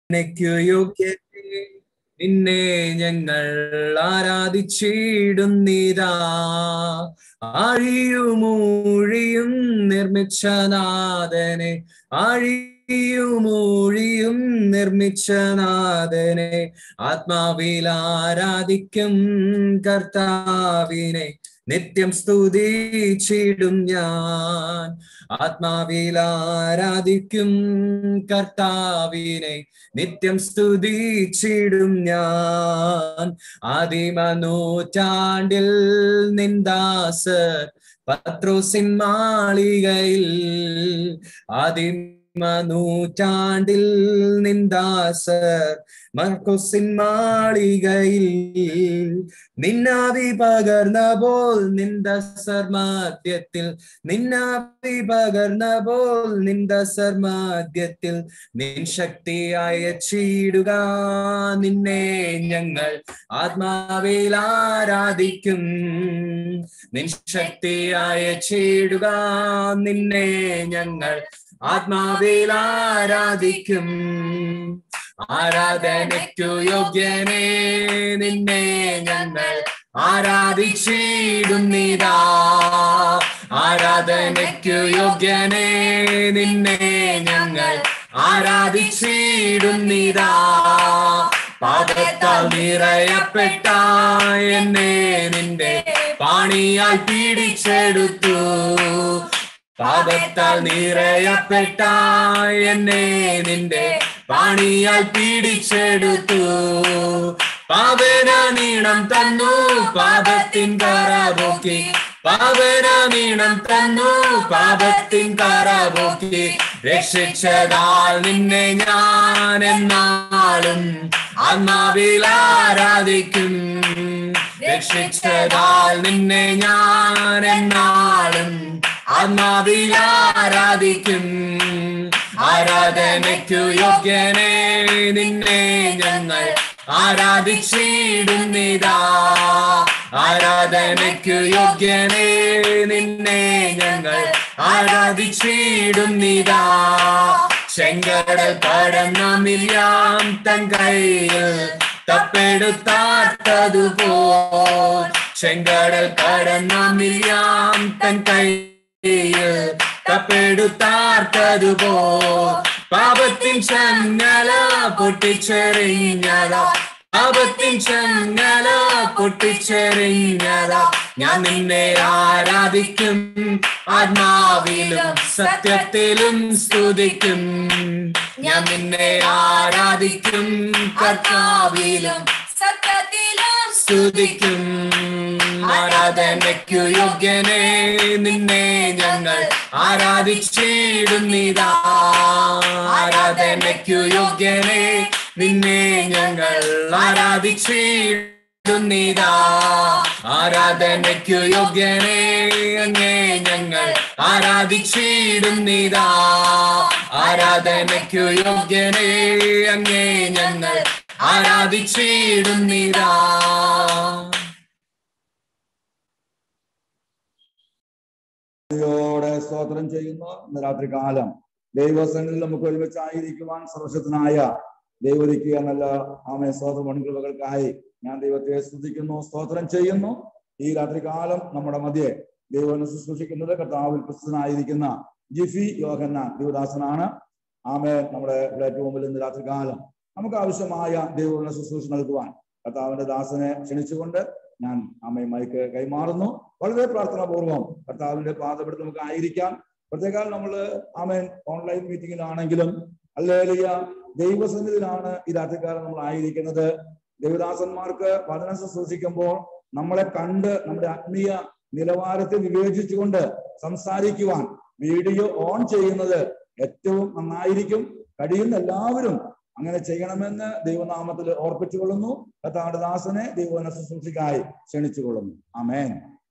ആരാധനയ്ക്കു യോഗ്യനെ നിന്നെ ഞങ്ങൾ ആരാധിച്ചിടുന്നിതാ ആഴിയുമൂഴിയും നിർമ്മിച്ച നാഥനെ ആഴിയുമൂഴിയും നിർമ്മിച്ച നാഥനെ ആത്മാവിൽ ആരാധിക്കും കർത്താവിനെ നിത്യം സ്തുതിച്ചിടും ഞാൻ ആത്മാവിൽ ആരാധിക്കും കർത്താവിനെ നിത്യം സ്തുതിച്ചിടും ഞാൻ ആദിമ നൂറ്റാണ്ടിൽ നിന്ദാസർ പത്രോസിൻ മാളികയിൽ ആദിമ നൂറ്റാണ്ടിൽ നിന്ദാസർ മർക്കോസിൻ മാളികയിൽ നിന്നാവി പകർന്ന പോൽ നിന്ദസർ മധ്യത്തിൽ നിന്നാവി പകർന്ന പോൽ നിന്ദസർ മധ്യത്തിൽ നിൻ ശക്തിയായ ചീടുക നിന്നെ ഞങ്ങൾ ആത്മാവിൽ ആരാധിക്കും നിൻ ശക്തിയായ ചീടുക നിന്നെ ഞങ്ങൾ ആത്മാവിൽ ആരാധിക്കും ആരാധനയ്ക്കു യോഗ്യനെ നിന്നെ ഞങ്ങൾ ആരാധിച്ചിടുന്നിതാ ആരാധനയ്ക്കു യോഗ്യനെ നിന്നെ ഞങ്ങൾ ആരാധിച്ചിടുന്നിതാ പാദത്താൽ നിറയപ്പെട്ട എന്നെ നിന്റെ പാണിയാൽ പീഡിച്ചെടുത്തു പാപത്താൽ നിറയപ്പെട്ട എന്നെ നിന്റെ പാണിയാൽ പീഡിച്ചെടുത്തു പാപന നീണം തന്നു പാപത്തിൻ കറപോക്കി പാപന നീണം തന്നു പാപത്തിൻ കറപോക്കി രക്ഷിച്ചതാൽ നിന്നെ ഞാൻ എന്നാളും ആത്മാവിൽ ആരാധിക്കും രക്ഷിച്ചതാൽ നിന്നെ ഞാൻ എന്നാളും ആത്മാവിൽ ആരാധിക്കും ആരാധനയ്ക്കു യോഗ്യനെ നിന്നെ ഞങ്ങൾ ആരാധിച്ചിടുന്നിതാ ആരാധനയ്ക്കു യോഗ്യനെ നിന്നെ ഞങ്ങൾ ആരാധിച്ചിടുന്നിതാ ചെങ്കടൽ കടന്ന മില്യാം തൻ കയ്യിൽ തപ്പെടുത്താത്തതുപോ ചെങ്കടൽ കടന്ന മില്യാം തൻ കയ്യിൽ തപ്പെടുത്താത്തതുപോ പാപത്തിൻ ചങ്ങല പൊട്ടിച്ചെറിഞ്ഞതാ പാപത്തിൻ ചങ്ങല പൊട്ടിച്ചെറിഞ്ഞതാ ഞാൻ നിന്നെ ആരാധിക്കും ആത്മാവിലും സത്യത്തിലും സ്തുതിക്കും ഞാൻ നിന്നെ ആരാധിക്കും കർത്താവിലും സത്യത്തിലും സ്തുതിക്കും ആരാധനയ്ക്കു യോഗ്യനെ നിന്നെ ഞങ്ങൾ ആരാധിച്ചിടുന്നിതാ ആരാധനയ്ക്കു യോഗ്യനെ നിന്നെ ഞങ്ങൾ ആരാധിച്ചിടുന്നിതാ ആരാധനയ്ക്കു യോഗ്യനെ അങ്ങേ ഞങ്ങൾ ആരാധിച്ചിടുന്നിതാ ആരാധനയ്ക്കു യോഗ്യനെ അങ്ങേ ഞങ്ങൾ ആരാധിച്ചിടുന്നിതാ യോടെ സ്തോത്രം ചെയ്യുന്നു ഇന്ന് രാത്രി കാലം ദൈവസനിൽ നമുക്ക് ഒരുമിച്ചായിരിക്കുവാൻ സർവശക്തനായ ദൈവരിക്കുക നല്ല ആമേ സ്തോത്രം വൺകൃപകൾക്കായി ഞാൻ ദൈവത്തെ സ്തുതിക്കുന്നു സ്തോത്രം ചെയ്യുന്നു ഈ രാത്രി കാലം നമ്മുടെ മധ്യേ ദൈവം ശുശ്രൂഷിക്കുന്നത് കർത്താവിൽ പ്രസിദ്ധനായിരിക്കുന്ന ജിഫി യോഹന്ന ദൈവദാസനാണ് ആമേ നമ്മുടെ പ്ലാറ്റ്ഫോമിൽ ഇന്ന് രാത്രി കാലം നമുക്ക് ആവശ്യമായ ദൈവങ്ങളുടെ ശുശ്രൂഷ നൽകുവാൻ കർത്താവിന്റെ ദാസനെ ക്ഷണിച്ചുകൊണ്ട് ഞാൻ അമ്മയും മൈക്ക് കൈമാറുന്നു വളരെ പ്രാർത്ഥനാപൂർവം കർത്താവിന്റെ പാദപ്പെടുത്ത് നമുക്ക് ആയിരിക്കാം പ്രത്യേകം നമ്മൾ ആമേൻ ഓൺലൈൻ മീറ്റിംഗിലാണെങ്കിലും അല്ലേലിയ ദൈവസന്നിധിയിലാണ് ഈ രാത്രിക്കാലം നമ്മൾ ആയിരിക്കുന്നത് ദൈവദാസന്മാർക്ക് വചനം ശുശ്രൂഷിക്കുമ്പോൾ നമ്മളെ കണ്ട് നമ്മുടെ ആത്മീയ നിലവാരത്തെ വിവേചിച്ചുകൊണ്ട് സംസാരിക്കുവാൻ വീഡിയോ ഓൺ ചെയ്യുന്നത് ഏറ്റവും നന്നായിരിക്കും കഴിയുന്ന എല്ലാവരും അങ്ങനെ ചെയ്യണമെന്ന് ദൈവനാമത്തിൽ ഓർപ്പിച്ചുകൊള്ളുന്നു കർത്താവിന്റെ ദാസനെ ദൈവവന ശുശ്രൂഷയ്ക്കായി ക്ഷണിച്ചുകൊള്ളുന്നു ആമേൻ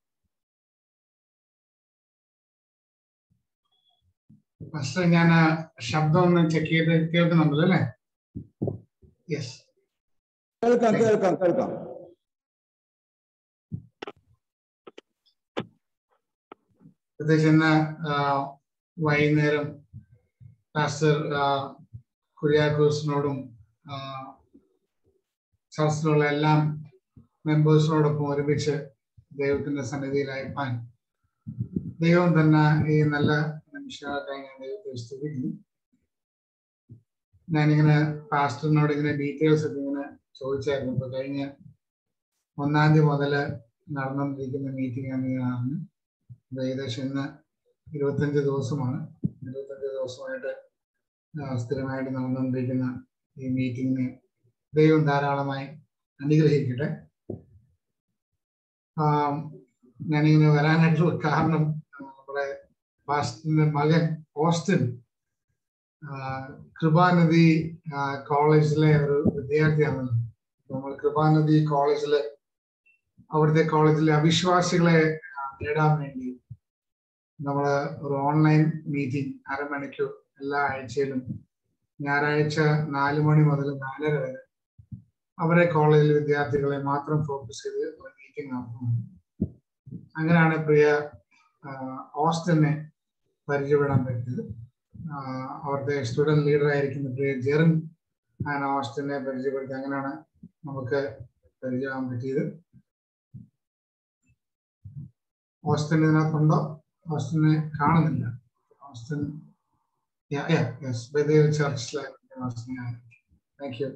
ഫസ്റ്റ് ഞാൻ ആ ശബ്ദം ഒന്ന് ചെക്ക് ചെയ്ത് കേൾക്കുന്നുണ്ടല്ലോ അല്ലേ യെസ് കേൾക്കാം കേൾക്കാം കേൾക്കാം പ്രത്യേകിച്ച് ഇന്ന് ആ, വൈകുന്നേരം പാസ്റ്റർ ആ, കുര്യാക്കോസിനോടും ചർച്ചിലുള്ള എല്ലാ മെമ്പേഴ്സിനോടൊപ്പം ഒരുമിച്ച് ദൈവത്തിന്റെ സന്നിധിയിൽ അയപ്പാൻ ദൈവം തന്നെ ഈ നല്ല നിമിഷങ്ങൾക്കായി ഞാൻ ദൈവത്തെ സ്തുതിക്കുന്നു ഞാനിങ്ങനെ പാസ്റ്ററിനോട് ഇങ്ങനെ ഡീറ്റെയിൽസ് ഒക്കെ ഇങ്ങനെ ചോദിച്ചായിരുന്നു ഇപ്പൊ കഴിഞ്ഞ ഒന്നാം തീയതി മുതൽ നടന്നുകൊണ്ടിരിക്കുന്ന മീറ്റിംഗ് ആണ് ഇത് ഏകദേശം ഇന്ന് ഇരുപത്തഞ്ച് ദിവസമാണ് ഇരുപത്തഞ്ച് ദിവസമായിട്ട് ആ, സ്ഥിരമായിട്ട് നടന്നുകൊണ്ടിരിക്കുന്ന ഈ മീറ്റിംഗിനെ ദൈവം ധാരാളമായി അനുഗ്രഹിക്കട്ടെ ആ, ഞാനിങ്ങനെ വരാനായിട്ടുള്ള കാരണം ആ, നമ്മുടെ പാസ്റ്ററിന്റെ മകൻ ഓസ്റ്റിൻ ആ, കൃപാനദി ആ, കോളേജിലെ ഒരു വിദ്യാർത്ഥിയാണല്ലോ നമ്മൾ കൃപാനദി കോളേജിലെ അവിടുത്തെ കോളേജിലെ അവിശ്വാസികളെ ആ, നേടാൻ വേണ്ടി നമ്മൾ ഒരു ഓൺലൈൻ മീറ്റിംഗ് അരമണിക്കൂർ എല്ലാ ആഴ്ചയിലും ഞായറാഴ്ച നാല് മണി മുതൽ നാലര വരെ അവരെ കോളേജിലെ വിദ്യാർത്ഥികളെ മാത്രം ഫോക്കസ് ചെയ്ത് ഒരു മീറ്റിംഗ് നടത്തുന്നു അങ്ങനെയാണ് പ്രിയ ആ, ഓസ്റ്റിനെ പരിചയപ്പെടാൻ പറ്റിയത് ആ, അവിടുത്തെ സ്റ്റുഡന്റ് ലീഡർ ആയിരിക്കുന്ന പ്രിയ ജെറിൻ ആൻഡ് ഓസ്റ്റിനെ പരിചയപ്പെടുത്തി അങ്ങനെയാണ് നമുക്ക് പരിചയമാകാൻ പറ്റിയത് ഓസ്റ്റിൻ ഇതിനകത്തുണ്ടോ ഓസ്റ്റിനെ കാണുന്നില്ല ഓസ്റ്റിൻ യെസ് ബദേൽ ചർച്ചിലെ താങ്ക് യു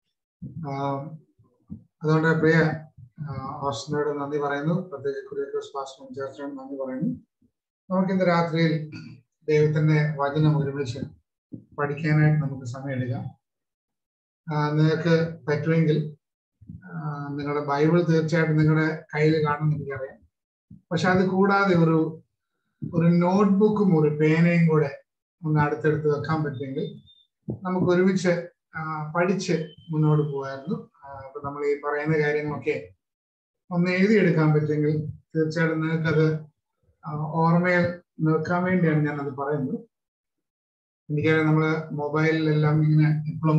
അതുകൊണ്ട് പ്രിയ ഓസ്റ്റിനോട് നന്ദി പറയുന്നു പ്രത്യേകിച്ച് കുര്യക്കോസ് പാസ്റ്റർ ചർച്ചിനോട് നന്ദി പറയുന്നു നമുക്ക് ഇന്ന് രാത്രിയിൽ ദൈവത്തിന്റെ വചനം ഒരുമിച്ച് പഠിക്കാനായിട്ട് നമുക്ക് സമയമെടുക്കാം ആ, നിങ്ങൾക്ക് പറ്റുമെങ്കിൽ ആ, നിങ്ങളുടെ ബൈബിൾ തീർച്ചയായിട്ടും നിങ്ങളുടെ കയ്യിൽ കാണുമെന്ന് എനിക്കറിയാം പക്ഷെ അത് കൂടാതെ ഒരു ഒരു നോട്ട്ബുക്കും ഒരു പേനയും കൂടെ ഒന്ന് അടുത്തെടുത്ത് വെക്കാൻ പറ്റുമെങ്കിൽ നമുക്ക് ഒരുമിച്ച് ആ, പഠിച്ച് മുന്നോട്ട് പോകായിരുന്നു ആ, അപ്പൊ നമ്മൾ ഈ പറയുന്ന കാര്യങ്ങളൊക്കെ ഒന്ന് എഴുതിയെടുക്കാൻ പറ്റുമെങ്കിൽ തീർച്ചയായിട്ടും നിങ്ങൾക്കത് ആ, ഓർമ്മയിൽ നിൽക്കാൻ വേണ്ടിയാണ് ഞാൻ അത് പറയുന്നത് എനിക്കറിയാം നമ്മള് മൊബൈലിലെല്ലാം ഇങ്ങനെ എപ്പോഴും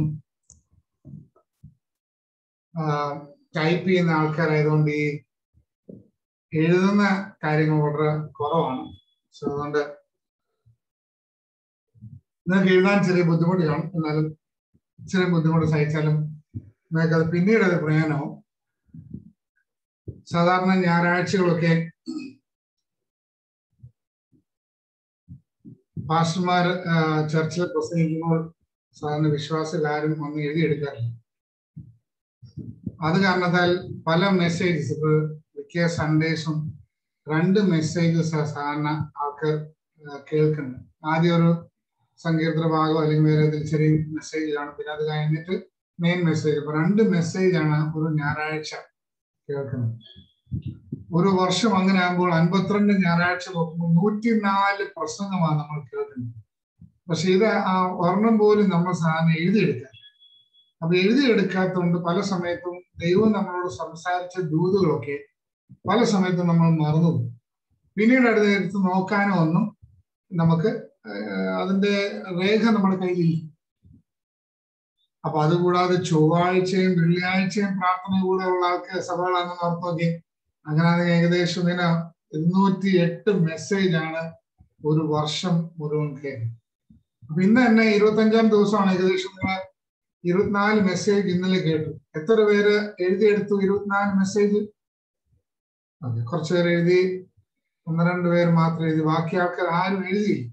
ടൈപ്പ് ചെയ്യുന്ന ആൾക്കാരായതുകൊണ്ട് ഈ എഴുതുന്ന കാര്യങ്ങൾ വളരെ കുറവാണ് സോ അതുകൊണ്ട് നിങ്ങൾക്ക് എഴുതാൻ ചെറിയ ബുദ്ധിമുട്ട് കാണും എന്നാലും ചെറിയ ബുദ്ധിമുട്ട് സഹിച്ചാലും നിങ്ങൾക്ക് അത് പിന്നീട് അത് പ്രയോജനമാവും സാധാരണ ഞായറാഴ്ചകളൊക്കെ പാസ്റ്റർമാർ ചർച്ചിൽ പ്രസംഗിക്കുമ്പോൾ സാധാരണ വിശ്വാസികളാരും ഒന്നും എഴുതിയെടുക്കാറില്ല അത് കാരണത്താൽ പല മെസ്സേജസ് ഇപ്പൊ മിക്ക സൺഡേസും രണ്ട് മെസ്സേജസ് സാധാരണ ആൾക്കാർ ആ, കേൾക്കുന്നത് ആദ്യം ഒരു സങ്കീർത്തന ഭാഗം അല്ലെങ്കിൽ വേറെ ഏതെങ്കിലും ചെറിയ മെസ്സേജ് കാണും പിന്നെ അത് കഴിഞ്ഞിട്ട് മെയിൻ മെസ്സേജ് അപ്പൊ രണ്ട് മെസ്സേജ് ആണ് ഒരു ഞായറാഴ്ച കേൾക്കുന്നത് ഒരു വർഷം അങ്ങനെ ആകുമ്പോൾ അൻപത്തിരണ്ട് ഞായറാഴ്ച നോക്കുമ്പോൾ നൂറ്റിനാല് പ്രസംഗമാണ് നമ്മൾ കേൾക്കുന്നത് പക്ഷെ ഇത് ആ ഒരെണ്ണം പോലും നമ്മൾ സാധാരണ എഴുതിയെടുക്കാൻ അപ്പൊ എഴുതിയെടുക്കാത്തതുകൊണ്ട് പല സമയത്തും ദൈവം നമ്മളോട് സംസാരിച്ച ദൂതുകളൊക്കെ പല സമയത്തും നമ്മൾ മറന്നുപോകും പിന്നീട് അടുത്ത് എടുത്ത് നോക്കാനോ ഒന്നും നമുക്ക് ആഹ് അതിന്റെ രേഖ നമ്മുടെ കയ്യിലില്ല അപ്പൊ അതുകൂടാതെ ചൊവ്വാഴ്ചയും വെള്ളിയാഴ്ചയും പ്രാർത്ഥന കൂടെ ഉള്ള ആൾക്ക് സഭകളാണെന്ന് ഓർത്ത് നോക്കി അങ്ങനെയാണെങ്കിൽ ഏകദേശം ഇങ്ങനെ ഇരുന്നൂറ്റി എട്ട് മെസ്സേജ് ആണ് ഒരു വർഷം മുഴുവൻ കേൾക്കുന്നത് അപ്പൊ ഇന്ന് തന്നെ ഇരുപത്തഞ്ചാം ദിവസമാണ് ഏകദേശം നിങ്ങൾ ഇരുപത്തിനാല് മെസ്സേജ് ഇന്നലെ കേട്ടു എത്ര പേര് എഴുതിയെടുത്തു ഇരുപത്തിനാല് മെസ്സേജ് ഓക്കെ കുറച്ച് പേര് എഴുതി ഒന്ന് രണ്ട് പേര് മാത്രം എഴുതി ബാക്കി ആൾക്കാർ ആരും എഴുതിയില്ല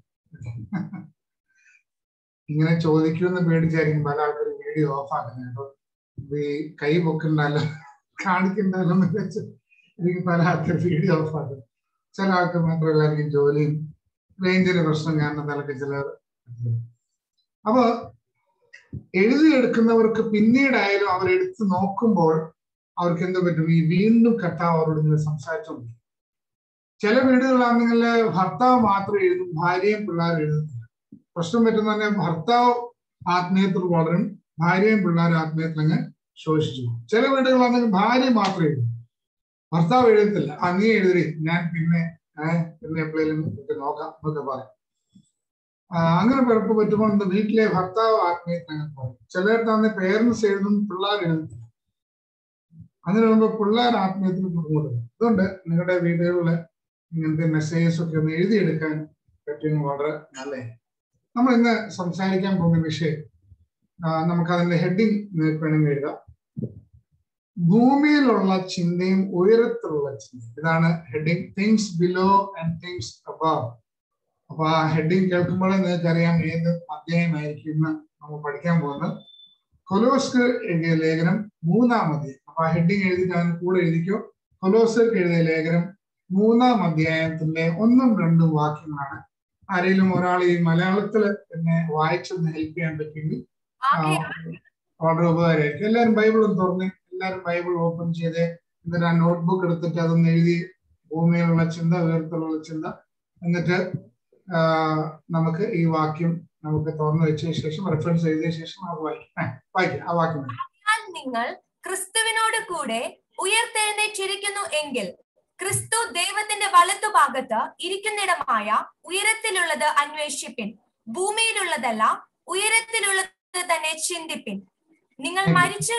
ഇങ്ങനെ ചോദിക്കുമെന്ന് പേടിച്ചായിരിക്കും പല ആൾക്കാരും വീഡിയോ ഓഫ് ആക്കുന്നത് കേട്ടോ ഇത് ഈ കൈ പൊക്കണ്ടല്ലോ കാണിക്കണ്ടല്ലോ എന്ന് വെച്ച് എനിക്ക് പല ആൾക്കാർ വീഡിയോ ഓഫ് ആക്കുന്നത് ചില ആൾക്കാർ മാത്രമല്ലായിരിക്കും ജോലിയും റേഞ്ചിന്റെ പ്രശ്നം കാരണം തലക്ക് ചിലർ അപ്പൊ എഴുതിയെടുക്കുന്നവർക്ക് പിന്നീടായാലും അവർ എടുത്ത് നോക്കുമ്പോൾ അവർക്ക് എന്ത് പറ്റും ഈ വീണ്ടും കർത്താവ് അവരോട് ഇങ്ങനെ സംസാരിച്ചോണ്ട് ചില വീടുകളാണെങ്കിൽ ഭർത്താവ് മാത്രം എഴുതും ഭാര്യയും പിള്ളേരും എഴുതുന്നില്ല പ്രശ്നം പറ്റുന്ന തന്നെ ഭർത്താവ് ആത്മീയത്തിൽ വളരും ഭാര്യയും പിള്ളേരും ആത്മീയത്തിൽ അങ്ങ് ശോഷിച്ചു പോകും. ചില വീടുകളാണെങ്കിൽ ഭാര്യ മാത്രം എഴുതും ഭർത്താവ് എഴുതത്തില്ല ആ നീ എഴുതി ഞാൻ പിന്നെ ഏഹ് പിന്നെ എപ്പോഴേലും ഇത് നോക്കാം എന്നൊക്കെ പറയും ആ, അങ്ങനെ പിറപ്പ് പറ്റുമ്പോൾ വീട്ടിലെ ഭർത്താവ് ആത്മീയത്തിൽ അങ്ങനെ പറയും ചിലയിടത്താന്ന് പേരൻസ് എഴുതും പിള്ളേർ എഴുതുന്നില്ല അങ്ങനെ വരുമ്പോൾ പിള്ളേർ ആത്മീയത്തിൽ ബുദ്ധിമുട്ടുണ്ട് അതുകൊണ്ട് നിങ്ങളുടെ വീടുകളിൽ ഇങ്ങനത്തെ മെസ്സേജസ് ഒക്കെ ഒന്ന് എഴുതിയെടുക്കാൻ പറ്റുമെങ്കിൽ വളരെ നല്ലത് നമ്മൾ ഇന്ന് സംസാരിക്കാൻ പോകുന്ന വിഷയം നമുക്ക് അതിന്റെ ഹെഡിങ് നിങ്ങൾക്ക് വേണമെങ്കിൽ എഴുതാം ഭൂമിയിലുള്ള ചിന്തയും ഉയരത്തിലുള്ള ചിന്തയും ഇതാണ് heading things below and things above അപ്പൊ ആ ഹെഡിങ് കേൾക്കുമ്പോഴേ നിങ്ങൾക്ക് അറിയാം ഏത് അധ്യായമായിരിക്കും ഇന്ന് നമ്മൾ പഠിക്കാൻ പോകുന്നത് കൊലോസ്ക് എഴുതിയ ലേഖനം മൂന്നാം അധ്യായം അപ്പൊ ആ ഹെഡിങ് എഴുതിയിട്ട് അതിന് കൂടെ എഴുതിക്കോ കൊലോസ്കർക്ക് എഴുതിയ ലേഖനം മൂന്നാം അധ്യായത്തിന്റെ ഒന്നും രണ്ടും വാക്യങ്ങളാണ് ആരെങ്കിലും ഒരാൾ ഈ മലയാളത്തിൽ എന്നെ വായിച്ചൊന്ന് ഹെൽപ്പ് ചെയ്യാൻ പറ്റുമെങ്കിൽ വളരെ ഉപകാരമായിരിക്കും എല്ലാവരും ബൈബിൾ ഒന്ന് തുറന്ന് എല്ലാവരും ബൈബിൾ ഓപ്പൺ ചെയ്ത് എന്നിട്ട് ആ നോട്ട്ബുക്ക് എടുത്തിട്ട് അതൊന്ന് എഴുതി ഭൂമിയിലുള്ള ചിന്ത ഉയരത്തിലുള്ള ചിന്ത എന്നിട്ട് നമുക്ക് ഈ വാക്യം നമുക്ക് തുറന്നു വെച്ച ശേഷം റെഫറൻസ് എഴുതിയ ശേഷം നമുക്ക് വായിക്കാം വായിക്കാം ആ വാക്യം നിങ്ങൾ ക്രിസ്തുവിനോട് കൂടെ ഉയർത്തെഴുന്നേറ്റിരിക്കുന്നു എങ്കിൽ ക്രിസ്തു ദൈവത്തിന്റെ വലത്തുഭാഗത്ത് ഇരിക്കുന്നിടമായ ഉയരത്തിലുള്ളത് അന്വേഷിപ്പിൻ ഭൂമിയിലുള്ളതല്ല ഉയരത്തിലുള്ളത് തന്നെ ചിന്തിപ്പിൻ നിങ്ങൾ മരിച്ച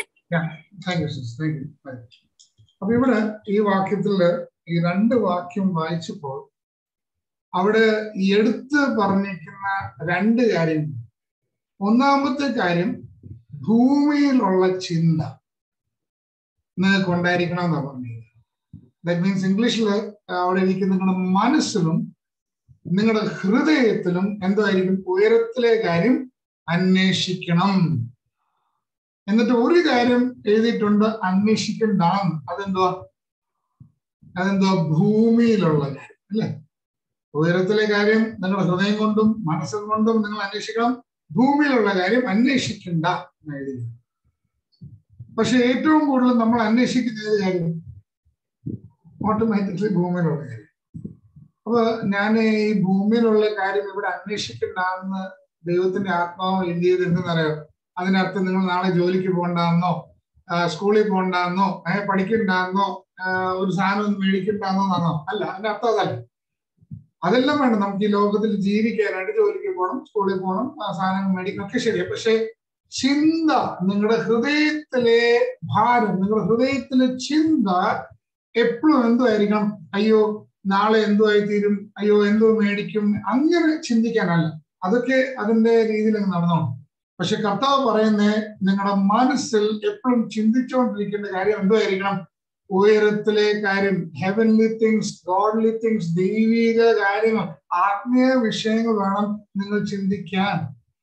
അപ്പൊ ഇവിടെ ഈ വാക്യത്തില് ഈ രണ്ട് വാക്യം വായിച്ചപ്പോൾ അവിടെ എടുത്ത് പറഞ്ഞിരിക്കുന്ന രണ്ട് കാര്യങ്ങൾ ഒന്നാമത്തെ കാര്യം ഭൂമിയിലുള്ള ചിന്ത നിങ്ങൾക്ക് ഉണ്ടായിരിക്കണം എന്നാ പറഞ്ഞത് ദാറ്റ് മീൻസ് ഇംഗ്ലീഷിൽ അവിടെ ഇരിക്കുന്ന നിങ്ങളുടെ മനസ്സിലും നിങ്ങളുടെ ഹൃദയത്തിലും എന്തായിരിക്കും ഉയരത്തിലെ കാര്യം അന്വേഷിക്കണം എന്നിട്ട് ഒരു കാര്യം എഴുതിയിട്ടുണ്ട് അന്വേഷിക്കണ്ടാന്ന് അതെന്തുവാ അതെന്തുവാ ഭൂമിയിലുള്ള കാര്യം അല്ലെ ഉയരത്തിലെ കാര്യം നിങ്ങളുടെ ഹൃദയം കൊണ്ടും മനസ്സും കൊണ്ടും നിങ്ങൾ അന്വേഷിക്കണം ഭൂമിയിലുള്ള കാര്യം അന്വേഷിക്കണ്ട എന്ന് എഴുതി പക്ഷെ ഏറ്റവും കൂടുതൽ നമ്മൾ അന്വേഷിക്കുന്ന ഏത് കാര്യം ഓട്ടോമാറ്റിക്കലി ഭൂമിയിലുള്ള കാര്യം അപ്പൊ ഞാൻ ഈ ഭൂമിയിലുള്ള കാര്യം ഇവിടെ അന്വേഷിക്കണ്ടെന്ന് ദൈവത്തിന്റെ ആത്മാവ് എഴുതിയത് എന്തെന്നറിയാം അതിനർത്ഥം നിങ്ങൾ നാളെ ജോലിക്ക് പോകണ്ടെന്നോ സ്കൂളിൽ പോകണ്ടെന്നോ ഏഹ് പഠിക്കണ്ടെന്നോ ഒരു സാധനം ഒന്നും മേടിക്കണ്ടെന്നോ എന്നാണോ അല്ല അതിന്റെ അർത്ഥം അതല്ല അതെല്ലാം വേണം നമുക്ക് ഈ ലോകത്തിൽ ജീവിക്കാനായിട്ട് ജോലിക്ക് പോകണം സ്കൂളിൽ പോകണം ആ സാധനങ്ങൾ മേടിക്കണം ഒക്കെ ശരിയാ പക്ഷെ ചിന്ത നിങ്ങളുടെ ഹൃദയത്തിലെ ഭാരം നിങ്ങളുടെ ഹൃദയത്തിലെ ചിന്ത എപ്പോഴും എന്തുമായിരിക്കണം അയ്യോ നാളെ എന്തോ തീരും അയ്യോ എന്തോ മേടിക്കും അങ്ങനെ ചിന്തിക്കാനല്ല അതൊക്കെ അതിന്റെ രീതിയിൽ അങ്ങ് നടന്നോണം പക്ഷെ കർത്താവ് പറയുന്നേ നിങ്ങളുടെ മനസ്സിൽ എപ്പോഴും ചിന്തിച്ചുകൊണ്ടിരിക്കേണ്ട കാര്യം എന്തായിരിക്കണം ഉയരത്തിലെ കാര്യം ഹെവൻലി തിങ്സ് ഗോഡ്ലി തിങ്സ് ദൈവിക കാര്യങ്ങൾ ആത്മീയ വിഷയങ്ങൾ വേണം നിങ്ങൾ ചിന്തിക്കാൻ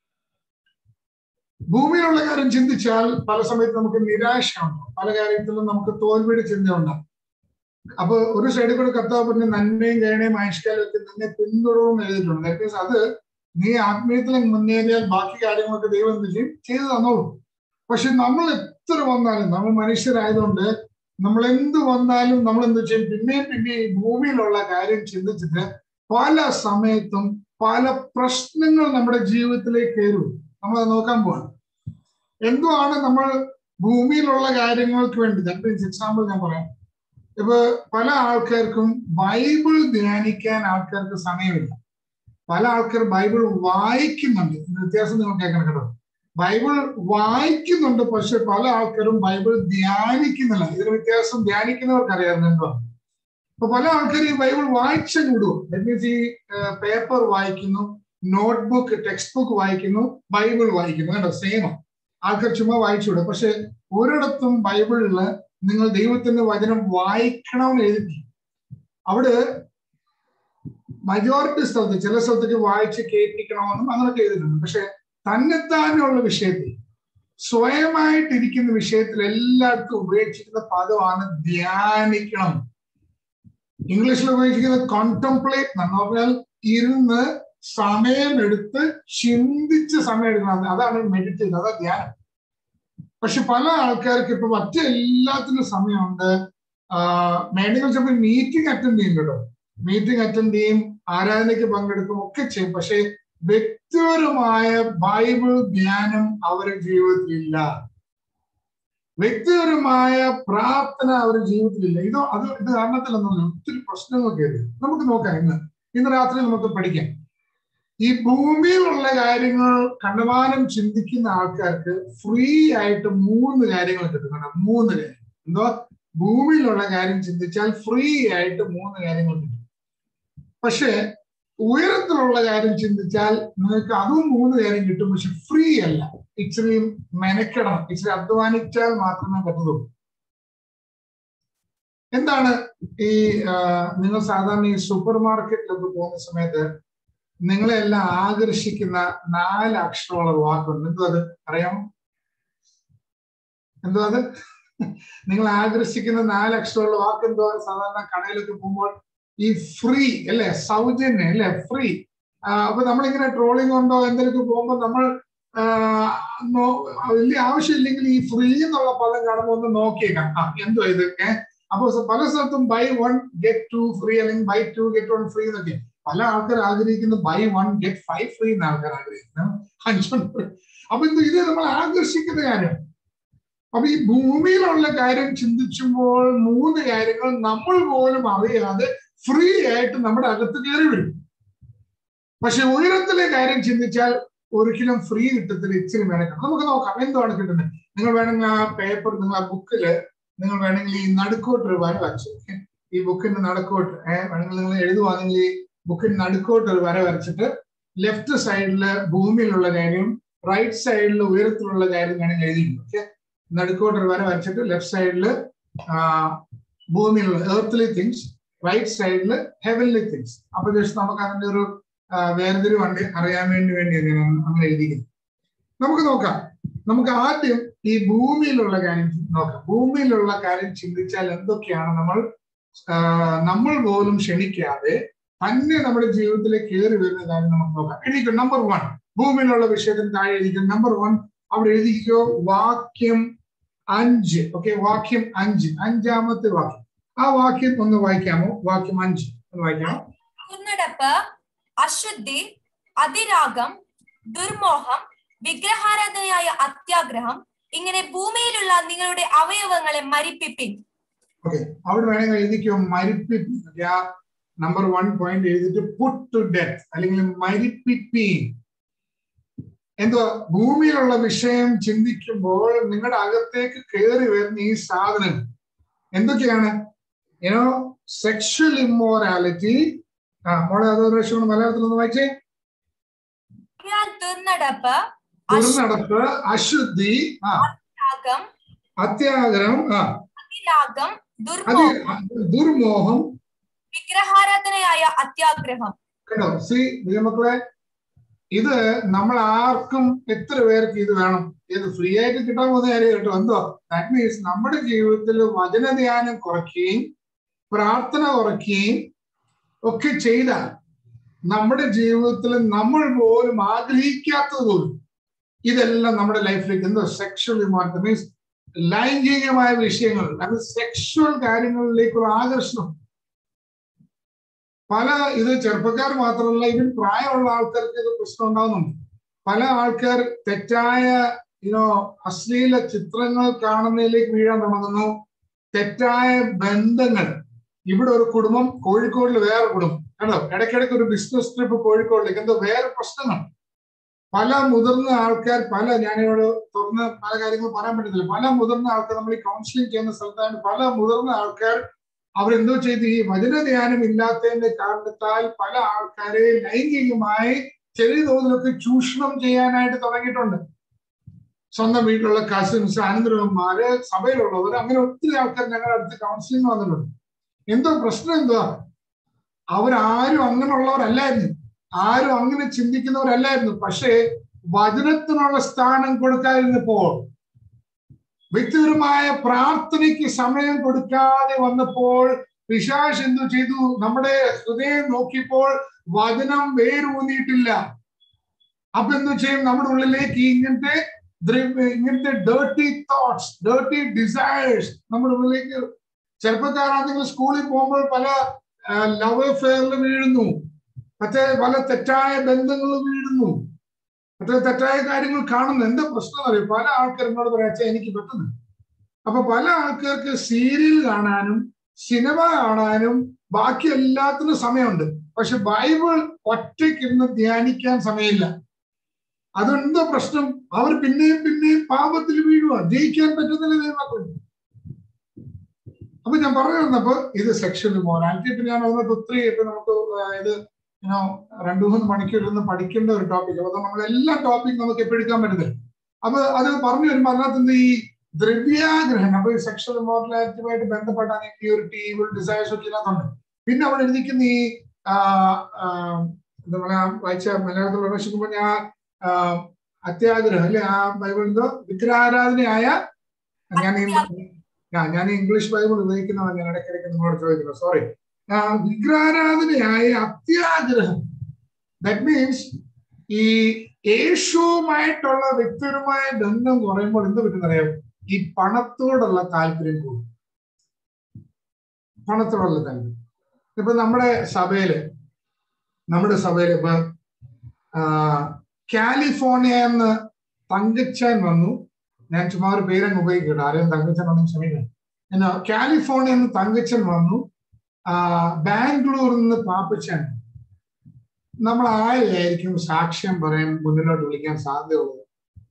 ഭൂമിയിലുള്ള കാര്യം ചിന്തിച്ചാൽ പല സമയത്ത് നമുക്ക് നിരാശ ഉണ്ടാവും പല കാര്യത്തിലും നമുക്ക് തോൽവിയുടെ ചിന്ത ഉണ്ടാവും അപ്പൊ ഒരു സൈഡിൽ കൂടെ കർത്താവ് പറഞ്ഞ നന്മയും കരുണയും ആയുഷ്കാലം ഒക്കെ നിന്നെ പിന്തുടരും എഴുതിയിട്ടുണ്ട് ദാറ്റ് മീൻസ് അത് നീ ആത്മീയത്തിൽ മുന്നേറിയാൽ ബാക്കി കാര്യങ്ങളൊക്കെ ദൈവം എന്ത് ചെയ്യും ചെയ്തു തന്നോളൂ പക്ഷെ നമ്മൾ എത്ര വന്നാലും നമ്മൾ മനുഷ്യരായതുകൊണ്ട് നമ്മൾ എന്ത് വന്നാലും നമ്മൾ എന്ത് ചെയ്യും പിന്നെയും പിന്നെ ഈ ഭൂമിയിലുള്ള കാര്യം ചിന്തിച്ചിട്ട് പല സമയത്തും പല പ്രശ്നങ്ങൾ നമ്മുടെ ജീവിതത്തിലേക്ക് കയറും നമ്മൾ നോക്കാൻ പോവാണ് എന്തുവാണ് നമ്മൾ ഭൂമിയിലുള്ള കാര്യങ്ങൾക്ക് വേണ്ടി ദാറ്റ് മീൻസ് എക്സാമ്പിൾ ഞാൻ പറയാം ഇപ്പൊ പല ആൾക്കാർക്കും ബൈബിൾ ധ്യാനിക്കാൻ ആൾക്കാർക്ക് സമയമില്ല പല ആൾക്കാർ ബൈബിൾ വായിക്കുന്നുണ്ട് വ്യത്യാസം നിങ്ങൾ കേൾക്കണം കേട്ടോ ബൈബിൾ വായിക്കുന്നുണ്ട് പക്ഷെ പല ആൾക്കാരും ബൈബിൾ ധ്യാനിക്കുന്നില്ല ഇതിന് വ്യത്യാസം ധ്യാനിക്കുന്നവർക്ക് അറിയാറുണ്ടോ അപ്പൊ പല ആൾക്കാരും ഈ ബൈബിൾ വായിച്ചു വിടും ദറ്റ് മീൻസ് ഈ പേപ്പർ വായിക്കുന്നു നോട്ട്ബുക്ക് ടെക്സ്റ്റ് ബുക്ക് വായിക്കുന്നു ബൈബിൾ വായിക്കുന്നു കേട്ടോ സെയിം ആൾക്കാർ ചുമ്മാ വായിച്ചു വിടും പക്ഷെ ഒരിടത്തും ബൈബിളില് നിങ്ങൾ ദൈവത്തിന്റെ വചനം വായിക്കണമെന്ന് എഴുതി അവിടെ മജോറിറ്റി സ്ഥലത്ത് ചില സ്ഥലത്തേക്ക് വായിച്ച് കേൾപ്പിക്കണമെന്നും അങ്ങനെയൊക്കെ എഴുതിയിട്ടുണ്ട് പക്ഷെ തന്നെത്താനുള്ള വിഷയത്തിൽ സ്വയമായിട്ടിരിക്കുന്ന വിഷയത്തിൽ എല്ലായിടത്തും ഉപയോഗിച്ചിരിക്കുന്ന പദമാണ് ധ്യാനിക്കണം ഇംഗ്ലീഷിൽ ഉപയോഗിച്ചിരിക്കുന്നത് കോൺടംപ്ലേറ്റ് എന്ന് പറഞ്ഞാൽ ഇരുന്ന് സമയമെടുത്ത് ചിന്തിച്ച് സമയം എടുക്കണം അതാണ് മെഡിറ്റേഷൻ അതാ ധ്യാനം പക്ഷെ പല ആൾക്കാർക്ക് ഇപ്പൊ മറ്റെല്ലാത്തിനും സമയമുണ്ട് മേഡികൾ ചിലപ്പോൾ മീറ്റിംഗ് അറ്റൻഡ് ചെയ്യും കേട്ടോ മീറ്റിംഗ് അറ്റൻഡ് ചെയ്യും ആരാധനയ്ക്ക് പങ്കെടുക്കും ഒക്കെ ചെയ്യും പക്ഷെ വ്യക്തിപരമായ ബൈബിൾ ധ്യാനം അവരുടെ ജീവിതത്തിലില്ല വ്യക്തിപരമായ പ്രാർത്ഥന അവരുടെ ജീവിതത്തിലില്ല ഇത് അത് ഇത് കാരണത്തിലൊന്നുമില്ല ഒത്തിരി പ്രശ്നങ്ങളൊക്കെ ഉണ്ട് നമുക്ക് നോക്കാം ഇന്ന് ഇന്ന് രാത്രി നമുക്ക് പഠിക്കാം ഈ ഭൂമിയിലുള്ള കാര്യങ്ങൾ കണ്ടമാനം ചിന്തിക്കുന്ന ആൾക്കാർക്ക് ഫ്രീ ആയിട്ട് മൂന്ന് കാര്യങ്ങൾ കിട്ടുന്നുണ്ട് മൂന്ന് കാര്യം എന്തോ ഭൂമിയിലുള്ള കാര്യം ചിന്തിച്ചാൽ ഫ്രീ ആയിട്ട് മൂന്ന് കാര്യങ്ങൾ കിട്ടും പക്ഷേ ഉയരത്തിലുള്ള കാര്യം ചിന്തിച്ചാൽ നിങ്ങൾക്ക് അതും മൂന്ന് കാര്യം കിട്ടും പക്ഷെ ഫ്രീ അല്ല ഇച്ചിരി മെനക്കെടണം ഇച്ചിരി അധ്വാനിച്ചാൽ മാത്രമേ പറ്റുള്ളൂ എന്താണ് ഈ ആ, നിങ്ങൾ സാധാരണ ഈ സൂപ്പർ മാർക്കറ്റിലൊക്കെ പോകുന്ന സമയത്ത് നിങ്ങളെ എല്ലാം ആകർഷിക്കുന്ന നാല് അക്ഷരമുള്ള ഒരു വാക്കുണ്ട് എന്തോ അത് അറിയാമോ എന്തോ അത് നിങ്ങൾ ആകർഷിക്കുന്ന നാല് അക്ഷരമുള്ള വാക്ക് എന്തോ സാധാരണ കടയിലൊക്കെ പോകുമ്പോൾ ഈ ഫ്രീ അല്ലെ സൗജന്യം അല്ലെ ഫ്രീ അപ്പൊ നമ്മളിങ്ങനെ ട്രോളിംഗ് ഉണ്ടോ എന്തെങ്കിലും പോകുമ്പോൾ നമ്മൾ ആ, നോ- വലിയ ആവശ്യമില്ലെങ്കിൽ ഈ ഫ്രീ എന്നുള്ള പദം കാണുമ്പോൾ ഒന്ന് നോക്കിയേക്കാം ആ എന്തോ ഇത് ഏഹ് അപ്പൊ സ- പല സ്ഥലത്തും buy one get two free അല്ലെങ്കിൽ buy two get one free എന്നൊക്കെ പല ആൾക്കാർ ആഗ്രഹിക്കുന്നത് buy one get five free എന്ന് ആൾക്കാർ ആഗ്രഹിക്കുന്നത് അഞ്ചുണ്ട് അപ്പൊ ഇത് ഇത് നമ്മൾ ആകർഷിക്കുന്ന കാര്യം അപ്പൊ ഈ ഭൂമിയിലുള്ള കാര്യം ചിന്തിച്ചുമ്പോൾ മൂന്ന് കാര്യങ്ങൾ നമ്മൾ പോലും അറിയാതെ ഫ്രീ ആയിട്ട് നമ്മുടെ അകത്ത് കയറി വരും പക്ഷെ ഉയരത്തിലെ കാര്യം ചിന്തിച്ചാൽ ഒരിക്കലും ഫ്രീ കിട്ടത്തില്ല ഇച്ചിരി മെനക്കണം നമുക്ക് നോക്കാം എന്താണ് കിട്ടുന്നത് നിങ്ങൾ വേണമെങ്കിൽ ആ പേപ്പർ നിങ്ങൾ ആ ബുക്കില് നിങ്ങൾ വേണമെങ്കിൽ ഈ നടുക്കോട്ട് ഒരു വര വരച്ചു okay? ഈ ബുക്കിന്റെ നടുക്കോട്ട് ഏഹ് വേണമെങ്കിൽ നിങ്ങൾ എഴുതുവാണെങ്കിൽ ഈ ബുക്കിന്റെ നടുക്കോട്ട് ഒരു വര വരച്ചിട്ട് ലെഫ്റ്റ് സൈഡില് ഭൂമിയിലുള്ള കാര്യം റൈറ്റ് സൈഡിൽ ഉയരത്തിലുള്ള കാര്യം വേണമെങ്കിൽ എഴുതിയിട്ടുണ്ട് ഓക്കെ നടുക്കോട്ട് ഒരു വര വരച്ചിട്ട് ലെഫ്റ്റ് സൈഡില് ഭൂമിയിലുള്ള എർത്തിലി തിങ്സ് റൈറ്റ് സൈഡിൽ ഹെവൻലി തിങ്സ് അപ്പൊ ജസ്റ്റ് നമുക്ക് അതിന്റെ ഒരു ആ, വേർതിരിവ് ഉണ്ട് അറിയാൻ വേണ്ടി വേണ്ടിയാണ് ഞാൻ അങ്ങനെ എഴുതിയിരിക്കുന്നത് നമുക്ക് നോക്കാം നമുക്ക് ആദ്യം ഈ ഭൂമിയിലുള്ള കാര്യം നോക്കാം ഭൂമിയിലുള്ള കാര്യം ചിന്തിച്ചാൽ എന്തൊക്കെയാണ് നമ്മൾ ആ, നമ്മൾ പോലും ക്ഷണിക്കാതെ തന്നെ നമ്മുടെ ജീവിതത്തിലേക്ക് കയറി വരുന്ന കാര്യം നമുക്ക് നോക്കാം എഴുതിക്കും നമ്പർ വൺ ഭൂമിയിലുള്ള വിഷയത്തിന് താഴെ എഴുതിക്കും നമ്പർ വൺ അവിടെ എഴുതിക്കോ വാക്യം അഞ്ച് ഓക്കെ വാക്യം അഞ്ച് അഞ്ചാമത്തെ വാക്യം ആ വാക്യം ഒന്ന് വായിക്കാമോ വാക്യം അഞ്ച് ഒന്ന് വായിക്കാമോ ദുർനടപ്പ് അശുദ്ധി അതിരാഗം ദുർമോഹം വിഗ്രഹാരാധനയായ അത്യാഗ്രഹം ഇങ്ങനെ ഭൂമിയിലുള്ള നിങ്ങളുടെ അവയവങ്ങളെ മരിപ്പിപ്പിൻ ഓക്കെ അവിടെ വേണമെങ്കിൽ എഴുതിക്കോ മരിപ്പിപ്പി ആ നമ്പർ വൺ പോയിന്റ് എഴുതിയിട്ട് പുട്ട് ടു ഡെത്ത് അല്ലെങ്കിൽ മരിപ്പിപ്പി എന്തോ ഭൂമിയിലുള്ള വിഷയം ചിന്തിക്കുമ്പോൾ നിങ്ങളുടെ അകത്തേക്ക് കയറി വരുന്ന ഈ സാധനം എന്തൊക്കെയാണ് യുനോ സെക്ഷൽ ഇമ്മോറാലിറ്റി ആ മോളെ അതൊരു പ്രാവശ്യം കൂടെ മലയാളത്തിൽ ഒന്ന് വായിച്ചേ ഞാൻ ദുർനടപ്പ് ദുർനടപ്പ് അശുദ്ധി ആ അത്യാഗം അത്യാഗ്രഹം ആ അതിരാഗം അതി ദുർമോഹം ദുർമോഹം വിഗ്രഹാരാധനയായ അത്യാഗ്രഹം കേട്ടോ ശ്രീ മക്കളെ ഇത് നമ്മൾ ആർക്കും എത്ര പേർക്ക് ഇത് വേണം ഇത് ഫ്രീ ആയിട്ട് കിട്ടാൻ പോകുന്ന കാര്യം കേട്ടോ എന്തോ ദാറ്റ് മീൻസ് നമ്മുടെ ജീവിതത്തിൽ വചനധ്യാനം കുറയ്ക്കുകയും പ്രാർത്ഥന കുറയ്ക്കുകയും ഒക്കെ ചെയ്താൽ നമ്മുടെ ജീവിതത്തിൽ നമ്മൾ പോലും ആഗ്രഹിക്കാത്തത് പോലും ഇതെല്ലാം നമ്മുടെ ലൈഫിലേക്ക് എന്തോ സെക്ഷൽ ഇമോർട്ട് മീൻസ് ലൈംഗികമായ വിഷയങ്ങൾ അത് സെക്ഷൽ കാര്യങ്ങളിലേക്കുള്ള ആകർഷണം പല ഇത് ചെറുപ്പക്കാർ മാത്രമല്ല ഇവൻ പ്രായമുള്ള ആൾക്കാർക്ക് ഇത് പ്രശ്നം ഉണ്ടാകുന്നുണ്ട് പല ആൾക്കാർ തെറ്റായ യുനോ അശ്ലീല ചിത്രങ്ങൾ കാണുന്നതിലേക്ക് വീഴാൻ തുടങ്ങുന്നു തെറ്റായ ബന്ധങ്ങൾ ഇവിടെ ഒരു കുടുംബം കോഴിക്കോടിൽ വേറെ കുടുംബം കണ്ടോ ഇടയ്ക്കിടയ്ക്ക് ഒരു ബിസിനസ് ട്രിപ്പ് കോഴിക്കോടിലേക്ക് എന്തോ വേറെ പ്രശ്നങ്ങൾ പല മുതിർന്ന ആൾക്കാർ പല ഞാനിവിടെ തുറന്ന് പല കാര്യങ്ങളും പറയാൻ പറ്റത്തില്ല പല മുതിർന്ന ആൾക്കാർ നമ്മൾ ഈ കൗൺസിലിംഗ് ചെയ്യുന്ന സ്ഥലത്താണ് പല മുതിർന്ന ആൾക്കാർ അവരെന്തോ ചെയ്ത് ഈ വചനധ്യാനം ഇല്ലാത്തതിന്റെ കാരണത്താൽ പല ആൾക്കാരെ ലൈംഗികമായി ചെറിയ തോതിലൊക്കെ ചൂഷണം ചെയ്യാനായിട്ട് തുടങ്ങിയിട്ടുണ്ട് സ്വന്തം വീട്ടിലുള്ള കസിൻസ് അനന്തരവന്മാര് സഭയിലുള്ളവർ അങ്ങനെ ഒത്തിരി ആൾക്കാർ ഞങ്ങളുടെ അടുത്ത് കൗൺസിലിംഗ് വന്നിട്ടുണ്ട് എന്തോ പ്രശ്നം എന്തുവാ അവരാരും അങ്ങനെയുള്ളവരല്ലായിരുന്നു ആരും അങ്ങനെ ചിന്തിക്കുന്നവരല്ലായിരുന്നു പക്ഷേ വചനത്തിനുള്ള സ്ഥാനം കൊടുക്കാതിരുന്നപ്പോൾ വ്യക്തിപരമായ പ്രാർത്ഥനയ്ക്ക് സമയം കൊടുക്കാതെ വന്നപ്പോൾ പിശാശ് എന്തു ചെയ്തു നമ്മുടെ ഹൃദയം നോക്കിയപ്പോൾ വചനം വേരൂന്നിയിട്ടില്ല അപ്പൊ എന്തു ചെയ്യും നമ്മുടെ ഉള്ളിലേക്ക് ഇങ്ങനത്തെ ദ്രവ്യ- ഇങ്ങനത്തെ ഡേർട്ടി തോട്ട്സ് ഡേർട്ടി ഡിസയേഴ്സ് നമ്മുടെ ഉള്ളിലേക്ക് ചെറുപ്പക്കാരാണെങ്കിൽ സ്കൂളിൽ പോകുമ്പോൾ പല ലവ് അഫെയറിൽ വീഴുന്നു മറ്റേ പല തെറ്റായ ബന്ധങ്ങളിൽ വീഴുന്നു മറ്റേ തെറ്റായ കാര്യങ്ങൾ കാണുന്നു എന്താ പ്രശ്നം അറിയും പല ആൾക്കാർ എന്നോട് പറയാ "അച്ഛാ, എനിക്ക് പറ്റുന്നു അപ്പൊ പല ആൾക്കാർക്ക് സീരിയൽ കാണാനും സിനിമ കാണാനും ബാക്കി എല്ലാത്തിനും സമയമുണ്ട് പക്ഷെ ബൈബിൾ ഒറ്റയ്ക്കിരുന്ന് ധ്യാനിക്കാൻ സമയമില്ല അതെന്തോ പ്രശ്നം അവർ പിന്നെയും പിന്നെയും പാപത്തിൽ വീഴുക ജയിക്കാൻ പറ്റുന്നില്ല ദൈവമക്കൾ അപ്പൊ ഞാൻ പറഞ്ഞു വന്നപ്പോ ഇത് സെക്ഷൽ മൊറാലിറ്റി പിന്നെ ഞാൻ അതിനകത്ത് ഒത്തിരി ഇപ്പൊ നമുക്ക് ആ, ഇത് യുനോ രണ്ടു മൂന്ന് മണിക്കൂർ ഇരുന്ന് പഠിക്കേണ്ട ഒരു ടോപ്പിക് അപ്പൊ നമ്മൾ എല്ലാ ടോപ്പിക് നമുക്ക് എപ്പോഴും എടുക്കാൻ പറ്റുന്നില്ല അപ്പൊ അത് പറഞ്ഞു വരുമ്പോ അതിനകത്ത് എന്ത് ഈ ദ്രവ്യാഗ്രഹം അപ്പൊ ഈ സെക്ഷൽ മോർലാലിറ്റിയുമായിട്ട് ബന്ധപ്പെട്ടാണ് ഈ ഒരു ടീബിൾ ഡിസൈർസ് ഒക്കെ ഇതിനകത്തുണ്ട് പിന്നെ അവിടെ എഴുതിക്കുന്ന ഈ ആ, ആ, എന്താ പറയാ വായിച്ച മലയാളത്തിൽ പ്രവേശിക്കുമ്പോൾ ഞാൻ ആ, അത്യാഗ്രഹം അല്ലെ ആ ബൈബിൾ എന്തോ വിഗ്രഹാരാധനയായ ഞാൻ ഈ ആ, ഞാൻ ഈ ഇംഗ്ലീഷ് ബൈബിൾ ഉപയോഗിക്കുന്നതാണ് ഞാൻ ഇടയ്ക്കിടയ്ക്ക് നിങ്ങളോട് ചോദിക്കുന്നത് സോറി വിഗ്രഹാരാധനയായ അത്യാഗ്രഹം ദാറ്റ് മീൻസ് ഈ യേശുവുമായിട്ടുള്ള വ്യക്തിപരമായ ബന്ധം കുറയുമ്പോൾ എന്ത് പറ്റുന്നറിയാം ഈ പണത്തോടുള്ള താല്പര്യം കൂടും പണത്തോടുള്ള താല്പര്യം ഇപ്പൊ നമ്മുടെ സഭയില് നമ്മുടെ സഭയില് ഇപ്പൊ ആ, കാലിഫോർണിയ എന്ന് തങ്കച്ചാൻ വന്നു ഞാൻ ചുമ്മാ ഒരു പേരങ്ങ് ഉപയോഗിക്കട്ടെ ആരെയും തങ്കച്ചൻ ഒന്നും ക്ഷമിക്കണം എന്നാ കാലിഫോർണിയ എന്ന് തങ്കച്ചൻ വന്നു ആ, ബാംഗ്ലൂരിൽ നിന്ന് പാപ്പച്ചൻ നമ്മൾ ആരെയായിരിക്കും സാക്ഷ്യം പറയാൻ മുന്നിലോട്ട് വിളിക്കാൻ സാധ്യതയുള്ളത്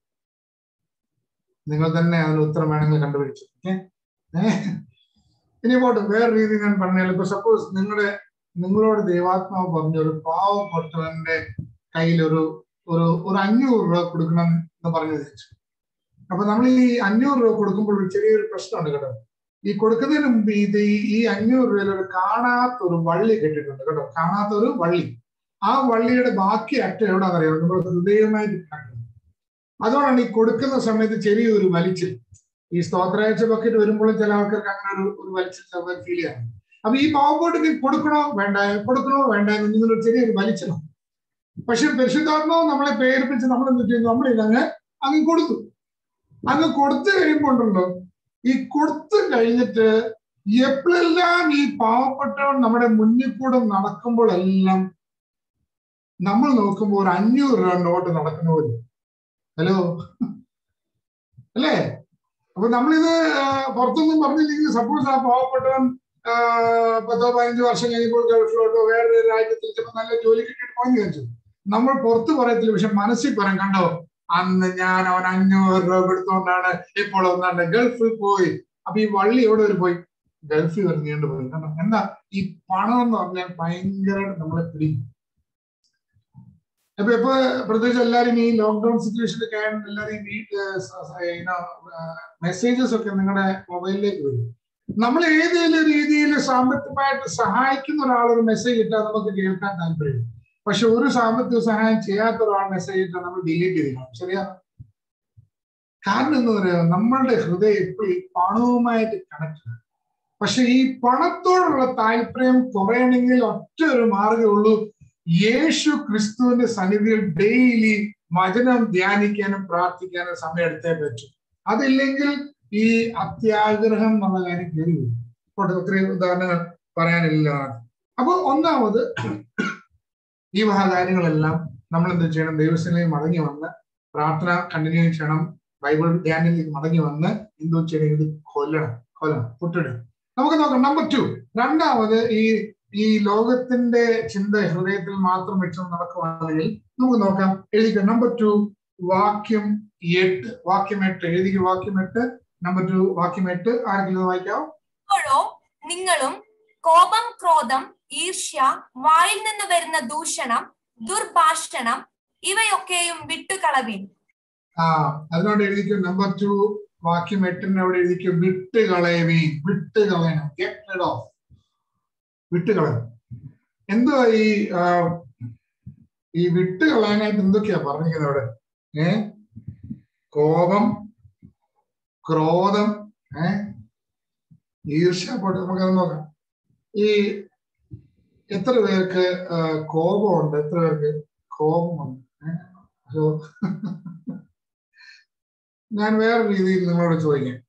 നിങ്ങൾ തന്നെ അതിന് ഉത്തരം വേണമെങ്കിൽ കണ്ടുപിടിച്ചു ഓക്കെ ഇനി പോട്ടെ വേറെ രീതി ഞാൻ പറഞ്ഞാൽ ഇപ്പൊ സപ്പോസ് നിങ്ങളുടെ നിങ്ങളോട് ദൈവാത്മാവ് പറഞ്ഞ ഒരു പാവപ്പെട്ടവന്റെ കയ്യിൽ ഒരു ഒരു ഒരു അഞ്ഞൂറ് രൂപ കൊടുക്കണം എന്ന് പറഞ്ഞു തിരിച്ചു അപ്പൊ നമ്മൾ ഈ അഞ്ഞൂറ് രൂപ കൊടുക്കുമ്പോൾ ഒരു ചെറിയൊരു പ്രശ്നമുണ്ട് കേട്ടോ ഈ കൊടുക്കുന്നതിന് മുമ്പ് ഇത് ഈ ഈ അഞ്ഞൂറ് രൂപയിൽ ഒരു കാണാത്ത ഒരു വള്ളി കെട്ടിട്ടുണ്ട് കേട്ടോ കാണാത്ത ഒരു വള്ളി ആ വള്ളിയുടെ ബാക്കി അറ്റം എവിടെയാണെന്നറിയാം നമ്മൾ ഹൃദയമായിട്ട് കിടക്കുന്നത് അതുകൊണ്ടാണ് ഈ കൊടുക്കുന്ന സമയത്ത് ചെറിയൊരു വലിച്ചിൽ ഈ സ്തോത്രാഴ്ച ബക്കറ്റ് വരുമ്പോഴും ചില ആൾക്കാർക്ക് അങ്ങനെ ഒരു ഒരു വലിച്ചിൽ ചെറുതായി ഫീൽ ചെയ്യാം അപ്പൊ ഈ പാവപ്പോട്ട് നീ കൊടുക്കണോ വേണ്ട കൊടുക്കണോ വേണ്ട എന്ന് നിങ്ങളൊരു ചെറിയൊരു വലിച്ചണം പക്ഷെ പരിശുദ്ധാത്മാവ് നമ്മളെ പ്രേരിപ്പിച്ച് നമ്മൾ എന്ത് ചെയ്യുന്നു നമ്മൾ ഇതങ്ങ് അങ്ങ് കൊടുത്തു അങ്ങ് കൊടുത്തു കഴിയുമ്പോൾ ഉണ്ടല്ലോ ഈ കൊടുത്തു കഴിഞ്ഞിട്ട് എപ്പോഴെല്ലാം ഈ പാവപ്പെട്ടവൻ നമ്മുടെ മുന്നിൽ കൂടെ നടക്കുമ്പോഴെല്ലാം നമ്മൾ നോക്കുമ്പോൾ ഒരു അഞ്ഞൂറ് രൂപ നോട്ട് നടക്കുന്ന പോലെ ഹലോ അല്ലേ അപ്പൊ നമ്മളിത് ആ, പുറത്തൊന്നും പറഞ്ഞില്ലെങ്കിൽ സപ്പോസ് ആ പാവപ്പെട്ടവൻ ആ, പത്തോ പതിനഞ്ച് വർഷം കഴിഞ്ഞപ്പോൾ ഗൾഫിലോട്ടോ വേറൊരു രാജ്യത്തിൽ ചിലപ്പോൾ നല്ല ജോലി കിട്ടിയിട്ട് പോയെന്ന് വിചാരിച്ചു നമ്മൾ പുറത്ത് പറയത്തില്ല പക്ഷെ മനസ്സിൽ പറയാം കണ്ടോ അന്ന് ഞാൻ അവൻ അഞ്ഞൂറ് രൂപ എടുത്തുകൊണ്ടാണ് ഇപ്പോൾ ഒന്നാണ്ട് ഗൾഫിൽ പോയി അപ്പൊ ഈ വള്ളി എവിടെ വരെ പോയി ഗൾഫിൽ വരെ നീണ്ടു പോയി കണ്ടോ എന്താ ഈ പണം എന്ന് പറഞ്ഞാൽ ഭയങ്കരമായിട്ട് നമ്മളെ പിടിക്കും അപ്പൊ ഇപ്പൊ പ്രത്യേകിച്ച് എല്ലാരും ഈ ലോക്ക്ഡൌൺ സിറ്റുവേഷനിലൊക്കെ ആയതുകൊണ്ട് എല്ലാരും ഈ മെസ്സേജസ് ഒക്കെ നിങ്ങളുടെ മൊബൈലിലേക്ക് വരും നമ്മൾ ഏതെങ്കിലും രീതിയിൽ സാമ്പത്തികമായിട്ട് സഹായിക്കുന്ന ഒരാളൊരു മെസ്സേജ് ഇട്ടാൽ നമുക്ക് കേൾക്കാൻ താല്പര്യം പക്ഷെ ഒരു സാമ്പത്തിക സഹായം ചെയ്യാത്ത ഒരാൾ മെസ്സേജ് ഇട്ടാൽ നമ്മൾ ഡിലീറ്റ് ചെയ്യണം ശരിയാ കാരണം എന്ന് പറയുക നമ്മളുടെ ഹൃദയം എപ്പോഴും ഈ പണവുമായിട്ട് കണക്ട് പക്ഷെ ഈ പണത്തോടുള്ള താല്പര്യം കുറയണമെങ്കിൽ ഒറ്റ ഒരു മാർഗ്ഗമേ ഉള്ളൂ യേശു ക്രിസ്തുവിന്റെ സന്നിധിയിൽ ഡെയിലി വചനം ധ്യാനിക്കാനും പ്രാർത്ഥിക്കാനും സമയം എടുത്തേ പറ്റും അതില്ലെങ്കിൽ ഈ അത്യാഗ്രഹം എന്നുള്ള കാര്യം കയറി വരും ഇപ്പോൾ ഒത്തിരി ഉദാഹരണങ്ങൾ പറയാനില്ല അപ്പൊ ഒന്നാമത് ഈ വക കാര്യങ്ങളെല്ലാം നമ്മൾ എന്ത് ചെയ്യണം ദൈവസ്ഥലേക്ക് മടങ്ങി വന്ന് പ്രാർത്ഥന കണ്ടിന്യൂ ചെയ്യണം ബൈബിൾ ധ്യാനത്തിലേക്ക് മടങ്ങി വന്ന് എന്തോ ചെയ്യണം ഇത് കൊല്ലണം കൊല്ലണം പുട്ടിടണം നമുക്ക് നോക്കാം നമ്പർ ടു രണ്ടാമത് ഈ ഈ ലോകത്തിന്റെ ചിന്ത ഹൃദയത്തിൽ മാത്രം വെച്ച് നടക്കുവാണെങ്കിൽ നമുക്ക് നോക്കാം എഴുതിക്ക നമ്പർ ടു വാക്യം എട്ട് വാക്യം എട്ട് എഴുതിക്ക് വാക്യം എട്ട് നമ്പർ ടു വാക്യം എട്ട് ആരെങ്കിലും ഒന്ന് വായിക്കാവോ ഇപ്പോഴോ നിങ്ങളും കോപം ക്രോധം ഈർഷ്യ വായിൽ നിന്ന് വരുന്ന ദൂഷണം ദുർഭാഷണം ഇവയൊക്കെയും വിട്ടുകളവിൻ ആ അതിനോട് എഴുതിക്കും നമ്പർ ടു വാക്യം എട്ടിന് അവിടെ എഴുതിക്കും വിട്ട് കളയവീ വിട്ട് കളയണം ഗെറ്റ് റെഡ് ഓഫ് വിട്ട് കളയണം എന്തുവാ ഈ ആ, ഈ വിട്ട് കളയാനായിട്ട് എന്തൊക്കെയാ പറഞ്ഞിരിക്കുന്നത് അവിടെ ഏ കോപം ക്രോധം ഏ ഈർഷ്യ പോട്ടെ നമുക്കത് നോക്കാം ഈ എത്ര പേർക്ക് ആ, കോപമുണ്ട് എത്ര പേർക്ക് കോപമുണ്ട് ഏ? ഹലോ ഞാൻ വേറെ രീതിയിൽ നിങ്ങളോട് ചോദിക്കാം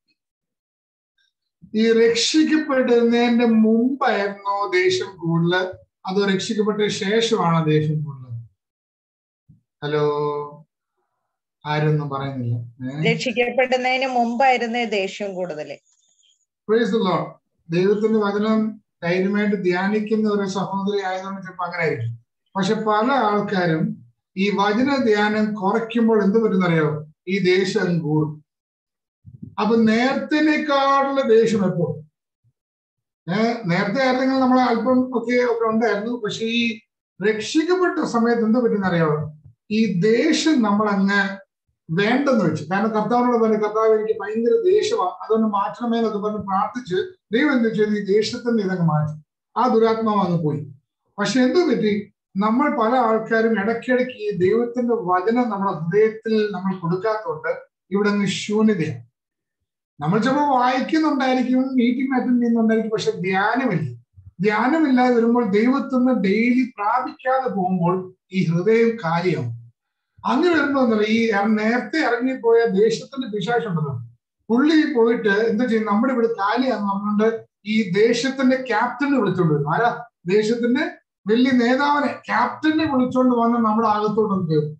ഈ രക്ഷിക്കപ്പെടുന്നതിന്റെ മുമ്പായിരുന്നോ ദേഷ്യം കൂടുതൽ അതോ രക്ഷിക്കപ്പെട്ട ശേഷമാണോ ദേഷ്യം കൂടുതൽ ഹലോ ആരൊന്നും പറയുന്നില്ല ഏ? രക്ഷിക്കപ്പെടുന്നതിന് മുമ്പായിരുന്നേ ദേഷ്യം കൂടുതൽ Praise the Lord. ദൈവത്തിന്റെ വചനം ധൈര്യമായിട്ട് ധ്യാനിക്കുന്ന ഒരു സഹോദരി ആയതുകൊണ്ട് ചിലപ്പോൾ അങ്ങനെ ആയിരിക്കും പക്ഷെ പല ആൾക്കാരും ഈ വചന ധ്യാനം കുറയ്ക്കുമ്പോൾ എന്ത് പറ്റുന്നറിയോ ഈ ദേഷ്യം കൂടും അപ്പൊ നേരത്തേക്കാളുള്ള ദേഷ്യം എപ്പോൾ ഏഹ് നേരത്തെ ആയിരുന്നെങ്കിൽ നമ്മൾ അല്പം ഒക്കെ ഒക്കെ ഉണ്ടായിരുന്നു പക്ഷെ ഈ രക്ഷിക്കപ്പെട്ട സമയത്ത് എന്ത് പറ്റുന്നറിയാമോ ഈ ദേഷ്യം നമ്മൾ അങ്ങ് വേണ്ടെന്ന് വെച്ചു കാരണം കർത്താവിനോട് പറഞ്ഞു കർത്താവ് എനിക്ക് ഭയങ്കര ദേഷ്യമാണ് അതൊന്ന് മാറ്റണമേ എന്നൊക്കെ പറഞ്ഞ് പ്രാർത്ഥിച്ച് ദൈവം എന്ത് ചെയ്തു ഈ ദേഷ്യത്തിന്റെ ഇതങ്ങ് മാറ്റി ആ ദുരാത്മാവ് അങ്ങ് പോയി പക്ഷെ എന്തു പറ്റി നമ്മൾ പല ആൾക്കാരും ഇടയ്ക്കിടയ്ക്ക് ഈ ദൈവത്തിന്റെ വചനം നമ്മുടെ ഹൃദയത്തിൽ നമ്മൾ കൊടുക്കാത്തതുകൊണ്ട് ഇവിടെ അങ്ങ് ശൂന്യതയാണ് നമ്മൾ ചിലപ്പോൾ വായിക്കുന്നുണ്ടായിരിക്കും മീറ്റിംഗ് അറ്റൻഡ് ചെയ്യുന്നുണ്ടായിരിക്കും പക്ഷെ ധ്യാനമില്ല ധ്യാനമില്ലാതെ വരുമ്പോൾ ദൈവത്തിന് ഡെയിലി പ്രാപിക്കാതെ പോകുമ്പോൾ ഈ ഹൃദയം കാര്യമാവും അങ്ങനെ വരുമ്പോ എന്താ ഈ നേരത്തെ ഇറങ്ങിപ്പോയ ദേശത്തിന്റെ പിശാശുണ്ടല്ലോ പുള്ളി പോയിട്ട് എന്താ ചെയ്യും നമ്മുടെ ഇവിടെ കാലിയാന്ന് പറഞ്ഞുകൊണ്ട് ഈ ദേശത്തിന്റെ ക്യാപ്റ്റനെ വിളിച്ചോണ്ട് വരും ആരാ ദേശത്തിന്റെ വലിയ നേതാവിനെ ക്യാപ്റ്റനെ വിളിച്ചോണ്ട് വന്ന് നമ്മുടെ അകത്തോട്ട് കയറും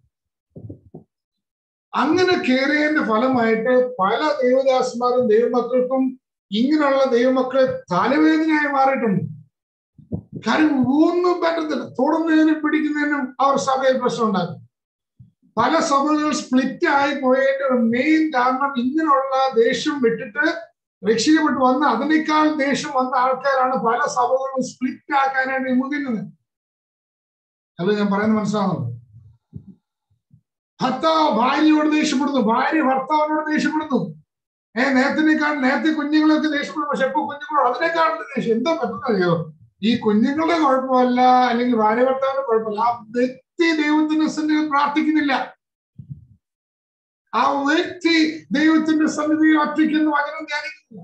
അങ്ങനെ കയറിയതിന്റെ ഫലമായിട്ട് പല ദൈവദാസന്മാരും ദൈവമക്കൾക്കും ഇങ്ങനെയുള്ള ദൈവമക്കളെ തലവേദനയായി മാറിയിട്ടുണ്ട് കാര്യം ഒന്നും പറ്റത്തില്ല തൊടുന്നതിനും പിടിക്കുന്നതിനും അവർ സഭയിൽ പ്രശ്നം ഉണ്ടാക്കും പല സഭകൾ സ്പ്ലിറ്റ് ആയി പോയതിന്റെ മെയിൻ കാരണം ഇങ്ങനെയുള്ള ദേഷ്യം വിട്ടിട്ട് രക്ഷിക്കപ്പെട്ട് വന്ന അതിനേക്കാൾ ദേഷ്യം വന്ന ആൾക്കാരാണ് പല സഭകളും സ്പ്ലിറ്റ് ആക്കാനായിട്ട് മുതിരുന്നത് അത് ഞാൻ പറയുന്നത് മനസ്സിലാവുന്നുണ്ട് ഭർത്താവ് ഭാര്യയോട് ദേഷ്യപ്പെടുന്നു ഭാര്യ ഭർത്താവിനോട് ദേഷ്യപ്പെടുന്നു ഏഹ് നേരത്തിനേക്കാൾ നേരത്തെ കുഞ്ഞുങ്ങളൊക്കെ ദേഷ്യപ്പെടുന്നു പക്ഷെ ഇപ്പൊ കുഞ്ഞുങ്ങളോട് അതിനേക്കാളും ദേഷ്യം എന്താ പറ്റുന്നറിയോ ഈ കുഞ്ഞുങ്ങളുടെ കുഴപ്പമല്ല അല്ലെങ്കിൽ ഭാര്യ ഭർത്താവിന്റെ കുഴപ്പമില്ല ആ വ്യക്തി ദൈവത്തിന്റെ സന്നിധിയിൽ പ്രാർത്ഥിക്കുന്നില്ല ആ വ്യക്തി ദൈവത്തിന്റെ സന്നിധിയിൽ ഒറ്റയ്ക്കുന്ന വചനം ധ്യാനിക്കുന്നില്ല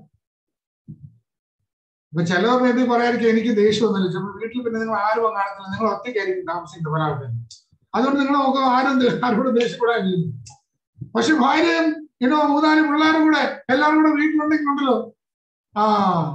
ഇപ്പൊ ചിലവർ മേ ബി പറയായിരിക്കും എനിക്ക് ദേഷ്യമൊന്നുമില്ല ചിലപ്പോൾ വീട്ടിൽ പിന്നെ നിങ്ങൾ ആരും കാണത്തില്ല നിങ്ങൾ ഒറ്റയ്ക്കായിരിക്കും താമസിക്കുന്നത് പല ആൾക്കാരും അതുകൊണ്ട് നിങ്ങൾ നോക്കുക ആരും ആരോട് ദേഷ്യപ്പെടാനില്ല പക്ഷെ ഭാര്യയും ഇടോ മൂന്നാല് പിള്ളേരും കൂടെ എല്ലാവരും കൂടെ വീട്ടിലുണ്ടെങ്കിൽ ഉണ്ടല്ലോ ആ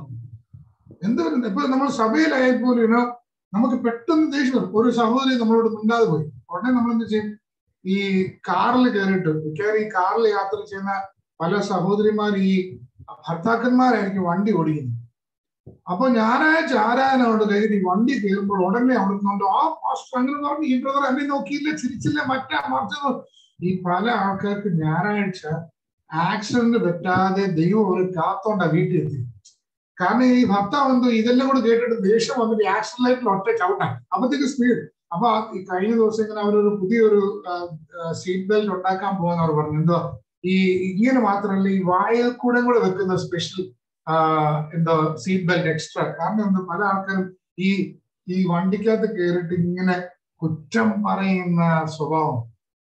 എന്ത് പറയുന്നത് ഇപ്പൊ നമ്മൾ സഭയിലായാൽ പോലും ഇനോ നമുക്ക് പെട്ടെന്ന് ദേഷ്യം വരും ഒരു സഹോദരി നമ്മളോട് മിണ്ടാതെ പോയി ഉടനെ നമ്മൾ എന്ത് ചെയ്യും ഈ കാറിൽ കയറിയിട്ട് മിക്കവാറും ഈ കാറിൽ യാത്ര ചെയ്യുന്ന പല സഹോദരിമാർ ഈ ഭർത്താക്കന്മാരായിരിക്കും വണ്ടി ഓടിക്കുന്നത് അപ്പൊ ഞായറാഴ്ച ആരാധനോട് കയറി വണ്ടി കയറുമ്പോൾ ഉടനെ അവിടെ നിന്നുണ്ട് ആ പാസ്റ്റർ അങ്ങനെ പറഞ്ഞു ഈ ബ്രദർ എന്നെ നോക്കിയില്ല ചിരിച്ചില്ല മറ്റാ മറിച്ചത് ഈ പല ആൾക്കാർക്ക് ഞായറാഴ്ച ആക്സിഡന്റ് പറ്റാതെ ദൈവം ഒരു കാത്തോണ്ട വീട്ടിൽ എത്തി കാരണം ഈ ഭർത്താവ് എന്തോ ഇതെല്ലാം കൂടെ കേട്ടിട്ട് ദേഷ്യം വന്നിട്ട് ആക്സിഡന്റിൽ ഒറ്റ ചവിട്ടാൻ അപ്പത്തേക്ക് സ്പീഡ് അപ്പൊ ഈ കഴിഞ്ഞ ദിവസം ഇങ്ങനെ അവരൊരു പുതിയൊരു സീറ്റ് ബെൽറ്റ് ഉണ്ടാക്കാൻ പോകുന്നവർ പറഞ്ഞു എന്തോ ഈ ഇങ്ങനെ മാത്രമല്ല ഈ വായൽ കൂടെ കൂടെ വെക്കുന്ന സ്പെഷ്യൽ എന്തോ സീറ്റ് ബെൽറ്റ് എക്സ്ട്രാ കാരണം എന്താ പല ആൾക്കാരും ഈ ഈ വണ്ടിക്കകത്ത് കയറിയിട്ട് ഇങ്ങനെ കുറ്റം പറയുന്ന സ്വഭാവം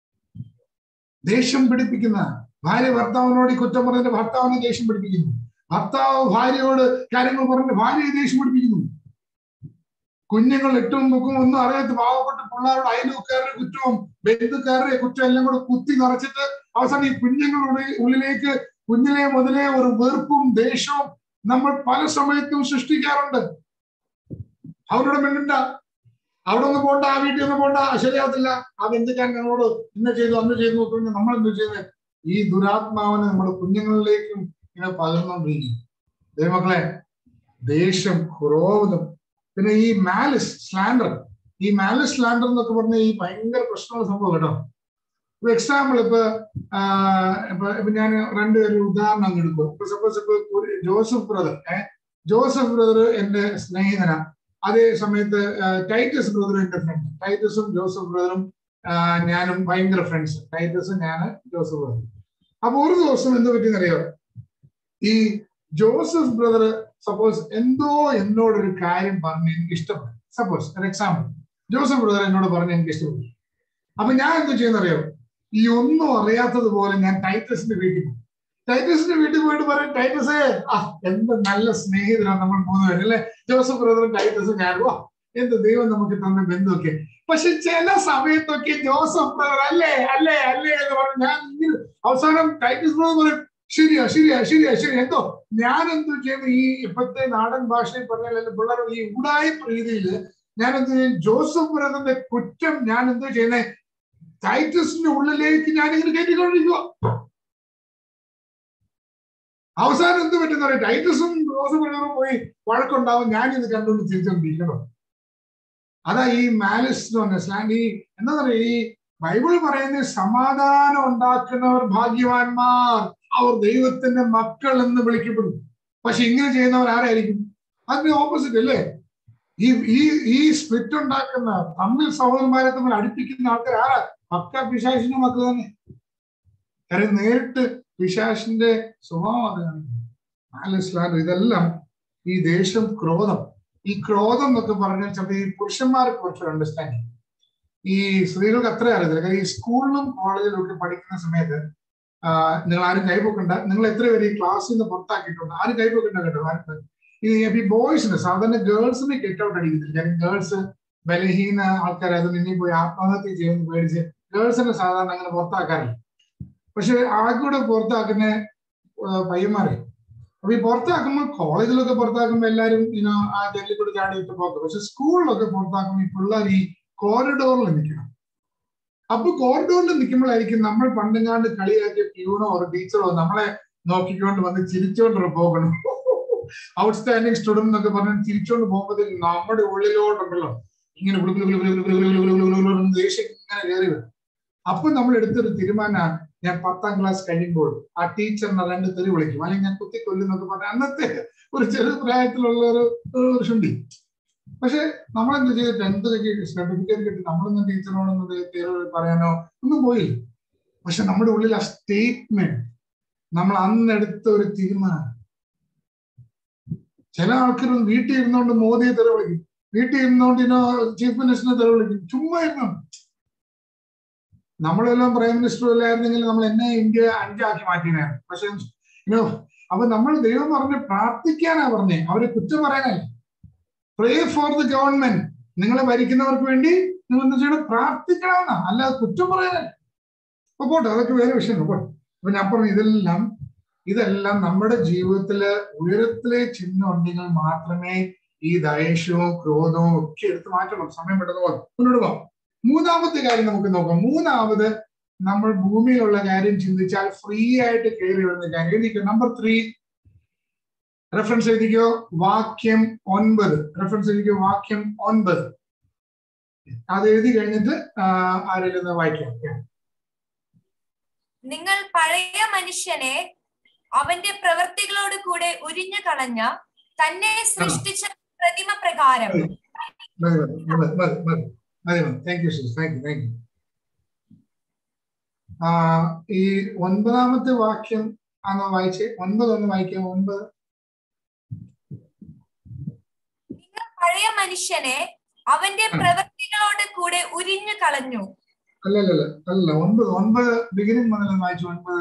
ദേഷ്യം പിടിപ്പിക്കുന്ന ഭാര്യ ഭർത്താവിനോട് ഈ കുറ്റം പറയുന്ന ഭർത്താവിനെ ദേഷ്യം പിടിപ്പിക്കുന്നു ഭർത്താവ് ഭാര്യയോട് കാര്യങ്ങൾ പറഞ്ഞ് ഭാര്യയെ ദേഷ്യം പിടിപ്പിക്കുന്നു കുഞ്ഞുങ്ങൾ എട്ടും മുക്കും ഒന്നും അറിയാത്ത പാവപ്പെട്ട പിള്ളേരുടെ അയൽക്കാരുടെ കുറ്റവും ബന്ധുക്കാരുടെ കുറ്റം എല്ലാം കൂടെ കുത്തി നിറച്ചിട്ട് അവസാനം ഈ കുഞ്ഞുങ്ങളുടെ ഉള്ളിലേക്ക് കുഞ്ഞിലെ മുതലേ ഒരു വെറുപ്പും ദേഷ്യവും നമ്മൾ പല സമയത്തും സൃഷ്ടിക്കാറുണ്ട് അവരോട് മിണ്ടണ്ട അവിടെ ഒന്ന് പോണ്ട ആ വീട്ടിൽ ഒന്ന് പോണ്ട ശരിയാകത്തില്ല ആ ബന്ധുക്കാൻ ഞങ്ങളോട് ഇന്ന ചെയ്തു അന്ന് ചെയ്തു നോക്കുമ്പോൾ നമ്മൾ എന്ത് ചെയ്യുന്നത് ഈ ദുരാത്മാവിനെ നമ്മുടെ കുഞ്ഞുങ്ങളിലേക്കും ഇങ്ങനെ പകർന്നുകൊണ്ടിരിക്കും ദൈവമക്കളെ ദേഷ്യം ക്രോധം പിന്നെ ഈ മാലിസ് സ്ലാൻഡർ ഈ മാലിസ് സ്ലാൻഡർ എന്നൊക്കെ പറഞ്ഞ ഈ ഭയങ്കര പ്രശ്നമുള്ള സംഭവം കേട്ടോ ഇപ്പൊ എക്സാമ്പിൾ ഇപ്പൊ ഇപ്പൊ ഇപ്പൊ ഞാൻ രണ്ടുപേരും ഉദാഹരണം അങ്ങ് എടുക്കും ഇപ്പൊ സപ്പോസ് ഇപ്പൊ ഒരു ജോസഫ് ബ്രദർ ഏഹ് ജോസഫ് ബ്രദർ എന്റെ സ്നേഹിതന അതേ സമയത്ത് ടൈറ്റസ് ബ്രദർ എന്റെ ഫ്രണ്ട് ടൈറ്റസും ജോസഫ് ബ്രദറും ഞാനും ഭയങ്കര ഫ്രണ്ട്സ് ടൈറ്റസും ഞാൻ ജോസഫ് ബ്രദർ അപ്പൊ ഒരു ദിവസം എന്ത് പറ്റിയെന്നറിയോ ഈ ജോസഫ് ബ്രദർ സപ്പോസ് എന്തോ എന്നോടൊരു കാര്യം പറഞ്ഞ് എനിക്ക് ഇഷ്ടപ്പെട്ടു സപ്പോസ് ഒരു എക്സാമ്പിൾ ജോസഫ് ബ്രദർ എന്നോട് പറഞ്ഞ് എനിക്ക് ഇഷ്ടപ്പെട്ടു അപ്പൊ ഞാൻ എന്ത് ചെയ്യുന്നറിയോ ഈ ഒന്നും അറിയാത്തതുപോലെ ഞാൻ ടൈറ്റസിന്റെ വീട്ടിൽ പോകും ടൈറ്റസിന്റെ വീട്ടിൽ പോയിട്ട് പറയും ടൈറ്റസേ ആ എന്ത് നല്ല സ്നേഹിതരാണ് നമ്മൾ മൂന്ന് പേര് അല്ലെ ജോസഫ് ബ്രദറും ടൈറ്റസും ഞാനും വാ എന്ത് ദൈവം നമുക്ക് തന്ന ബന്ധമൊക്കെ പക്ഷെ ചില സമയത്തൊക്കെ ജോസഫ് ബ്രദർ അല്ലേ അല്ലേ അല്ലേ എന്ന് പറഞ്ഞു ഞാൻ ഇങ്ങനെ അവസാനം ടൈറ്റസ് ബ്രദർ പറയും ശരിയാ ശരിയാ ശരിയാ ശരി എന്തോ ഞാൻ എന്തോ ചെയ്യുന്നു ഈ ഇപ്പോഴത്തെ നാടൻ ഭാഷയിൽ പറഞ്ഞാൽ അല്ലെങ്കിൽ പിള്ളേർ ഈ ഉടായ്പ രീതിയിൽ ഞാൻ എന്ത് ചെയ്യും ജോസഫ് ബ്രദറിന്റെ കുറ്റം ഞാൻ എന്തോ ചെയ്യുന്നത് ടൈറ്റസിന്റെ ഉള്ളിലേക്ക് ഞാൻ ഇങ്ങനെ കയറ്റിക്കൊണ്ടിരിക്കുക അവസാനം എന്ത് പറ്റുന്ന പറയാം ടൈറ്റസും ജോസഫ് ബ്രദറും പോയി വഴക്കുണ്ടാവും ഞാൻ ഇത് കണ്ടുകൊണ്ട് തിരിച്ചുകൊണ്ടിരിക്കണം അതാ ഈ മാലിസ് എന്ന് പറഞ്ഞ സ്ലാങ് ഈ എന്താ പറയാ ഈ ബൈബിൾ പറയുന്ന സമാധാനം ഉണ്ടാക്കുന്നവർ ഭാഗ്യവാന്മാർ അവർ ദൈവത്തിന്റെ മക്കൾ എന്ന് വിളിക്കപ്പെടും പക്ഷെ ഇങ്ങനെ ചെയ്യുന്നവർ ആരായിരിക്കും അതിന്റെ ഓപ്പോസിറ്റ് അല്ലേ ഈ ഈ ഈ സ്പ്ലിറ്റ് ഉണ്ടാക്കുന്ന തമ്മിൽ സഹോദരന്മാരെ തമ്മിൽ അടുപ്പിക്കുന്ന ആൾക്കാർ ആരാ പക്ക പിശാശിന്റെ മക്കൾ തന്നെ കാര്യം നേരിട്ട് പിശാശിന്റെ സ്വഭാവം അത് കാണിക്കുന്നു മനസ്സിലാകും ഇതെല്ലാം ഈ ദേഷ്യം ക്രോധം ഈ ക്രോധം എന്നൊക്കെ പറഞ്ഞാൽ ചിലപ്പോൾ ഈ പുരുഷന്മാർക്ക് കുറച്ച് അണ്ടർസ്റ്റാൻഡിങ് ഈ സ്ത്രീകൾക്ക് അത്ര അറിയത്തില്ല കാര്യം ഈ സ്കൂളിലും കോളേജിലും ഒക്കെ പഠിക്കുന്ന സമയത്ത് ആ, നിങ്ങൾ ആരും കൈപ്പൊക്കണ്ട നിങ്ങൾ എത്ര പേര് ഈ ക്ലാസ്സിൽ നിന്ന് പുറത്താക്കിയിട്ടുണ്ട് ആരും കൈപ്പൊക്കണ്ട കേട്ടോ ആരും ഈ ഈ ബോയ്സിന് സാധാരണ ഗേൾസിനെ ഗെറ്റ് ഔട്ട് അടിക്കത്തില്ല കാര്യം ഗേൾസ് ബലഹീന ആൾക്കാർ അത് ഇനി പോയി ആത്മഹത്യ ചെയ്യുമെന്ന് പേടിച്ച് ഗേൾസിനെ സാധാരണ അങ്ങനെ പുറത്താക്കാറില്ല പക്ഷെ ആകൂടെ പുറത്താക്കുന്ന ആ, പയ്യന്മാരെ അപ്പൊ ഈ പുറത്താക്കുമ്പോൾ കോളേജിലൊക്കെ പുറത്താക്കുമ്പോൾ എല്ലാവരും ഇനോ ആ ജനലിൽ കൂടെ ചാടിയിട്ട് പോക്കും പക്ഷെ സ്കൂളിലൊക്കെ പുറത്താക്കുമ്പോൾ ഈ പിള്ളേർ ഈ കോറിഡോറിൽ നിൽക്കണം അപ്പൊ കോറിഡോറിൽ നിൽക്കുമ്പോഴായിരിക്കും നമ്മൾ പണ്ടെങ്ങാണ്ട് കളിയാക്കിയ പ്യൂണോ ഒരു ടീച്ചറോ നമ്മളെ നോക്കിക്കൊണ്ട് വന്ന് ചിരിച്ചുകൊണ്ട് പോകണം ഔട്ട്സ്റ്റാൻഡിങ് സ്റ്റുഡന്റ് എന്നൊക്കെ പറഞ്ഞ് ചിരിച്ചുകൊണ്ട് പോകുമ്പോഴത്തേക്ക് നമ്മുടെ ഉള്ളിലോട്ടുണ്ടല്ലോ ഇങ്ങനെ ഗുളു ഗുളു ഗുളു ഗുളു ഗുളു ഗുളു ഗുളു ഗുളു ഗുളു ഗുളു എന്ന് ദേഷ്യം ഇങ്ങനെ കയറി വരും അപ്പൊ നമ്മൾ എടുത്തൊരു തീരുമാനം ഞാൻ പത്താം ക്ലാസ് കഴിയുമ്പോൾ ആ ടീച്ചറിനെ രണ്ട് തെറി വിളിക്കും അല്ലെങ്കിൽ ഞാൻ കുത്തിക്കൊല്ലുന്നൊക്കെ പറഞ്ഞ അന്നത്തെ ഒരു ചെറു പ്രായത്തിലുള്ള ഒരു ഒരു ശുണ്ടി പക്ഷെ നമ്മളെന്ത് ചെയ്ത് ടെൻത്ത് സർട്ടിഫിക്കറ്റ് കിട്ടി നമ്മളൊന്നും ടീച്ചറോടൊന്നും തെറി പറയാനോ ഒന്നും പോയില്ല പക്ഷെ നമ്മുടെ ഉള്ളിൽ ആ സ്റ്റേറ്റ്മെന്റ് നമ്മൾ അന്നെടുത്ത ഒരു തീരുമാനം ചില ആൾക്കാർ വീട്ടിൽ ഇരുന്നോണ്ട് മോദിയെ തെറി വിളിക്കും വീട്ടിൽ ഇരുന്നോണ്ട് ഇനോ ചീഫ് മിനിസ്റ്ററിനെ തെറി വിളിക്കും ചുമ്മാ ഇരുന്നു നമ്മളെല്ലാം പ്രൈം മിനിസ്റ്റർ അല്ലായിരുന്നെങ്കിൽ നമ്മൾ എന്നെ ഇന്ത്യ അഞ്ചാക്കി മാറ്റിനായിരുന്നു പക്ഷെ ഇനോ അപ്പൊ നമ്മൾ ദൈവം പറഞ്ഞ് പ്രാർത്ഥിക്കാനാ പറഞ്ഞേ അവരെ കുറ്റം പറയാനല്ല പ്രേ ഫോർ ദ ഗവൺമെന്റ് നിങ്ങളെ ഭരിക്കുന്നവർക്ക് വേണ്ടി നിങ്ങൾ എന്താ ചെയ്യണം പ്രാർത്ഥിക്കണമെന്നാ അല്ലാതെ കുറ്റം പറയാനല്ല അപ്പൊ പോട്ടെ അതൊക്കെ വേറെ വിഷയം പോട്ടെ അപ്പൊ ഞാൻ പറഞ്ഞു ഇതെല്ലാം ഇതെല്ലാം നമ്മുടെ ജീവിതത്തില് ഉയരത്തിലെ ചിഹ്നം ഉണ്ടെങ്കിൽ മാത്രമേ ഈ ദൈഷ്യവും ക്രോധവും ഒക്കെ എടുത്ത് മാറ്റണം സമയം പെട്ടെന്ന് പോലെ മുന്നോട്ട് പോകാം മൂന്നാമത്തെ കാര്യം നമുക്ക് നോക്കാം മൂന്നാമത് നമ്മൾ ഭൂമിയിലുള്ള കാര്യം ചിന്തിച്ചാൽ ഫ്രീ ആയിട്ട് കയറി വരുന്ന കാര്യം എഴുതിക്കോ നമ്പർ ത്രീ റെഫറൻസ് എഴുതിക്കോ വാക്യം ഒൻപത് റെഫറൻസ് എഴുതിക്കോ വാക്യം ഒൻപത് അത് എഴുതി കഴിഞ്ഞിട്ട് ആരെങ്കിലും ഒന്ന് വായിക്കാം നിങ്ങൾ പഴയ മനുഷ്യനെ അവന്റെ പ്രവൃത്തികളോട് കൂടെ ഉരിഞ്ഞു കളഞ്ഞ തന്നെ സൃഷ്ടിച്ച പ്രതിമ പ്രകാരം മതി മതി മതി മതി മതി മതി മതി thank you sis thank you thank you ആ ഈ ഒൻപതാമത്തെ വാക്യം ആണോ വായിച്ചേ ഒൻപത് ഒന്ന് വായിക്കാം ഒൻപത് നിങ്ങൾ പഴയ മനുഷ്യനെ അവന്റെ പ്രവൃത്തികളോട് കൂടെ ഉരിഞ്ഞു കളഞ്ഞു അല്ല അല്ല അല്ല അല്ല ഒൻപത് ഒൻപത് ബിഗിനിങ് മുതൽ ഒന്ന് വായിച്ചു ഒൻപത്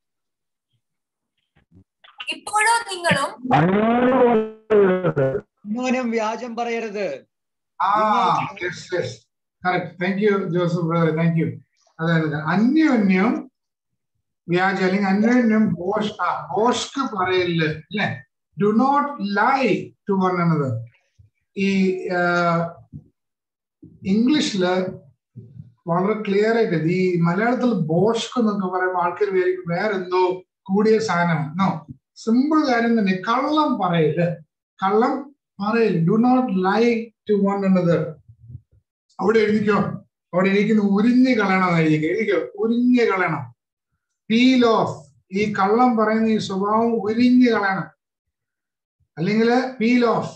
ഇപ്പോഴോ നിങ്ങളും ഒന്നിനും വ്യാജം പറയരുത് ആ yes yes correct thank you Joseph brother thank you അതായത് അന്യോന്യം വ്യാജ അല്ലെങ്കിൽ അന്യോന്യം ഭോഷ് ആ ഭോഷ്ക്ക് പറയില്ല അല്ലെ do not lie to one എന്നത് ഈ ഇംഗ്ലീഷില് വളരെ ക്ലിയർ ആയിട്ട് ഈ മലയാളത്തിൽ ബോഷ്ക്ക് എന്നൊക്കെ പറയുമ്പോൾ ആൾക്കാർ വിചാരിക്കും വേറെ എന്തോ കൂടിയ സാധനമാണ് നോ സിമ്പിൾ കാര്യം തന്നെ കള്ളം പറയില്ല കള്ളം പറയില്ല do not lie to one എന്നത് അവിടെ എഴുതിക്കോ അവിടെ ഇരിക്കുന്ന ഉരിഞ്ഞു കളയണം എഴുതിക്കോ എഴുതിക്കോ ഉരിഞ്ഞു കളയണം പീൽ ഓഫ് ഈ കള്ളം പറയുന്ന ഈ സ്വഭാവം ഉരിഞ്ഞു കളയണം അല്ലെങ്കിൽ peel off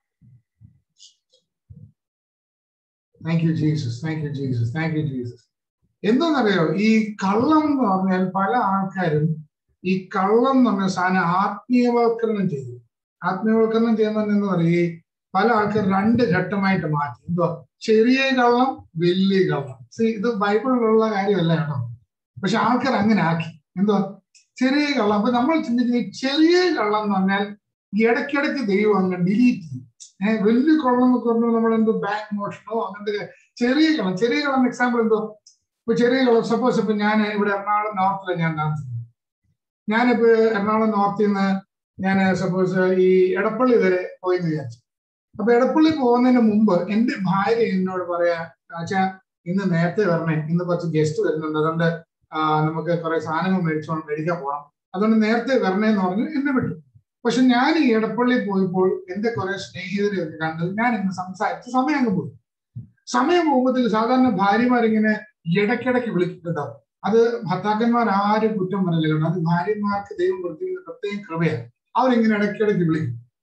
thank you Jesus thank you Jesus thank you Jesus എന്താണെന്നറിയോ ഈ കള്ളം എന്ന് പറഞ്ഞാൽ പല ആൾക്കാരും ഈ കള്ളം എന്ന് പറഞ്ഞ സാധനം ആത്മീയവൽക്കരണം ചെയ്തു ആത്മീയവൽക്കരണം ചെയ്യുന്നത് എന്താ പറയുക ഈ പല ആൾക്കാർ രണ്ട് ഘട്ടമായിട്ട് മാറ്റി എന്തോ ചെറിയ കള്ളം വലിയ കള്ളം See, ഇത് ബൈബിളിലുള്ള കാര്യമല്ല കേട്ടോ പക്ഷെ ആൾക്കാർ അങ്ങനെ ആക്കി എന്തോ ചെറിയ കള്ളം അപ്പൊ നമ്മൾ ചിന്തിക്കുന്ന ഈ ചെറിയ കള്ളം എന്ന് പറഞ്ഞാൽ ഈ ഇടയ്ക്കിടയ്ക്ക് ദൈവം അങ്ങ് ഡിലീറ്റ് ചെയ്യും ഏഹ് വലിയ കള്ളം എന്നൊക്കെ പറഞ്ഞാൽ നമ്മൾ എന്തോ ബാങ്ക് മോഷണോ അങ്ങനത്തെ കാര്യം. ചെറിയ കള്ളം ചെറിയ കള്ളം എക്സാമ്പിൾ എന്തോ ഇപ്പൊ ചെറിയ കള്ളം സപ്പോസ് ഇപ്പൊ ഞാൻ ഇവിടെ എറണാകുളം നോർത്തിലാണ് ഞാൻ താമസിക്കുന്നത് ഞാനിപ്പോ എറണാകുളം നോർത്തിൽ നിന്ന് ഞാൻ സപ്പോസ് ഈ എടപ്പള്ളി വരെ പോയി എന്ന് വിചാരിച്ചു അപ്പൊ എടപ്പള്ളി പോകുന്നതിന് മുമ്പ് എന്റെ ഭാര്യ എന്നോട് പറയാ അച്ഛാ ഇന്ന് നേരത്തെ വരണേ ഇന്ന് കുറച്ച് ഗസ്റ്റ് വരുന്നുണ്ട് അതുകൊണ്ട് ആ, നമുക്ക് കുറെ സാധനങ്ങൾ മേടിച്ചോണ്ട് മേടിക്കാൻ പോകണം അതുകൊണ്ട് നേരത്തെ വരണേന്ന് പറഞ്ഞ് എന്നെ വിട്ടു പക്ഷെ ഞാൻ ഈ എടപ്പള്ളി പോയപ്പോൾ എന്റെ കുറെ സ്നേഹിതരെ ഒക്കെ കണ്ട് ഞാൻ ഇന്ന് സംസാരിച്ച് സമയം അങ്ങ് പോയി സമയം പോകുമ്പോഴത്തേക്ക് സാധാരണ ഭാര്യമാരിങ്ങനെ ഇടയ്ക്കിടയ്ക്ക് വിളിക്കുന്നുണ്ടാവും അത് ഭർത്താക്കന്മാർ ആരും കുറ്റം പറയില്ല കേട്ടോ അത് ഭാര്യമാർക്ക് ദൈവം കൊടുത്തിരിക്കുന്ന പ്രത്യേക കൃപയാണ് അവരിങ്ങനെ ഇടയ്ക്കിടയ്ക്ക് വിളിക്കും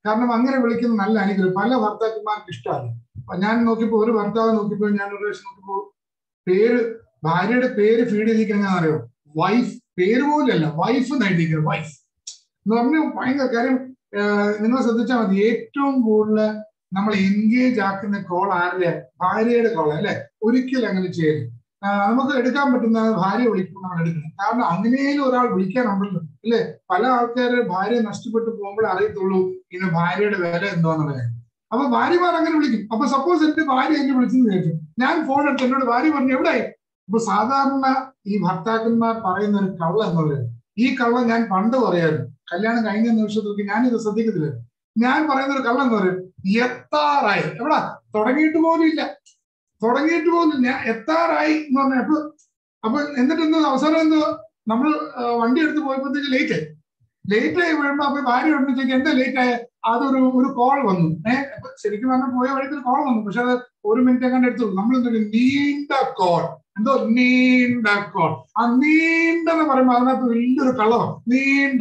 കാരണം അങ്ങനെ വിളിക്കുന്ന നല്ല അനുഗ്രഹം പല ഭർത്താക്കന്മാർക്ക് ഇഷ്ടമല്ല അപ്പൊ ഞാൻ നോക്കിയപ്പോ ഒരു ഭർത്താവ് നോക്കിയപ്പോ ഞാൻ ഒരു പ്രാവശ്യം നോക്കിയപ്പോ പേര് ഭാര്യയുടെ പേര് ഫീഡ് ചെയ്തിരിക്കുന്ന അറിയോ വൈഫ് പേര് പോലല്ല വൈഫ് എഴുതിയിരിക്കുന്നത് വൈഫ് എന്ന് പറഞ്ഞാൽ ഭയങ്കര കാര്യം നിങ്ങൾ ശ്രദ്ധിച്ചാൽ മതി ഏറ്റവും കൂടുതൽ നമ്മൾ എൻഗേജ് ആക്കുന്ന കോൾ ആരുടെ ഭാര്യയുടെ കോൾ അല്ലെ ഒരിക്കലും അങ്ങനെ ചെയ്യരുത് ആ, നമുക്ക് എടുക്കാൻ പറ്റുന്ന ഭാര്യ വിളിക്കുമ്പോൾ നമ്മൾ എടുക്കണം കാരണം അങ്ങനെയും ഒരാൾ വിളിക്കാനുണ്ടല്ലോ അല്ലെ പല ആൾക്കാര് ഭാര്യ നഷ്ടപ്പെട്ടു പോകുമ്പോൾ അറിയത്തുള്ളൂ ഇന്ന് ഭാര്യയുടെ വില എന്തോന്നുള്ളത് അപ്പൊ ഭാര്യമാർ അങ്ങനെ വിളിക്കും അപ്പൊ സപ്പോസ് എന്റെ ഭാര്യ എന്നെ വിളിച്ചെന്ന് കേട്ടു ഞാൻ ഫോൺ എടുത്ത് എന്നോട് ഭാര്യ പറഞ്ഞു എവിടെയായി അപ്പൊ സാധാരണ ഈ ഭർത്താക്കന്മാർ പറയുന്ന ഒരു കള്ള എന്നുള്ളത് ഈ കള്ള ഞാൻ പണ്ട് പറയായിരുന്നു കല്യാണം കഴിഞ്ഞ നിമിഷത്തിലേക്ക് ഞാനിത് ശ്രദ്ധിക്കത്തില്ല ഞാൻ പറയുന്ന ഒരു കള്ളം എന്ന് പറയും എത്താറായി എവിടാ തുടങ്ങിയിട്ട് പോലും ഇല്ല തുടങ്ങിയിട്ട് പോലും ഞാൻ എത്താറായി എന്ന് പറഞ്ഞ അപ്പൊ അപ്പൊ എന്നിട്ട് എന്തോ അവസാനം എന്തോ നമ്മൾ ആ, വണ്ടി എടുത്ത് പോയപ്പോഴത്തേക്ക് ലേറ്റ് ആയി ലേറ്റ് ആയി വീഴുമ്പോ അപ്പൊ ഭാര്യ ഉണ്ടെങ്കിൽ എന്താ ലേറ്റ് ആയ അതൊരു ഒരു കോൾ വന്നു ഏഹ് അപ്പൊ ശരിക്കും പറഞ്ഞാൽ പോയ വഴിക്ക് ഒരു കോൾ വന്നു പക്ഷെ അത് ഒരു മിനിറ്റ് എങ്ങനെ എടുത്തുള്ളൂ നമ്മൾ എന്തൊക്കെ നീണ്ട കോൾ എന്തോ നീണ്ട കോൾ ആ നീണ്ടെന്ന് പറയുമ്പോ അതിനകത്ത് വലിയൊരു കളറാണ് നീണ്ട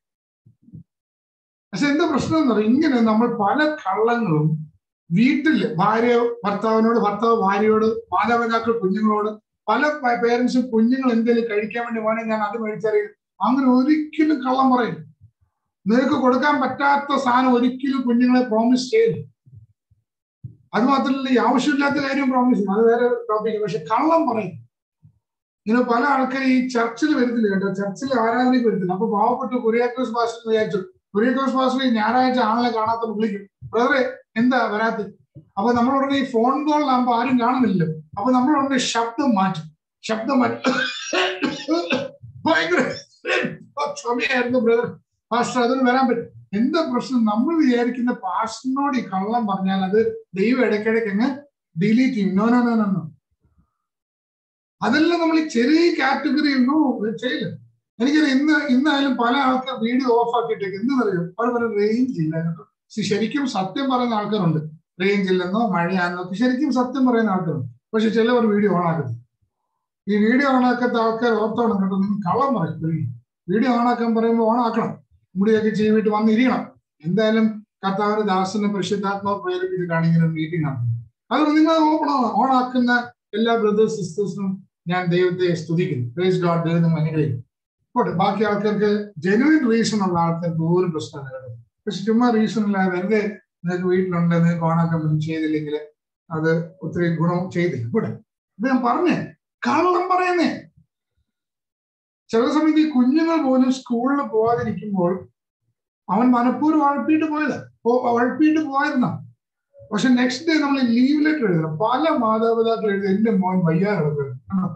പക്ഷെ എന്താ പ്രശ്നം എന്ന് പറയും ഇങ്ങനെ നമ്മൾ പല കള്ളങ്ങളും വീട്ടില് ഭാര്യ ഭർത്താവിനോട് ഭർത്താവ് ഭാര്യയോട് മാതാപിതാക്കൾ കുഞ്ഞുങ്ങളോട് പല പേരൻസും കുഞ്ഞുങ്ങൾ എന്തെങ്കിലും കഴിക്കാൻ വേണ്ടി പോകണേ ഞാൻ അത് മേടിച്ചറിയും അങ്ങനെ ഒരിക്കലും കള്ളം പറയും നിനക്ക് കൊടുക്കാൻ പറ്റാത്ത സാധനം ഒരിക്കലും കുഞ്ഞുങ്ങളെ പ്രോമിസ് ചെയ്യില്ല അത് മാത്രമല്ല ഈ ആവശ്യമില്ലാത്ത കാര്യം പ്രോമിസ് ചെയ്യും അത് വേറെ ടോപ്പിക് പക്ഷെ കള്ളം പറയും ഇങ്ങനെ പല ആൾക്കാർ ഈ ചർച്ചിൽ വരുന്നില്ല കേട്ടോ ചർച്ചിൽ ആരാധനയ്ക്ക് വരുന്നില്ല അപ്പൊ പാവപ്പെട്ട കുര്യാക്കോസ് പാസ്റ്റർ വിചാരിച്ചു കുര്യാക്കോസ് പാസ്റ്റർ ഈ ഞായറാഴ്ച ആളെ കാണാത്ത വിളിക്കും ബ്രദറെ എന്താ വരാത്ത അപ്പൊ നമ്മൾ ഉടനെ ഈ ഫോൺ കോളിലാകുമ്പോ ആരും കാണുന്നില്ലല്ലോ അപ്പൊ നമ്മൾ ഉടനെ ശബ്ദം മാറ്റും ശബ്ദം മാറ്റും ഭയങ്കര ക്ഷമയായിരുന്നു ബ്രദർ പാസ്റ്റർ അതിന് വരാൻ പറ്റും എന്താ പ്രശ്നം നമ്മൾ വിചാരിക്കുന്ന പാസ്റ്ററിനോട് ഈ കള്ളം പറഞ്ഞാൽ അത് ദൈവം ഇടയ്ക്കിടയ്ക്ക് അങ്ങ് ഡിലീറ്റ് ചെയ്യും no no no no no അതെല്ലാം നമ്മൾ ഈ ചെറിയ കാറ്റഗറി ഒന്നും ചെയ്യില്ല എനിക്കറിയാം ഇന്ന് ഇന്നായാലും പല ആൾക്കാർ വീഡിയോ ഓഫ് ആക്കിയിട്ടേക്ക് എന്ത് പറയും അവർ പറയും റേഞ്ച് ഇല്ല കേട്ടോ ശ- ശരിക്കും സത്യം പറയുന്ന ആൾക്കാരുണ്ട് റേഞ്ച് ഇല്ലെന്നോ മഴയാണെന്നോ ഒക്കെ ശരിക്കും സത്യം പറയുന്ന ആൾക്കാരുണ്ട് പക്ഷെ ചിലവർ വീഡിയോ ഓൺ ആക്കുന്നു ഈ വീഡിയോ ഓൺ ആക്കാത്ത ആൾക്കാർ ഓർത്തോണം കേട്ടോ നിങ്ങൾ കള്ളം പറയും വീഡിയോ ഓൺ ആക്കാൻ പറയുമ്പോൾ ഓൺ ആക്കണം മുടിയൊക്കെ ചെയ്തിട്ട് വന്നിരിക്കണം എന്തായാലും കർത്താവിന്റെ ദാസനെ പരിശുദ്ധാത്മാവ് പ്രേരിപ്പിച്ചിട്ടാണ് ഇങ്ങനെ ഒരു മീറ്റിംഗ് നടത്തുന്നത് അതുകൊണ്ട് നിങ്ങൾ ഓപ്പൺ ഓൺ ആക്കുന്ന എല്ലാ ബ്രദേഴ്സ് സിസ്റ്റേഴ്സിനും ഞാൻ ദൈവത്തെ സ്തുതിക്കുന്നു പ്രേസ് ഗോഡ് ദൈവം അനുഗ്രഹിക്കും പോട്ടെ ബാക്കി ആൾക്കാർക്ക് ജെനുവിൻ റീസൺ ഉള്ള ആൾക്കാർക്ക് ഒരു പ്രശ്നമില്ല കേട്ടോ പക്ഷെ ചുമ്മാ റീസൺ ഇല്ല വെറുതെ നിങ്ങൾക്ക് വീട്ടിലുണ്ട് നിങ്ങൾക്ക് ഓണാക്കാൻ പറ്റും ചെയ്തില്ലെങ്കിൽ അത് ഒത്തിരി ഗുണം ചെയ്തില്ല പോട്ടെ ഇത് ഞാൻ പറഞ്ഞേ കള്ളം പറയുന്നേ ചില സമയത്ത് ഈ കുഞ്ഞുങ്ങൾ പോലും സ്കൂളിൽ പോകാതിരിക്കുമ്പോൾ അവൻ മനഃപൂർവ്വം ഉഴപ്പിയിട്ട് പോയത് ഉഴപ്പിയിട്ട് പോയിരുന്ന പക്ഷെ നെക്സ്റ്റ് ഡേ നമ്മൾ ലീവ് ലെറ്റർ എഴുതണം പല മാതാപിതാക്കൾ എഴുതി എന്റെ മോൻ വയ്യാതെ കിടക്കുന്നു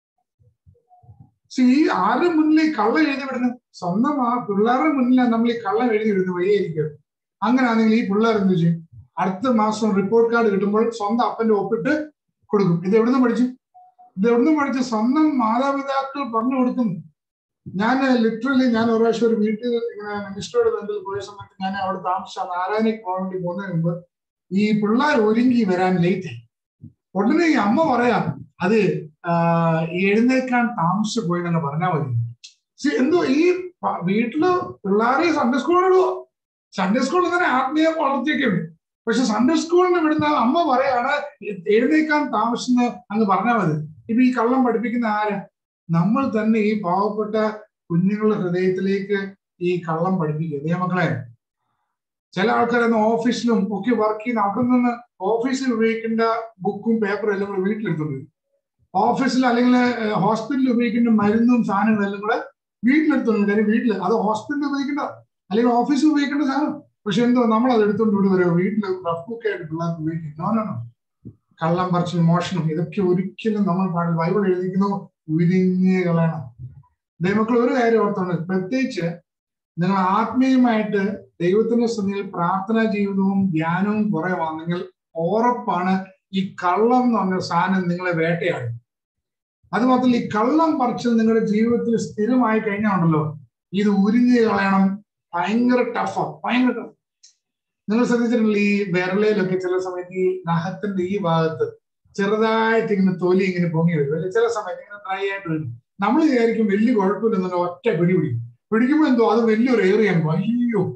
പക്ഷെ ഈ ആരുടെ മുന്നിൽ ഈ കള്ളം എഴുതി വിടുന്നത് സ്വന്തം ആ പിള്ളേരുടെ മുന്നിലാണ് നമ്മൾ ഈ കള്ളം എഴുതി വിടുന്നത് വയ്യായിരിക്കും അങ്ങനെയാണെങ്കിൽ ഈ പിള്ളേർ എന്ത് ചെയ്യും അടുത്ത മാസം റിപ്പോർട്ട് കാർഡ് കിട്ടുമ്പോൾ സ്വന്തം അപ്പന്റെ ഒപ്പിട്ട് കൊടുക്കും ഇത് എവിടുന്ന് പഠിച്ചു ഇത് എവിടുന്ന് പഠിച്ചു സ്വന്തം മാതാപിതാക്കൾ പറഞ്ഞു കൊടുക്കുന്നു ഞാൻ ലിറ്ററലി ഞാൻ ഒരു പ്രാവശ്യം ഒരു വീട്ടിൽ ഇങ്ങനെ മിനിസ്റ്ററുടെ ബന്ധത്തിൽ പോയ സമയത്ത് ഞാൻ അവിടെ താമസിച്ചാണ് ആരാധനയ്ക്ക് പോകാൻ വേണ്ടി പോകുന്നതിന് മുമ്പ് ഈ പിള്ളേർ ഒരുങ്ങി വരാൻ ലേറ്റ് ആയി ഉടനെ ഈ അമ്മ പറയാം അത് ആഹ് എഴുന്നേൽക്കാൻ താമസിച്ചു പോയി എന്ന് പറഞ്ഞാൽ മതി See, എന്തോ ഈ പ- വീട്ടില് പിള്ളേരെ സൺഡേ സ്കൂളിലോ സൺഡേ സ്കൂളിൽ തന്നെ ആത്മീയ വളർത്തിയൊക്കെയുണ്ട് പക്ഷെ സൺഡേ സ്കൂളിന് വിടുന്ന അമ്മ പറയാണ് എ- എഴുന്നേൽക്കാൻ താമസിച്ചെന്ന് അങ്ങ് പറഞ്ഞാൽ മതി ഇപ്പൊ ഈ കള്ളം പഠിപ്പിക്കുന്ന ആരാ നമ്മൾ തന്നെ ഈ പാവപ്പെട്ട കുഞ്ഞുങ്ങളുടെ ഹൃദയത്തിലേക്ക് ഈ കള്ളം പഠിപ്പിക്കുക നിയമക്കളെ ചില ആൾക്കാരൊന്നും ഓഫീസിലും ഒക്കെ വർക്ക് ചെയ്യുന്ന അവിടെ നിന്ന് ഓഫീസിൽ ഉപയോഗിക്കേണ്ട ബുക്കും പേപ്പറും എല്ലാം കൂടെ വീട്ടിലെടുത്തോണ്ട് വരും ഓഫീസിൽ അല്ലെങ്കിൽ ഹോസ്പിറ്റലിൽ ഉപയോഗിക്കേണ്ട മരുന്നും സാധനങ്ങളും എല്ലാം കൂടെ വീട്ടിലെടുത്തോണ്ട് വരും. കാര്യം വീട്ടിൽ അത് ഹോസ്പിറ്റലിൽ ഉപയോഗിക്കേണ്ട അല്ലെങ്കിൽ ഓഫീസിൽ ഉപയോഗിക്കേണ്ട സാധനം പക്ഷെ എന്തോ നമ്മൾ അത് എടുത്തോണ്ട് ഇവിടെ വരും വീട്ടിൽ റഫ് ബുക്ക് ആയിട്ട് പിള്ളേർക്ക് ഉപയോഗിക്കും നോ നോ നോ കള്ളം പറിച്ചും മോഷണം ഇതൊക്കെ ഒരിക്കലും നമ്മൾ പാടില്ല ബൈബിൾ എഴുതിക്കുന്നു ഉരിഞ്ഞ് കളയണം ദൈവമക്കൾ ഒരു കാര്യം ഓർത്തോണ്ട് പ്രത്യേകിച്ച് നിങ്ങൾ ആത്മീയമായിട്ട് ദൈവത്തിന്റെ സന്നിധിയിൽ പ്രാർത്ഥനാ ജീവിതവും ധ്യാനവും കുറവാണെങ്കിൽ ഉറപ്പാണ് ഈ കള്ളം എന്ന് പറഞ്ഞ സാധനം നിങ്ങളെ വേട്ടയാടും അത് മാത്രമല്ല ഈ കള്ളം പറിച്ചത് നിങ്ങളുടെ ജീവിതത്തിൽ സ്ഥിരമായി കഴിഞ്ഞാൽ ഉണ്ടല്ലോ ഇത് ഉരിഞ്ഞ് കളയണം ഭയങ്കര ടഫാ ഭയങ്കര ടഫ് നിങ്ങൾ ശ്രദ്ധിച്ചിട്ടില്ല ഈ വിരലയിലൊക്കെ ചില സമയത്ത് ഈ നഖത്തിന്റെ ഈ ഭാഗത്ത് ചെറുതായിട്ട് ഇങ്ങനെ തൊലി ഇങ്ങനെ പൊങ്ങി വരും അല്ലെ ചില സമയത്ത് ഇങ്ങനെ ഡ്രൈ ആയിട്ട് വരും നമ്മൾ വിചാരിക്കും വലിയ കുഴപ്പമില്ലെന്നുള്ള ഒറ്റ പിടി പിടിക്കും പിടിക്കുമ്പോൾ എന്തോ അത് വലിയൊരു ഏറിയാണ് അയ്യോ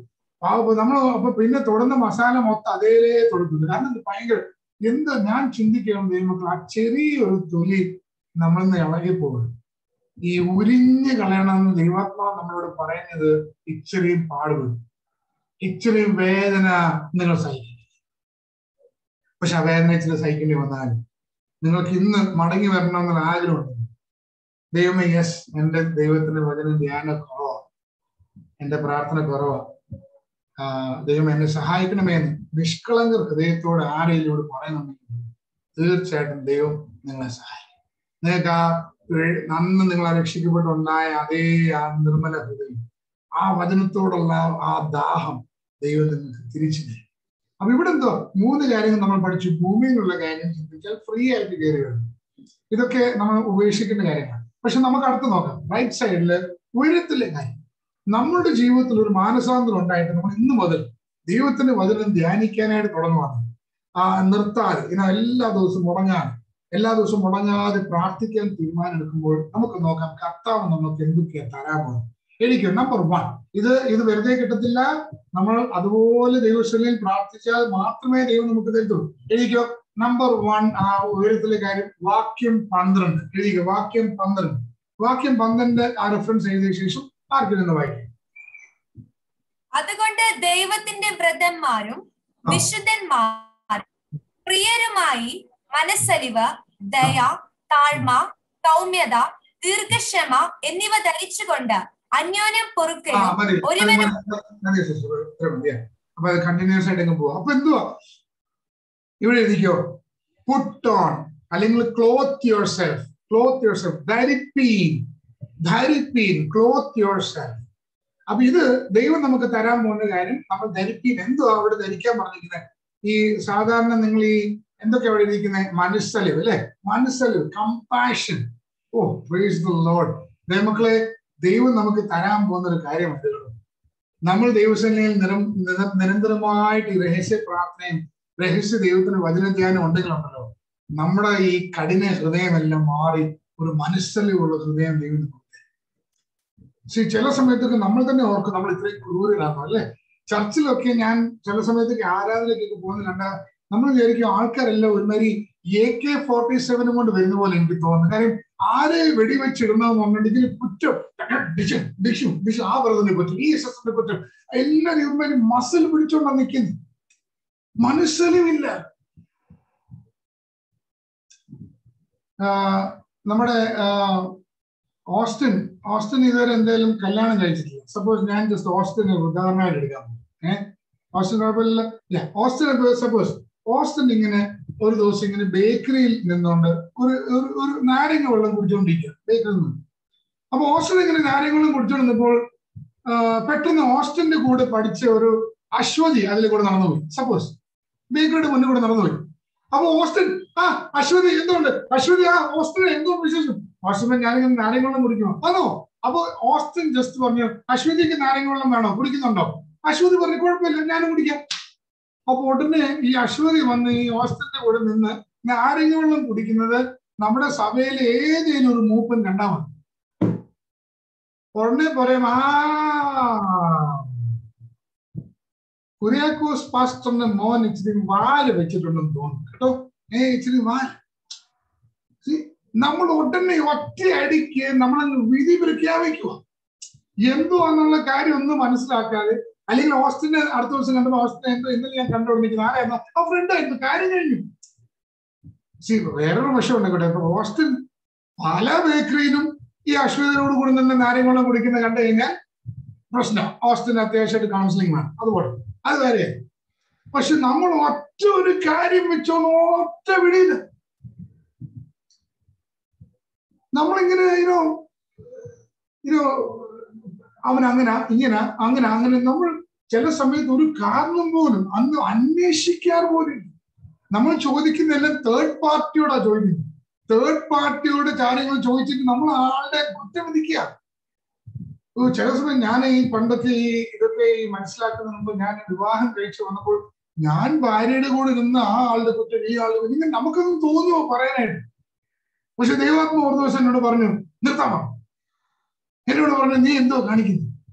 പാവ നമ്മൾ അപ്പൊ പിന്നെ തുടർന്ന് മസാല മൊത്തം അതേ തൊടുക്കുന്നത് കാരണം ഇത് ഭയങ്കര എന്താ ഞാൻ ചിന്തിക്കണം ദൈവമക്കൾ ആ ചെറിയൊരു തൊലി നമ്മളിൽ നിന്ന് ഇളകി പോകും ഈ ഉരിഞ്ഞ് കളയണമെന്ന് ദൈവാത്മാവ് നമ്മളോട് പറയുന്നത് ഇച്ചിരിയും പാടുപെടും ഇച്ചിരിയും വേദന നിങ്ങൾ സഹിക്കും പക്ഷെ ആ വേദന ഇച്ചിരി സഹിക്കേണ്ടി വന്നാലും നിങ്ങൾക്ക് ഇന്ന് മടങ്ങി വരണം എന്നുള്ള ആഗ്രഹമുണ്ട് ദൈവമേ യെസ് എന്റെ ദൈവത്തിന്റെ വചനം ധ്യാനം കുറവാ എന്റെ പ്രാർത്ഥന കുറവാ ആ, ദൈവം എന്നെ സഹായിക്കണമേ എന്ന് നിഷ്കളങ്ക ഹൃദയത്തോടെ ആരെയിലൂടെ പറയുന്നുണ്ടെങ്കിൽ തീർച്ചയായിട്ടും ദൈവം നിങ്ങളെ സഹായിക്കും നിങ്ങൾക്ക് ആ വേ- അന്ന് നിങ്ങൾ രക്ഷിക്കപ്പെട്ടുണ്ടായ അതേ ആ നിർമ്മല ഹൃദയം ആ വചനത്തോടുള്ള ആ ദാഹം ദൈവം നിങ്ങൾക്ക് തിരിച്ചു തരും അപ്പൊ ഇവിടെ എന്തോ മൂന്ന് കാര്യങ്ങൾ നമ്മൾ പഠിച്ചു ഭൂമിയിലുള്ള കാര്യം ചിന്തിച്ചാൽ ഫ്രീ ആയിട്ട് കയറി വരുന്നു ഇതൊക്കെ നമ്മൾ ഉപേക്ഷിക്കേണ്ട കാര്യങ്ങളാണ് പക്ഷെ നമുക്ക് അടുത്ത് നോക്കാം റൈറ്റ് സൈഡില് ഉയരത്തിലെ കാര്യം നമ്മളുടെ ജീവിതത്തിൽ ഒരു മാനസാന്തരം ഉണ്ടായിട്ട് നമ്മൾ ഇന്ന് മുതൽ ദൈവത്തിന്റെ വചനം ധ്യാനിക്കാനായിട്ട് തുടങ്ങുവാണ് ആ നിർത്താതെ ഇങ്ങനെ എല്ലാ ദിവസവും മുടങ്ങാതെ എല്ലാ ദിവസവും മുടങ്ങാതെ പ്രാർത്ഥിക്കാൻ തീരുമാനം എടുക്കുമ്പോൾ നമുക്ക് നോക്കാം കർത്താവ് നമുക്ക് എന്തൊക്കെയാ തരാൻ പോകുന്നത് എനിക്ക് നമ്പർ വൺ ഇത് ഇത് വെറുതെ കിട്ടത്തില്ല നമ്മൾ അതുപോലെ ദൈവശൈലിയിൽ പ്രാർത്ഥിച്ചാൽ മാത്രമേ ദൈവം നമുക്ക് തരത്തുള്ളൂ എഴുതിക്കോ നമ്പർ വൺ ആ ഉയരത്തിലെ കാര്യം വാക്യം പന്ത്രണ്ട് എഴുതിക്കോ വാക്യം പന്ത്രണ്ട് വാക്യം പന്ത്രണ്ട് ആ റെഫറൻസ് എഴുതിയ ശേഷം ആർക്കും നിന്ന് വായിക്കും അതുകൊണ്ട് ദൈവത്തിന്റെ വ്രതന്മാരും ആ. വിശുദ്ധന്മാരും പ്രിയരുമായി മനസ്സലിവ് ദയ താഴ്മ സൗമ്യത ദീർഘക്ഷമ എന്നിവ ധരിച്ചുകൊണ്ട് അന്യോന്യം ആ പൊറുക്കയും മതി ഒരുവനും മതി, മതി സിസ്റ്റർ ഇത്ര മതിയാ അപ്പൊ അത് കണ്ടിന്യൂസ് ആയിട്ട് അങ്ങ് പോവാം അപ്പൊ എന്തുവാ ഇവിടെ എഴുതിക്കോ പുട്ട് ഓൺ അല്ലെങ്കിൽ clothe yourself clothe yourself ധരിപ്പീൻ ധരിപ്പീൻ ക്ലോത്ത് യുവർ സെൽഫ് അപ്പൊ ഇത് ദൈവം നമുക്ക് തരാൻ പോകുന്ന കാര്യം നമ്മൾ ധരിപ്പീൻ എന്തുവാ അവിടെ ധരിക്കാൻ പറഞ്ഞിരിക്കുന്നത് ഈ സാധാരണ നിങ്ങൾ ഈ എന്തൊക്കെ അവിടെ ഇരിക്കുന്നത് മനസ്സലിവ് അല്ലെ മനസ്സലിവ് compassion oh praise the Lord ദൈവമക്കളെ ദൈവം നമുക്ക് തരാൻ പോകുന്ന ഒരു കാര്യമാണ് ഇതിലൂടെ. നമ്മൾ ദൈവസേനയിൽ നിരം നിര- നിരന്തരമായിട്ട് ഈ രഹസ്യ പ്രാർത്ഥനയും രഹസ്യ ദൈവത്തിന് വചനധ്യാനം ഉണ്ടെങ്കിലുണ്ടല്ലോ നമ്മുടെ ഈ കഠിന ഹൃദയമെല്ലാം മാറി ഒരു മനസ്സലിവുള്ള ഹൃദയം ദൈവം നമുക്ക് തരും. പക്ഷേ ചില സമയത്തൊക്കെ നമ്മൾ തന്നെ ഓർക്കും നമ്മൾ ഇത്രയും ക്രൂരരാണോ അല്ലെ ചർച്ചിലൊക്കെ ഞാൻ ചില സമയത്തൊക്കെ ആരാധനയ്ക്കൊക്കെ പോകുന്ന കണ്ട നമ്മൾ വിചാരിക്കും ആൾക്കാരെല്ലാം ഒരുമാതിരി എ കെ ഫോർട്ടി സെവനും കൊണ്ട് വരുന്ന പോലെ എനിക്ക് തോന്നുന്നു കാര്യം ആരെ വെടിവെച്ചിടുന്നതെന്നുണ്ടെങ്കിൽ കുറ്റം ഡിഷും ഡിഷും ഡിഷും ആ വ്രതത്തിന്റെ കുറ്റം ഈ എസ് കുറ്റം എല്ലാവരും ഇവന്മാര് മസിൽ പിടിച്ചോണ്ടാ നിൽക്കുന്നു മനസ്സലിവില്ല ആഹ് നമ്മുടെ ആഹ് ഓസ്റ്റിൻ ഓസ്റ്റിൻ ഇതുവരെ എന്തായാലും കല്യാണം കഴിച്ചിട്ടില്ല സപ്പോസ് ഞാൻ ജസ്റ്റ് ഓസ്റ്റിനെ ഉദാഹരണമായിട്ട് എടുക്കാം ഏഹ് ഓസ്റ്റിൻ കുഴപ്പമില്ല ഇല്ല ഓസ്റ്റിൻ സപ്പോസ് ഓസ്റ്റിൻ ഇങ്ങനെ ഒരു ദിവസം ഇങ്ങനെ ബേക്കറിയിൽ നിന്നുകൊണ്ട് ഒരു ഒരു ഒരു നാരങ്ങ വെള്ളം കുടിച്ചുകൊണ്ടിരിക്കുക ബേക്കറിയിൽ നിന്ന് അപ്പൊ ഓസ്റ്റിൻ ഇങ്ങനെ നാരങ്ങ വെള്ളം കുടിച്ചുകൊണ്ടിരുന്നപ്പോൾ ആഹ് പെട്ടെന്ന് ഓസ്റ്റിന്റെ കൂടെ പഠിച്ച ഒരു അശ്വതി അതിൽ കൂടെ നടന്നുപോയി സപ്പോസ് ബേക്കറിയുടെ മുന്നിൽ കൂടെ നടന്നുപോയി അപ്പൊ ഓസ്റ്റിൻ ആ അശ്വതി എന്തുകൊണ്ട് അശ്വതി ആ ഓസ്റ്റിൻ എന്തോ വിശേഷം ഓസ്റ്റിൻ ഞാനിങ്ങനെ നാരങ്ങ വെള്ളം കുടിക്കണം അതോ അപ്പൊ ഓസ്റ്റിൻ ജസ്റ്റ് പറഞ്ഞു അശ്വതിക്ക് നാരങ്ങ വെള്ളം വേണോ കുടിക്കുന്നുണ്ടോ അശ്വതി പറഞ്ഞു കുഴപ്പമില്ല ഞാനും കുടിക്കാം അപ്പൊ ഉടനെ ഈ അശ്വതി വന്ന് ഈ ഓസ്റ്റിന്റെ കൂടെ നിന്ന് നാരങ്ങ വെള്ളം കുടിക്കുന്നത് നമ്മുടെ സഭയിലെ ഏതെങ്കിലും ഒരു മൂപ്പൻ കണ്ടാൽ മതി ഉടനെ പറയും ആ കുര്യാക്കോസ് പാസ്റ്ററിന്റെ മോൻ ഇച്ചിരി വാല് വെച്ചിട്ടുണ്ടെന്ന് തോന്നുന്നു കേട്ടോ ഏ ഇച്ചിരി വാല് See, നമ്മൾ ഉടനെ ഒറ്റയടിക്ക് നമ്മളങ്ങ് വിധി പ്രഖ്യാപിക്കുക എന്തുവാന്നുള്ള കാര്യം ഒന്നും മനസ്സിലാക്കാതെ അല്ലെങ്കിൽ ഓസ്റ്റിനെ അടുത്ത ദിവസം കണ്ടപ്പോൾ ഓസ്റ്റിനെ എന്തോ ഇന്നലെ ഞാൻ കണ്ടുകൊണ്ടിരിക്കുന്ന ആരായിരുന്നു ആ ഫ്രണ്ട് ആയിരുന്നു കാര്യം കഴിഞ്ഞു സി വേറൊരു വശമുണ്ട് കേട്ടോ ഇപ്പൊ ഓസ്റ്റിൻ പല ബേക്കറിയിലും ഈ അശ്വതിയോട് കൂടി നിന്ന് നാരങ്ങളും കുടിക്കുന്ന കണ്ടു കഴിഞ്ഞാൽ പ്രശ്നം ഓസ്റ്റിന് അത്യാവശ്യമായിട്ട് കൗൺസിലിംഗ് വേണം അതുപോലെ അത് വേറെ പക്ഷെ നമ്മൾ ഒറ്റ ഒരു കാര്യം വെച്ചോണ്ട് ഒറ്റ വിടിയില്ല നമ്മളിങ്ങനെ ഇനോ ഇനോ അവൻ അങ്ങനെ ഇങ്ങനെ അങ്ങനെ അങ്ങനെ നമ്മൾ ചില സമയത്ത് ഒരു കാരണം പോലും അന്ന് അന്വേഷിക്കാറ് പോലും ഇല്ല. നമ്മൾ ചോദിക്കുന്നതെല്ലാം തേർഡ് പാർട്ടിയോടാ ചോദിക്കുന്നത് തേർഡ് പാർട്ടിയോട് കാര്യങ്ങൾ ചോദിച്ചിട്ട് നമ്മൾ ആളുടെ കുറ്റം വിധിക്കുക ഓ, ചില സമയം ഞാൻ ഈ പണ്ടൊക്കെ ഈ ഇതൊക്കെ ഈ മനസ്സിലാക്കുന്നതിന് മുമ്പ് ഞാൻ വിവാഹം കഴിച്ചു വന്നപ്പോൾ ഞാൻ ഭാര്യയുടെ കൂടെ നിന്ന് ആ ആളുടെ കുറ്റം ഈ ആളുടെ കുറ്റം ഇങ്ങനെ നമുക്കൊന്നും തോന്നുമോ പറയാനായിട്ട് പക്ഷെ ദൈവാത്മ ഒരു ദിവസം എന്നോട് പറഞ്ഞു നിർത്താമോ എന്നോട് പറഞ്ഞു നീ എന്തോ കാണിക്കുന്നു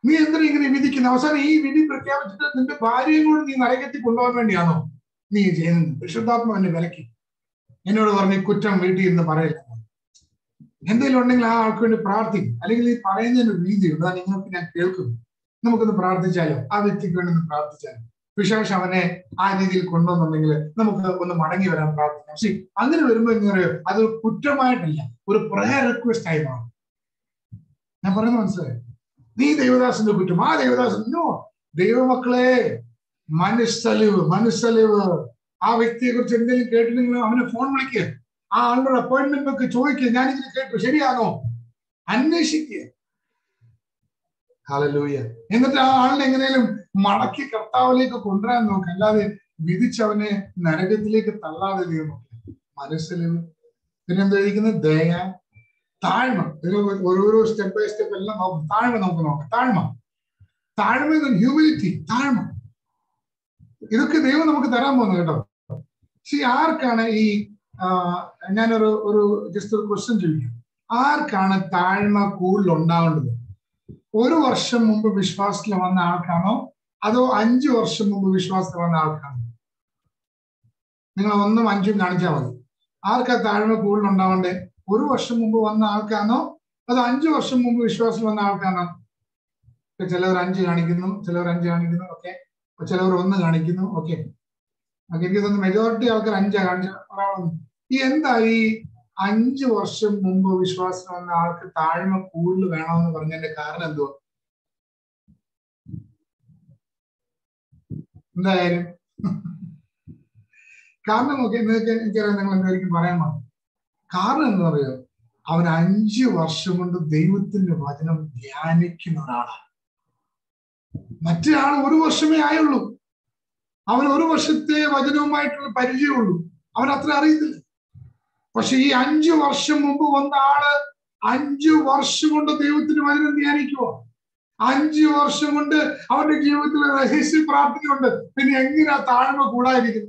നീ എന്തിനാ ഇങ്ങനെ വിധിക്കുന്നത് അവസാനം ഈ വിധി പ്രഖ്യാപിച്ചിട്ട് നിന്റെ ഭാര്യയും കൂടി നീ നരകത്തിൽ കൊണ്ടുപോകാൻ വേണ്ടിയാണോ നീ ചെയ്യുന്നത് വിശുദ്ധാത്മാവിന്റെ വിലക്ക് എന്നോട് പറഞ്ഞ് കുറ്റം വീട്ടിൽ ഇരുന്ന് പറയില്ല എന്തെങ്കിലും ഉണ്ടെങ്കിൽ ആ ആൾക്ക് വേണ്ടി പ്രാർത്ഥിക്കും അല്ലെങ്കിൽ ഈ പറയുന്നതിന് രീതി ഉണ്ട് അത് നിങ്ങൾക്ക് ഞാൻ കേൾക്കും നമുക്കൊന്ന് പ്രാർത്ഥിച്ചാലോ ആ വ്യക്തിക്ക് വേണ്ടി ഒന്ന് പ്രാർത്ഥിച്ചാലോ വിശേഷം അവനെ ആ രീതിയിൽ കൊണ്ടുവന്നുണ്ടെങ്കിൽ നമുക്ക് ഒന്ന് മടങ്ങി വരാൻ പ്രാർത്ഥിക്കാം പക്ഷെ അങ്ങനെ വരുമ്പോൾ എന്താ പറയുക അത് കുറ്റമായിട്ടല്ല ഒരു പ്രയർ റിക്വസ്റ്റ് ആയി മാറും ഞാൻ പറയുന്നത് മനസ്സിലായോ നീ ദൈവദാസന്റെ കുറ്റം ആ ദൈവദാസൻ നോ ദൈവമക്കളെ മനസ്സലിവ് മനസ്സലിവ് ആ വ്യക്തിയെ കുറിച്ച് എന്തെങ്കിലും കേട്ടിട്ടുണ്ടെങ്കിൽ അവനെ ഫോൺ വിളിക്കുക ആ ആളുടെ അപ്പോയിന്റ്മെന്റ് ഒക്കെ ചോദിക്കുക ഞാനിങ്ങനെ കേട്ടു ശരിയാണോ അന്വേഷിക്കുക ഹല്ലേലൂയ എന്നിട്ട് ആ ആളിനെ എങ്ങനെയും മടക്കി കർത്താവിലേക്ക് കൊണ്ടുവരാൻ നോക്കുക അല്ലാതെ വിധിച്ചവനെ നരകത്തിലേക്ക് തള്ളാതെ ദൈവം മനസ്സിലിവ് പിന്നെന്താ ഇരിക്കുന്നത് ദയ താഴ്മ ഇതിന് ഓരോരോ സ്റ്റെപ്പ് ബൈ സ്റ്റെപ്പ് എല്ലാം നോക്കും താഴ്മ നമുക്ക് നോക്കാം താഴ്മ താഴ്മ ഹ്യൂമിലിറ്റി താഴ്മ ഇതൊക്കെ ദൈവം നമുക്ക് തരാൻ പോകുന്നത് കേട്ടോ പക്ഷെ ആർക്കാണ് ഈ ആ, ഞാനൊരു ഒരു ജസ്റ്റ് ഒരു ക്വസ്റ്റ്യൻ ചോദിക്കാം ആർക്കാണ് താഴ്മ കൂടുതൽ ഉണ്ടാവേണ്ടത് ഒരു വർഷം മുമ്പ് വിശ്വാസത്തിൽ വന്ന ആൾക്കാണോ അതോ അഞ്ചു വർഷം മുമ്പ് വിശ്വാസത്തിൽ വന്ന ആൾക്കാണോ നിങ്ങൾ ഒന്നും അഞ്ചും കാണിച്ചാൽ മതി ആർക്കാ താഴ്മ കൂടുതൽ ഉണ്ടാവണ്ടേ ഒരു വർഷം മുമ്പ് വന്ന ആൾക്കാണോ അതോ അഞ്ചു വർഷം മുമ്പ് വിശ്വാസത്തിൽ വന്ന ആൾക്കാണോ ഇപ്പൊ ചിലവർ അഞ്ച് കാണിക്കുന്നു ചിലവർ അഞ്ച് കാണിക്കുന്നു ഓക്കെ ചിലവർ ഒന്ന് കാണിക്കുന്നു ഓക്കെ എനിക്ക് തോന്നുന്നു മെജോറിറ്റി ആൾക്കാർ അഞ്ചാ കാണിച്ച ഒരാളൊന്നും ഈ എന്താ ഈ അഞ്ചു വർഷം മുമ്പ് വിശ്വാസം വന്ന ആൾക്ക് താഴ്മ കൂടുതൽ വേണമെന്ന് പറഞ്ഞതിന്റെ കാരണം എന്തുവാ എന്തായാലും കാരണം നോക്കി നിങ്ങൾക്ക് എനിക്കറിയാം നിങ്ങൾ എന്തായിരിക്കും പറയാൻ പാടില്ല കാരണം എന്താ പറയുക അവൻ അഞ്ചു വർഷം കൊണ്ട് ദൈവത്തിന്റെ വചനം ധ്യാനിക്കുന്ന ഒരാളാണ് മറ്റേ ആൾ ഒരു വർഷമേ ആയുള്ളൂ അവൻ ഒരു വർഷത്തെ വചനവുമായിട്ടുള്ള പരിചയമുള്ളൂ അവൻ അത്ര അറിയത്തില്ല പക്ഷെ ഈ അഞ്ചു വർഷം മുമ്പ് വന്ന ആള് അഞ്ചു വർഷം കൊണ്ട് ദൈവത്തിന് വചനം ധ്യാനിക്കുക അഞ്ചു വർഷം കൊണ്ട് അവന്റെ ജീവിതത്തിൽ രഹസ്യ പ്രാർത്ഥനയുണ്ട് പിന്നെ എങ്ങനെയാ താഴ്മ കൂടാതിരിക്കുന്നത്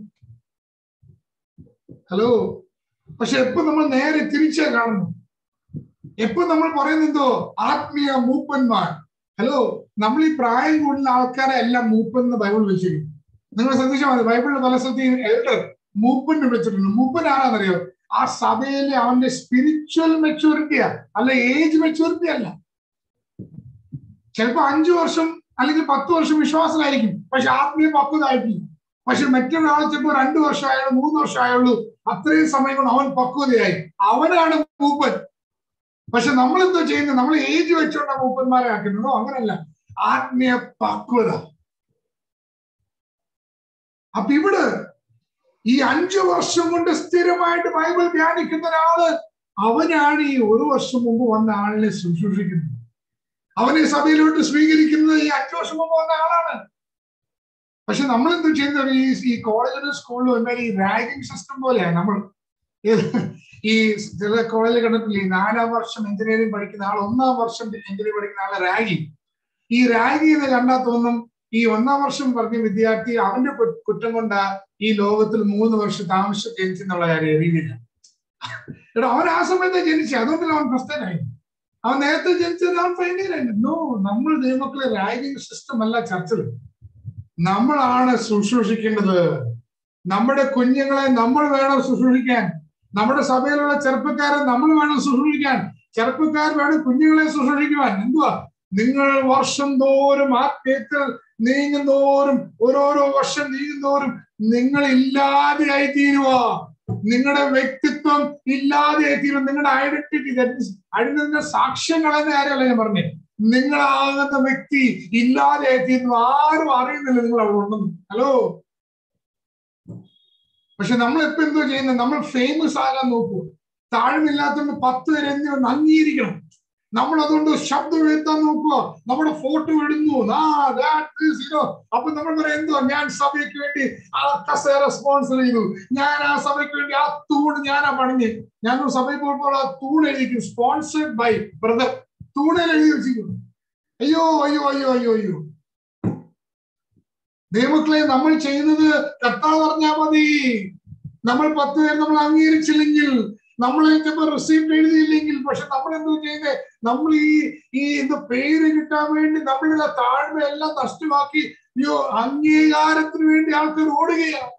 ഹലോ പക്ഷെ എപ്പോ നമ്മൾ നേരെ തിരിച്ചാ കാണുന്നു എപ്പോ നമ്മൾ പറയുന്നെന്തോ ആത്മീയ മൂപ്പന്മാർ ഹലോ നമ്മൾ ഈ പ്രായം കൂടുന്ന ആൾക്കാരെ എല്ലാം മൂപ്പൻ എന്ന് ബൈബിൾ വെച്ചിരിക്കും നിങ്ങൾ ശ്രദ്ധിച്ചാൽ മതി ബൈബിളിൽ പല സ്ഥലത്തും എൽഡർ മൂപ്പൻ വിളിച്ചിട്ടുണ്ട് മൂപ്പൻ ആരാന്നറിയോ ആ സഭയിലെ അവന്റെ സ്പിരിച്വൽ മെച്ചൂരിറ്റിയാ അല്ല ഏജ് മെച്ചൂരിറ്റി അല്ല ചിലപ്പോ അഞ്ചു വർഷം അല്ലെങ്കിൽ പത്ത് വർഷം വിശ്വാസമായിരിക്കും പക്ഷെ ആത്മീയ പക്വതായിട്ടില്ല പക്ഷെ മറ്റൊരാൾ ചിലപ്പോ രണ്ടു വർഷം ആയുള്ളൂ മൂന്ന് വർഷം ആയുള്ളൂ അത്രയും സമയം കൊണ്ട് അവൻ പക്വതയായി അവനാണ് മൂപ്പൻ പക്ഷെ നമ്മൾ എന്തോ ചെയ്യുന്നത് നമ്മൾ ഏജ് വെച്ചോണ്ടാ മൂപ്പന്മാരെ ആക്കുന്നുണ്ടോ അങ്ങനല്ല ആത്മീയ പക്വത അപ്പൊ ഇവിടെ ഈ അഞ്ചു വർഷം കൊണ്ട് സ്ഥിരമായിട്ട് ബൈബിൾ ധ്യാനിക്കുന്ന ഒരാള് അവനാണ് ഈ ഒരു വർഷം മുമ്പ് വന്ന ആളിനെ ശുശ്രൂഷിക്കുന്നത് അവനെ സഭയിലോട്ട് സ്വീകരിക്കുന്നത് ഈ അഞ്ചു വർഷം മുമ്പ് വന്ന ആളാണ് പക്ഷെ നമ്മൾ എന്ത് ചെയ്യുന്നത് ഈ ഈ കോളേജിലും സ്കൂളിലും എന്നാൽ ഈ റാഗിംഗ് സിസ്റ്റം പോലെയാണ് നമ്മൾ ഈ ചില കോളേജിൽ കണ്ടിട്ടില്ലേ ഈ നാലാം വർഷം എഞ്ചിനീയറിംഗ് പഠിക്കുന്ന ആൾ ഒന്നാം വർഷം എഞ്ചിനീയറിംഗ് പഠിക്കുന്ന ആളെ റാഗിങ് ഈ റാഗിങ് എന്ന് കണ്ടാൽ തോന്നും ഈ ഒന്നാം വർഷം പറഞ്ഞ വിദ്യാർത്ഥി അവന്റെ കു- കുറ്റം കൊണ്ടാ ഈ ലോകത്തിൽ മൂന്ന് വർഷം താമസിച്ച് ജനിച്ചെന്നുള്ള കാര്യം രീതിയില്ല എടാ അവൻ ആ സമയത്ത് ജനിച്ചു അതുകൊണ്ടല്ല അവൻ പ്രശ്നനായി അവൻ നേരത്തെ ജനിച്ചത് അവൻ ഫൈനലായി നോ നമ്മൾ ദൈവമക്കളെ റാഗിങ് സിസ്റ്റം അല്ല ചർച്ചകൾ നമ്മളാണ് ശുശ്രൂഷിക്കേണ്ടത് നമ്മുടെ കുഞ്ഞുങ്ങളെ നമ്മൾ വേണം ശുശ്രൂഷിക്കാൻ നമ്മുടെ സഭയിലുള്ള ചെറുപ്പക്കാരെ നമ്മൾ വേണം ശുശ്രൂഷിക്കാൻ ചെറുപ്പക്കാർ വേണം കുഞ്ഞുങ്ങളെ ശുശ്രൂഷിക്കുവാൻ എന്തുവാ നിങ്ങൾ വർഷം തോറും ആത്മീയത്തിൽ നീങ്ങുന്തോറും ഓരോരോ വർഷം നീങ്ങുന്തോറും നിങ്ങൾ ഇല്ലാതെയായി തീരുക നിങ്ങളുടെ വ്യക്തിത്വം ഇല്ലാതെയായി തീരും നിങ്ങളുടെ ഐഡന്റിറ്റി ഐഡന്റിന്റെ സാക്ഷ്യങ്ങൾ എന്ന കാര്യമല്ല ഞാൻ പറഞ്ഞേ നിങ്ങളാകുന്ന വ്യക്തി ഇല്ലാതെയായി തീരുന്നു ആരും അറിയുന്നില്ല നിങ്ങൾ അവിടെ ഉണ്ടെന്ന് ഹലോ പക്ഷെ നമ്മൾ ഇപ്പൊ എന്തോ ചെയ്യുന്നത് നമ്മൾ ഫേമസ് ആകാൻ നോക്കൂ താഴ്മില്ലാത്തതുകൊണ്ട് പത്ത് പേര് എന്ത് ഒന്ന് അംഗീകരിക്കണം നമ്മൾ അതുകൊണ്ട് ശബ്ദം ഉയർത്താൻ നോക്കുക നമ്മുടെ ഫോട്ടോ ഇടുന്നു ആ that is, you know. അപ്പൊ നമ്മൾ പറയാം എന്തോ ഞാൻ സഭയ്ക്ക് വേണ്ടി ആ കസേര സ്പോൺസർ ചെയ്തു ഞാൻ ആ സഭയ്ക്ക് വേണ്ടി ആ തൂണ് ഞാനാ പണിഞ്ഞ് ഞാൻ സഭയിൽ പോയപ്പോൾ ആ തൂണ് എഴുതിക്കും സ്പോൺസർഡ് ബൈ ബ്രദർ തൂണിൽ എഴുതി വെച്ചിരിക്കുന്നു അയ്യോ അയ്യോ അയ്യോ അയ്യോ അയ്യോ ദൈവമക്കളെ നമ്മൾ ചെയ്യുന്നത് കർത്താവ് പറഞ്ഞാൽ മതി നമ്മൾ പത്ത് പേർ നമ്മൾ അംഗീകരിച്ചില്ലെങ്കിൽ നമ്മൾ ചിലപ്പോൾ റിസീപ്റ്റ് എഴുതിയില്ലെങ്കിൽ പക്ഷെ നമ്മൾ എന്തോ ചെയ്യുന്നത് നമ്മൾ ഈ ഈ എന്ത് പേര് കിട്ടാൻ വേണ്ടി നമ്മളുടെ താഴ്മ എല്ലാം നഷ്ടമാക്കി അയ്യോ അംഗീകാരത്തിന് വേണ്ടി ആൾക്കാർ ഓടുകയാണ്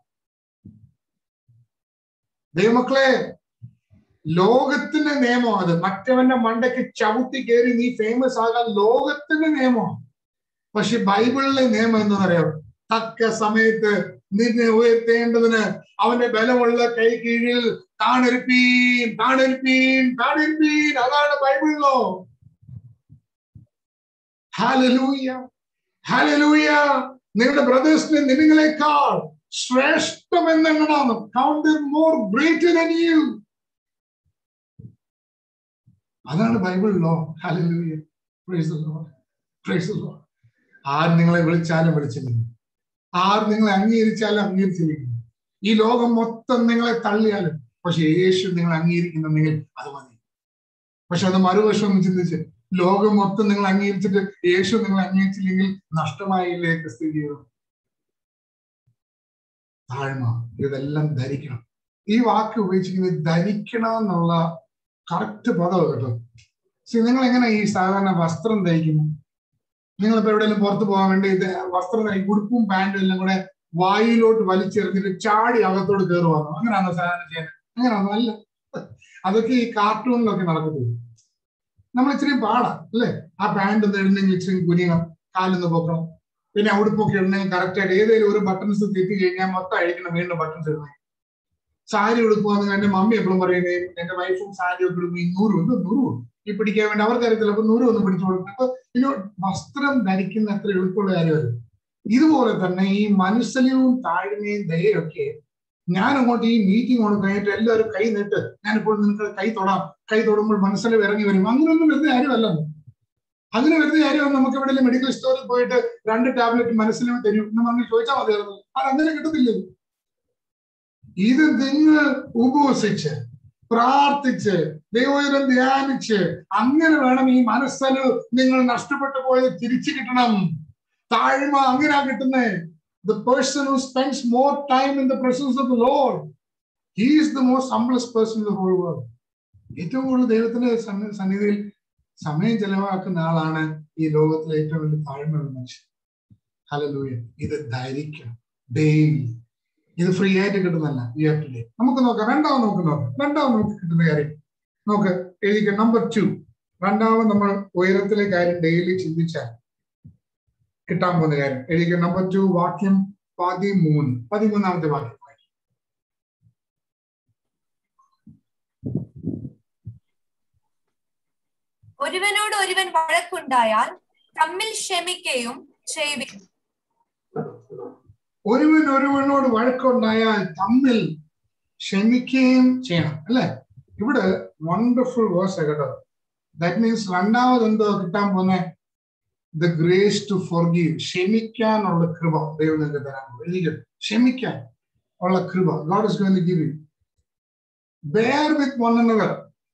ദൈവമക്കളെ ലോകത്തിന്റെ നിയമം അത് മറ്റവന്റെ മണ്ടയ്ക്ക് ചവിട്ടി കയറി നീ ഫേമസ് ആകാൻ ലോകത്തിന്റെ നിയമമാണ് പക്ഷെ ബൈബിളിലെ നിയമം എന്ന് പറയാം തക്ക സമയത്ത് നിന്നെ ഉയർത്തേണ്ടതിന് അവന്റെ ബലമുള്ള കൈ കീഴിൽ താണെരുപ്പീൻ താണെരുപ്പീൻ താണെരുപ്പീൻ അതാണ് ബൈബിളിലോ ഹാലലൂയ ഹാലലൂയ നിങ്ങളുടെ ബ്രദേഴ്സിനെ നിങ്ങളെക്കാൾ ശ്രേഷ്ഠമെന്നെണ്ണണം count more greater than you അതാണ് ബൈബിളിലോ hallelujah praise the Lord praise the Lord ആര് നിങ്ങളെ വിളിച്ചാലും വിളിച്ചിരിക്കുന്നു ആർ നിങ്ങളെ അംഗീകരിച്ചാലും അംഗീകരിച്ചിരിക്കുന്നു ഈ ലോകം മൊത്തം നിങ്ങളെ തള്ളിയാലും പക്ഷെ യേശു നിങ്ങൾ അംഗീകരിക്കുന്നുണ്ടെങ്കിൽ അത് മതി പക്ഷെ അത് മറുവശം ഒന്ന് ചിന്തിച്ച് ലോകം മൊത്തം നിങ്ങൾ അംഗീകരിച്ചിട്ട് യേശു നിങ്ങൾ അംഗീകരിച്ചില്ലെങ്കിൽ നഷ്ടമായില്ലേ ക്രിസ്ത്യ ജീവിതം താഴ്മ ഇതെല്ലാം ധരിക്കണം ഈ വാക്ക് ഉപയോഗിച്ചിരിക്കുന്നത് ധരിക്കണം എന്നുള്ള കറക്റ്റ് പദം കേട്ടോ സി നിങ്ങൾ എങ്ങനെ ഈ സാധാരണ വസ്ത്രം ധരിക്കുന്നു നിങ്ങളിപ്പോ എവിടെയെങ്കിലും പുറത്ത് പോകാൻ വേണ്ടി ഇത് വസ്ത്രം ധരിക്കും ഉടുപ്പും പാന്റും എല്ലാം കൂടെ വായിലോട്ട് വലിച്ചെറിഞ്ഞിട്ട് ചാടി അകത്തോട് കയറുവാന്നോ അങ്ങനെയാണോ സാധാരണ ചെയ്യുന്നത് അങ്ങനെയാണോ അല്ല അതൊക്കെ ഈ കാർട്ടൂണിലൊക്കെ നടക്കത്തുള്ളൂ നമ്മൾ ഇച്ചിരി പാടാ അല്ലേ ആ പാന്റ് ഒന്ന് ഇടണമെങ്കിൽ ഇച്ചിരി കുനിയണം കാലൊന്ന് പൊക്കണം പിന്നെ ഉടുപ്പൊക്കെ ഇടണമെങ്കിൽ കറക്റ്റ് ആയിട്ട് ഏതെങ്കിലും ഒരു ബട്ടൺസ് തെറ്റി കഴിഞ്ഞാൽ മൊത്തം അഴിക്കണം വീണ്ടും ബട്ടൺസ് ഇടണം സാരി ഉടുക്കുവാന്ന് എന്റെ മമ്മി എപ്പോഴും പറയുന്നത് എന്റെ വൈഫും സാരി ഒക്കെ ഉടുക്കും ഈ നൂറ് ഉണ്ട് നൂറ് ഈ പിടിക്കാൻ വേണ്ടി അവർക്കറിയത്തില്ല അപ്പൊ നൂറ് ഒന്ന് പിടിച്ചു കൊടുക്കും അപ്പൊ ഇനി വസ്ത്രം ധരിക്കുന്ന അത്ര എളുപ്പമുള്ള കാര്യമല്ല ഇതുപോലെ തന്നെ ഈ മനസ്സലിവും താഴ്മയും ദയൊക്കെ ഞാൻ അങ്ങോട്ട് ഈ മീറ്റിംഗ് കൊണ്ട് കഴിഞ്ഞിട്ട് എല്ലാവരും കൈ നീട്ട് ഞാനിപ്പോൾ നിങ്ങൾക്ക് കൈ തൊടാം കൈ തൊടുമ്പോൾ മനസ്സിലും ഇറങ്ങി വരും അങ്ങനെയൊന്നും വെറുതെ കാര്യമല്ല അങ്ങനെ വെറുതെ കാര്യം നമുക്ക് എവിടെയെങ്കിലും മെഡിക്കൽ സ്റ്റോറിൽ പോയിട്ട് രണ്ട് ടാബ്ലറ്റ് മനസ്സിലും തരും എന്ന് പറഞ്ഞ് ചോദിച്ചാൽ മതിയായിരുന്നു അത് അങ്ങനെ കിട്ടത്തില്ല ഇത് നിങ്ങൾ ഉപവസിച്ച് പ്രാർത്ഥിച്ച് ദൈവം ധ്യാനിച്ച് അങ്ങനെ വേണം ഈ മനസ്സല് നിങ്ങൾ നഷ്ടപ്പെട്ടു പോയത് തിരിച്ചു കിട്ടണം താഴ്മ അങ്ങനെയാ കിട്ടുന്നേ the person who spends more time in the presence of the Lord he is the most humblest person in the whole world ഏറ്റവും കൂടുതൽ ദൈവത്തിന്റെ സന്നി- സന്നിധിയിൽ സമയം ചെലവാക്കുന്ന ആളാണ് ഈ ലോകത്തിലെ ഏറ്റവും വലിയ താഴ്മയുള്ള മനുഷ്യൻ ഹലലൂയ ഇത് ധരിക്കണം ഡെയിലി ഇത് ഫ്രീ ആയിട്ട് കിട്ടുന്നല്ല ഈ ആപ്പിലെ നമുക്ക് നോക്കാം രണ്ടാമത് നമുക്ക് നോക്കാം രണ്ടാമത് നമുക്ക് കിട്ടുന്ന കാര്യം നോക്ക് എഴുതിക്ക നമ്പർ ടു രണ്ടാമത് നമ്മൾ ഉയരത്തിലെ കാര്യം ഡെയിലി ചിന്തിച്ചാൽ കിട്ടാൻ പോകുന്ന കാര്യം എഴുതിക്ക നമ്പർ ടു വാക്യം പതിമൂന്ന് പതിമൂന്നാമത്തെ വാക്യം ഒരുവനോട് ഒരുവൻ വഴക്കുണ്ടായാൽ തമ്മിൽ ക്ഷമിക്കുകയും ചെയ്യുവിൻ ഒരുവൻ ഒരുവനോട് വഴക്കുണ്ടായാൽ തമ്മിൽ ക്ഷമിക്കുകയും ചെയ്യണം അല്ലെ ഇവിടെ വണ്ടർഫുൾ വേഴ്സ് കേട്ടോ ദാറ്റ് മീൻസ് രണ്ടാമത് എന്തോ കിട്ടാൻ പോകുന്ന ദ ഗ്രേസ് ടു ഫോർഗീവ് ക്ഷമിക്കാനുള്ള കൃപ ദൈവം നിങ്ങൾക്ക് തരാൻ പോകും എനിക്ക് ക്ഷമിക്കാൻ ഉള്ള കൃപ God is going to give you bear with one another